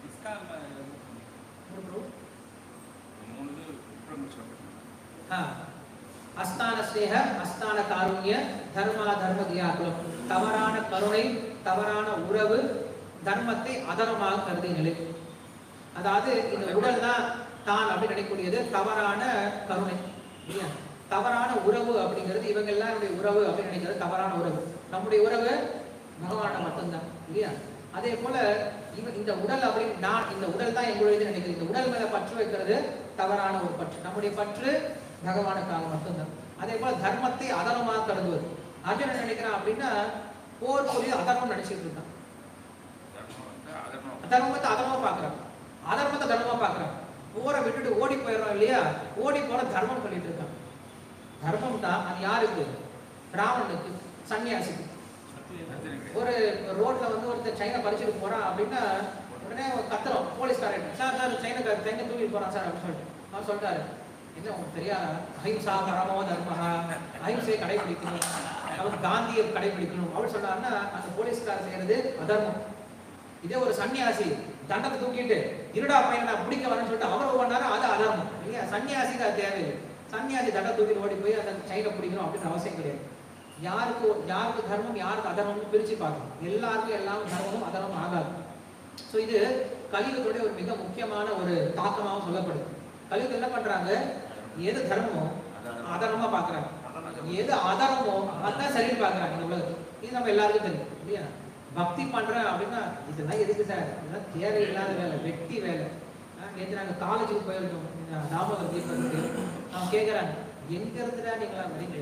மூணு இது டிஃப்ரெண்ட் செப்பரேட் பண்ணாங்க ஆ. அஸ்தான ஸ்நேக அஸ்தான காருண்ய தர்மா தர்ம தியாகுலம் தவறான கருணை தவறான உறவு தர்மத்தை அதரமாக கருதிய நிலை அதாவது இந்த உடல் தான் தான் அப்படின்னு நினைக்கக்கூடியது தவறான கருணை இல்லையா தவறான உறவு அப்படிங்கிறது இவங்க எல்லாருடைய உறவு அப்படின்னு நினைக்கிறது தவறான உறவு நம்முடைய உறவு பகவான மட்டும்தான் இல்லையா அதே போல இவ இந்த உடல் அப்படின்னு நான் இந்த உடல் தான் எங்களுடையது நினைக்கிறேன் இந்த உடல் மேல பற்று வைக்கிறது தவறான ஒரு பற்று நம்முடைய பற்று பகவானுக்காக மட்டும்தான் அதே போல தர்மத்தை அதர்மமாக கருதுவது அர்ஜுனன் நினைக்கிறான் அப்படின்னா போர் புரிய அதர்மம் நினைச்சிட்டு இருக்கான் தர்மம் வந்து அதர்மம் அதர்மத்தை அதர்மமா பாக்குறான் அதர்மத்தை தர்மமா பாக்குறான் போரை விட்டுட்டு ஓடி போயிடுறோம் இல்லையா ஓடி போற தர்மம் சொல்லிட்டு இருக்கான் தர்மம் தான் அது யாருக்கு ராவணனுக்கு சன்னியாசிக்கு ஒரு ரோட்ல வந்து ஒருத்தர் சைனா பறிச்சுட்டு போறான் அப்படின்னா உடனே கத்துறோம் போலீஸ்காரன் சார் சார் சைனா சைனா தூக்கிட்டு போறான் சார் அப்படின்னு சொல்லிட்டு அவர் சொல்லிட்டாரு என்ன உங்களுக்கு தெரியாதா அஹிம்சா பரமோ தர்மஹா அஹிம்சையை கடைபிடிக்கணும் அவர் காந்தியை கடைபிடிக்கணும் அவர் சொன்னாருன்னா அந்த போலீஸ்காரர் செய்யறது அதர்மம் இதே ஒரு சன்னியாசி தண்டத்தை தூக்கிட்டு இருடா பையனை நான் பிடிக்க வரேன்னு சொல்லிட்டு அவர் பண்ணாரு அது அதர்மம் இல்லையா சன்னியாசிக்கு அது தேவையில்லை சன்னியாசி தண்டை தூக்கிட்டு ஓடி போய் அந்த சைனை பிடிக்கணும் அப்படின்னு அவசியம் கிடையாது யாருக்கு யாருக்கு தர்மம் யாருக்கு அதர்மம்னு பிரிச்சு பார்க்கணும் எல்லாருக்கும் எல்லாம் தர்மமும் அதர்மம் ஆகாது ஸோ இது கலியுகத்துடைய ஒரு மிக முக்கியமான ஒரு தாக்கமாகவும் சொல்லப்படுது கலியுகம் என்ன பண்றாங்க எது தர்மமோ அதர்மமா பார்க்கறாங்க எது அதர்மமோ அதான் சரின்னு பார்க்கறாங்க இந்த உலகத்துல இது நம்ம எல்லாருக்கும் தெரியும் இல்லையா பக்தி பண்றேன் அப்படின்னா இதெல்லாம் எதுக்கு சார் இதெல்லாம் தேவையில்லாத வேலை வெட்டி வேலை ஆஹ் நேத்து நாங்க காலேஜுக்கு போயிருக்கோம் இந்த தாமோதர தீபத்துக்கு அவங்க கேக்குறாங்க எங்க இருந்துடா நீங்களா வரீங்க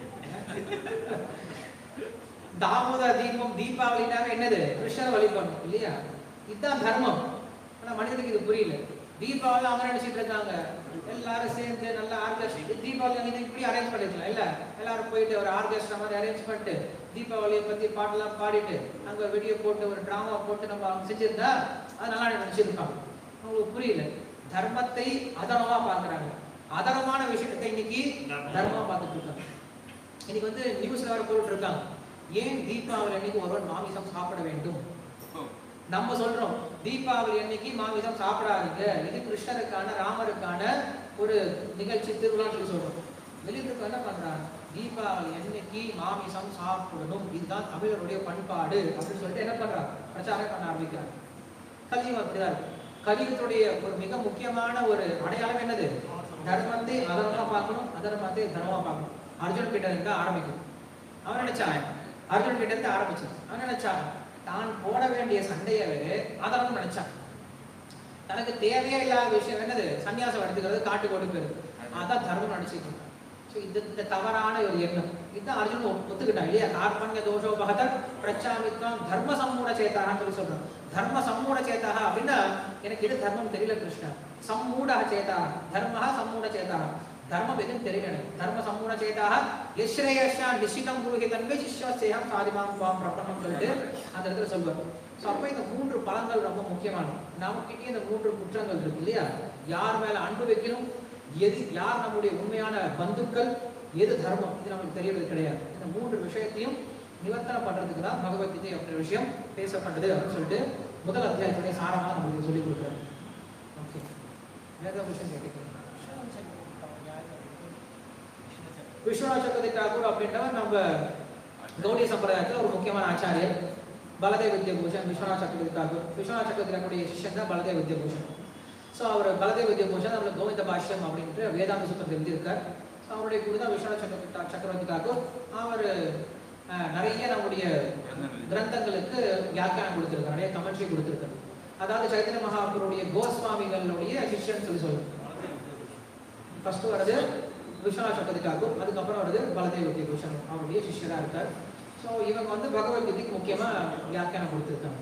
தாமோதர தீபம் தீபாவளினாவே என்னது கிருஷ்ணர் வழிபடணும் இல்லையா இதுதான் தர்மம் ஆனா மனிதனுக்கு இது புரியல தீபாவளி அவங்க நினைச்சிட்டு இருக்காங்க எல்லாரும் சேர்ந்து நல்லா ஆர்கெஸ்ட்ரா தீபாவளி அங்க இப்படி அரேஞ்ச் பண்ணிருக்கலாம் இல்ல எல்லாரும் போயிட்டு ஒரு ஆர்கெஸ்ட்ரா மாதிரி அரேஞ்ச் பண்ணிட்டு தீபாவளியை பத்தி பாட்டெல்லாம் பாடிட்டு அங்க வீடியோ போட்டு ஒரு டிராமா போட்டு நம்ம அவங்க செஞ்சிருந்தா அது நல்லா நினைச்சிருப்பாங்க அவங்களுக்கு புரியல தர்மத்தை அதர்மமா பாக்குறாங்க அதர்மமான விஷயத்தை இன்னைக்கு தர்மமா பார்த்துட்டு இருக்காங்க இன்னைக்கு வந்து நியூஸ்ல வர போட்டு இருக்காங்க ஏன் தீபாவளி அன்னைக்கு ஒருவன் மாமிசம் சாப்பிட வேண்டும் நம்ம சொல்றோம் தீபாவளி அன்னைக்கு மாமிசம் சாப்பிடாதீங்க இது கிருஷ்ணருக்கான ராமருக்கான ஒரு நிகழ்ச்சி திருவிழான்னு சொல்லி சொல்றோம் வெளியிட்டு என்ன பண்றாங்க தீபாவளி அன்னைக்கு மாமிசம் சாப்பிடணும் இதுதான் தமிழருடைய பண்பாடு அப்படின்னு சொல்லிட்டு என்ன பண்றாங்க பிரச்சாரம் பண்ண ஆரம்பிக்கிறாங்க கலியுகம் அப்படிதான் இருக்கு கலியுகத்துடைய ஒரு மிக முக்கியமான ஒரு அடையாளம் என்னது தர்மத்தை அதர்மமா பார்க்கணும் அதர்மத்தை தர்மமா பார்க்கணும் அர்ஜுன் கிட்ட இருந்து ஆரம்பிக்கும் அவன் நினைச்சான் அர்ஜுன் கிட்ட இருந்து ஆரம்பிச்சான் அவன் நினைச்சான் தான் போட வேண்டிய சண்டையவே அதர்மம் நினைச்சான் தனக்கு தேவையே இல்லாத விஷயம் என்னது சன்னியாசம் எடுத்துக்கிறது காட்டு கொடுக்கிறது அதான் தர்மம் நினைச்சிட்டு இருந்தான் ஸோ இந்த இந்த தவறான ஒரு எண்ணம் இதுதான் அர்ஜுன் ஒத்து- ஒத்துக்கிட்டான் இல்லையா கார்பண்ய தோஷோ பகதர் பிரச்சாமித்வம் தர்ம சம்மூட சேத்தான்னு சொல்லி சொல்றோம் தர்ம சம்மூட சேதாக அப்படின்னா எனக்கு இது தர்மம் தெரியல கிருஷ்ணா சம்மூட சேதா தர்ம சம்மூட சேதா தர்மம் எதுவும் தெரியல எனக்கு தர்ம சம்மூட சேதா எஸ்ரேயஷா நிஷிதம் குருகி தன்மை சிஷ்யசேகம் சாதிமாம் பாம் பிரபணம் சொல்லிட்டு அந்த இடத்துல சொல்லுவார் ஸோ அப்போ இந்த மூன்று பலங்கள் ரொம்ப முக்கியமானது நமக்கிட்டே இந்த மூன்று குற்றங்கள் இருக்கு இல்லையா யார் மேல அன்பு வைக்கணும் எது யார் நம்முடைய உண்மையான பந்துக்கள் எது தர்மம் இது நமக்கு தெரியறது கிடையாது இந்த மூன்று விஷயத்தையும் நிவர்த்தனம் பண்றதுக்கு தான் பகவத்கீதை அப்படின்ற விஷயம் பேசப்பட்டது அப்படின்னு சொல்லிட்டு முதல் அத்தியாயத்துடைய சாரமாக நம்மளுக்கு சொல்லிக் கொடுக்குறாரு ஓகே வேற ஏதாவது விஷயம் கேட்டுக்கிறேன் விஸ்வநாத் சக்கரவர்த்தி தாக்கூர் அப்படின்றவர் நம்ம கௌடிய சம்பிரதாயத்தில் ஒரு முக்கியமான ஆச்சாரியர் பலதேவ வித்யபூஷன் விஸ்வநாத் சக்கரவர்த்தி தாக்கூர் விஸ்வநாத் சக்கரவர்த்தி தாக்கூருடைய சிஷ்யன் தான் பலதேவ வித்யபூஷன் ஸோ அவர் பலதேவ வித்யபூஷன் நம்மளுக்கு கோவிந்த பாஷ்யம் அப்படின்ட்டு வேதாந்த சுத்தம் எழுதியிருக்கார் ஸோ அவருடைய குரு தான் விஸ்வநாத் சக்கரவர்த்தி தா- சக்கரவர்த்தி தாக்கூர் அவர் அஹ், நிறைய நம்முடைய கிரந்தங்களுக்கு வியாக்கியானம் கொடுத்திருக்காரு நிறைய கமெண்ட்ரி கொடுத்திருக்காரு அதாவது சைத்தன்ய மகாபுருடைய கோஸ்வாமிகளுடைய சிஷ்யன் சொல்லி சொல்லுவோம் ஃபர்ஸ்ட் வருது விஸ்வநாத் சக்கரவர்த்தி தாக்கூர் அதுக்கப்புறம் வருது பலதேவ வித்யபூஷன் அவருடைய சிஷ்யரா இருக்கார் ஸோ இவங்க வந்து பகவத்கீதைக்கு முக்கியமா வியாக்கியானம் கொடுத்திருக்காங்க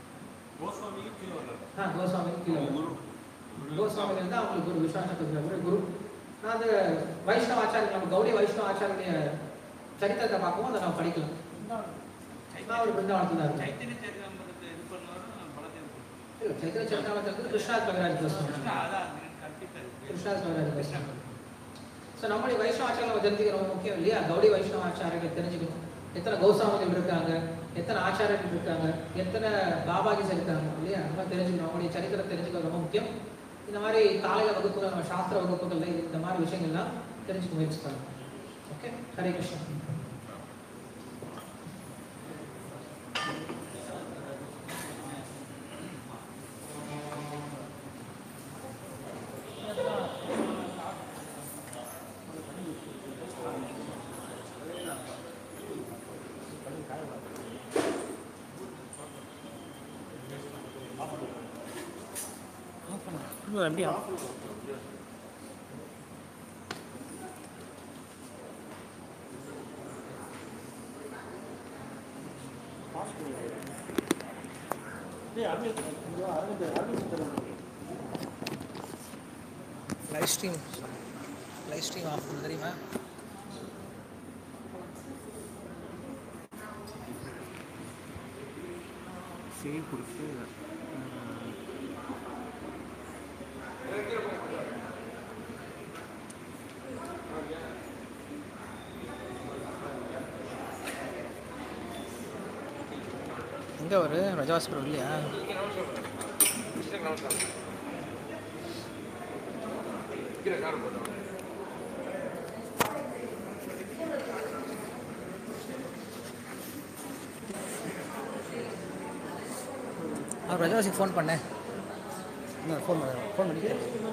ஆ கோஸ்வாமி கீழே வரும். கோஸ்வாமிகள் வந்து அவங்களுக்கு குரு விஸ்வநாத் சக்கரவர்த்தி தாக்கூர் குரு நான் அந்த வைஷ்ணவ ஆச்சாரியர் நம்ம கௌடி வைஷ்ணவ ஆச்சாரிய சரித்திரத்தை பார்க்கவும் அதை நம்ம படிக்கலாம் நான் ஒரு பிருந்தாவனத்தில் தான் இருக்கேன் சைத்தன்ய சரிதாமிரத்தை இது பண்ணுவாரு பலதேவ் இல்ல, சைத்திர சரித்திரத்தில் வந்து கிருஷ்ணா கவிராஜ் கோஸ்வாமி அதான் கற்பித்தாரு கிருஷ்ணா கவிராஜ் கோஸ்வாமி ஸோ நம்மளுடைய வைஷ்ணவ ஆச்சாரம் நம்ம தெரிஞ்சுக்கிறோம் ரொம்ப முக்கியம் இல்லையா கௌடி வைஷ்ணவ ஆச்சாரங்கள் தெரிஞ்சுக்கணும் எத்தனை கௌசாமிகள் இருக்காங்க எத்தனை ஆச்சாரர்கள் இருக்காங்க எத்தனை பாபாஜிஸ் இருக்காங்க இல்லையா நம்ம தெரிஞ்சுக்கணும் அவங்களுடைய சரித்திரம் தெரிஞ்சுக்கிறது ரொம்ப முக்கியம் இந்த மாதிரி காலையில வகுப்புகள் நம்ம சாஸ்திர வகுப்புகள்ல இந்த மாதிரி விஷயங்கள்லாம் தெரிஞ்சுக்க முயற்சி பண்ணணும் ஓகே ஹரே கிருஷ்ணா அப்படியா live stream live stream off பண்ண தெரியுமா சேவ் கொடுத்து எங்கே ஒரு ரஜாஸ்புரம் இல்லையா அவர் ரஜாசிக்கு ஃபோன் பண்ணேன் ஃபோன் பண்ண ஃபோன் பண்ணி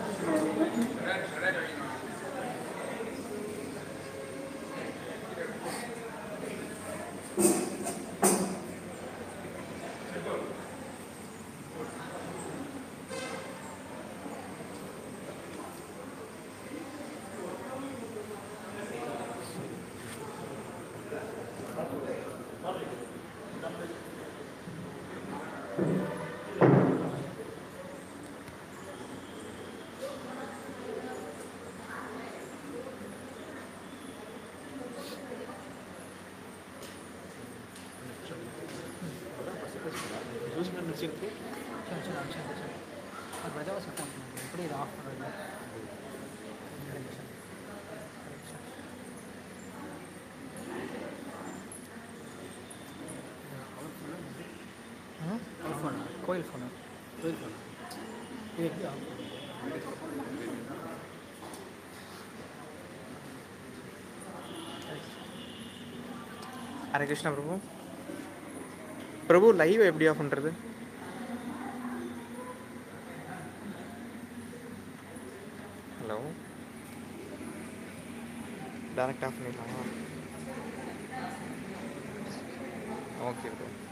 யூஸ் பண்ணி வச்சுருக்கு சரி சரி சரி சரி அவர் ரஜாவாசி ஃபோன் பண்ணாங்க எப்படி இதை ஆஃப் பண்ணுறது ஹரே கிருஷ்ணா. ஹரே கிருஷ்ணா. ம்? ஃபோன் கோயில் ஃபோனு கோயில் ஃபோன் இது எப்படி ஆஃப் ஹரே கிருஷ்ணா பிரபு பிரபு லைவ் எப்படி ஆஃப் பண்ணுறது ஹலோ டேரக்ட் ஆஃப் பண்ணிடலாமா ஓகே ப்ரோ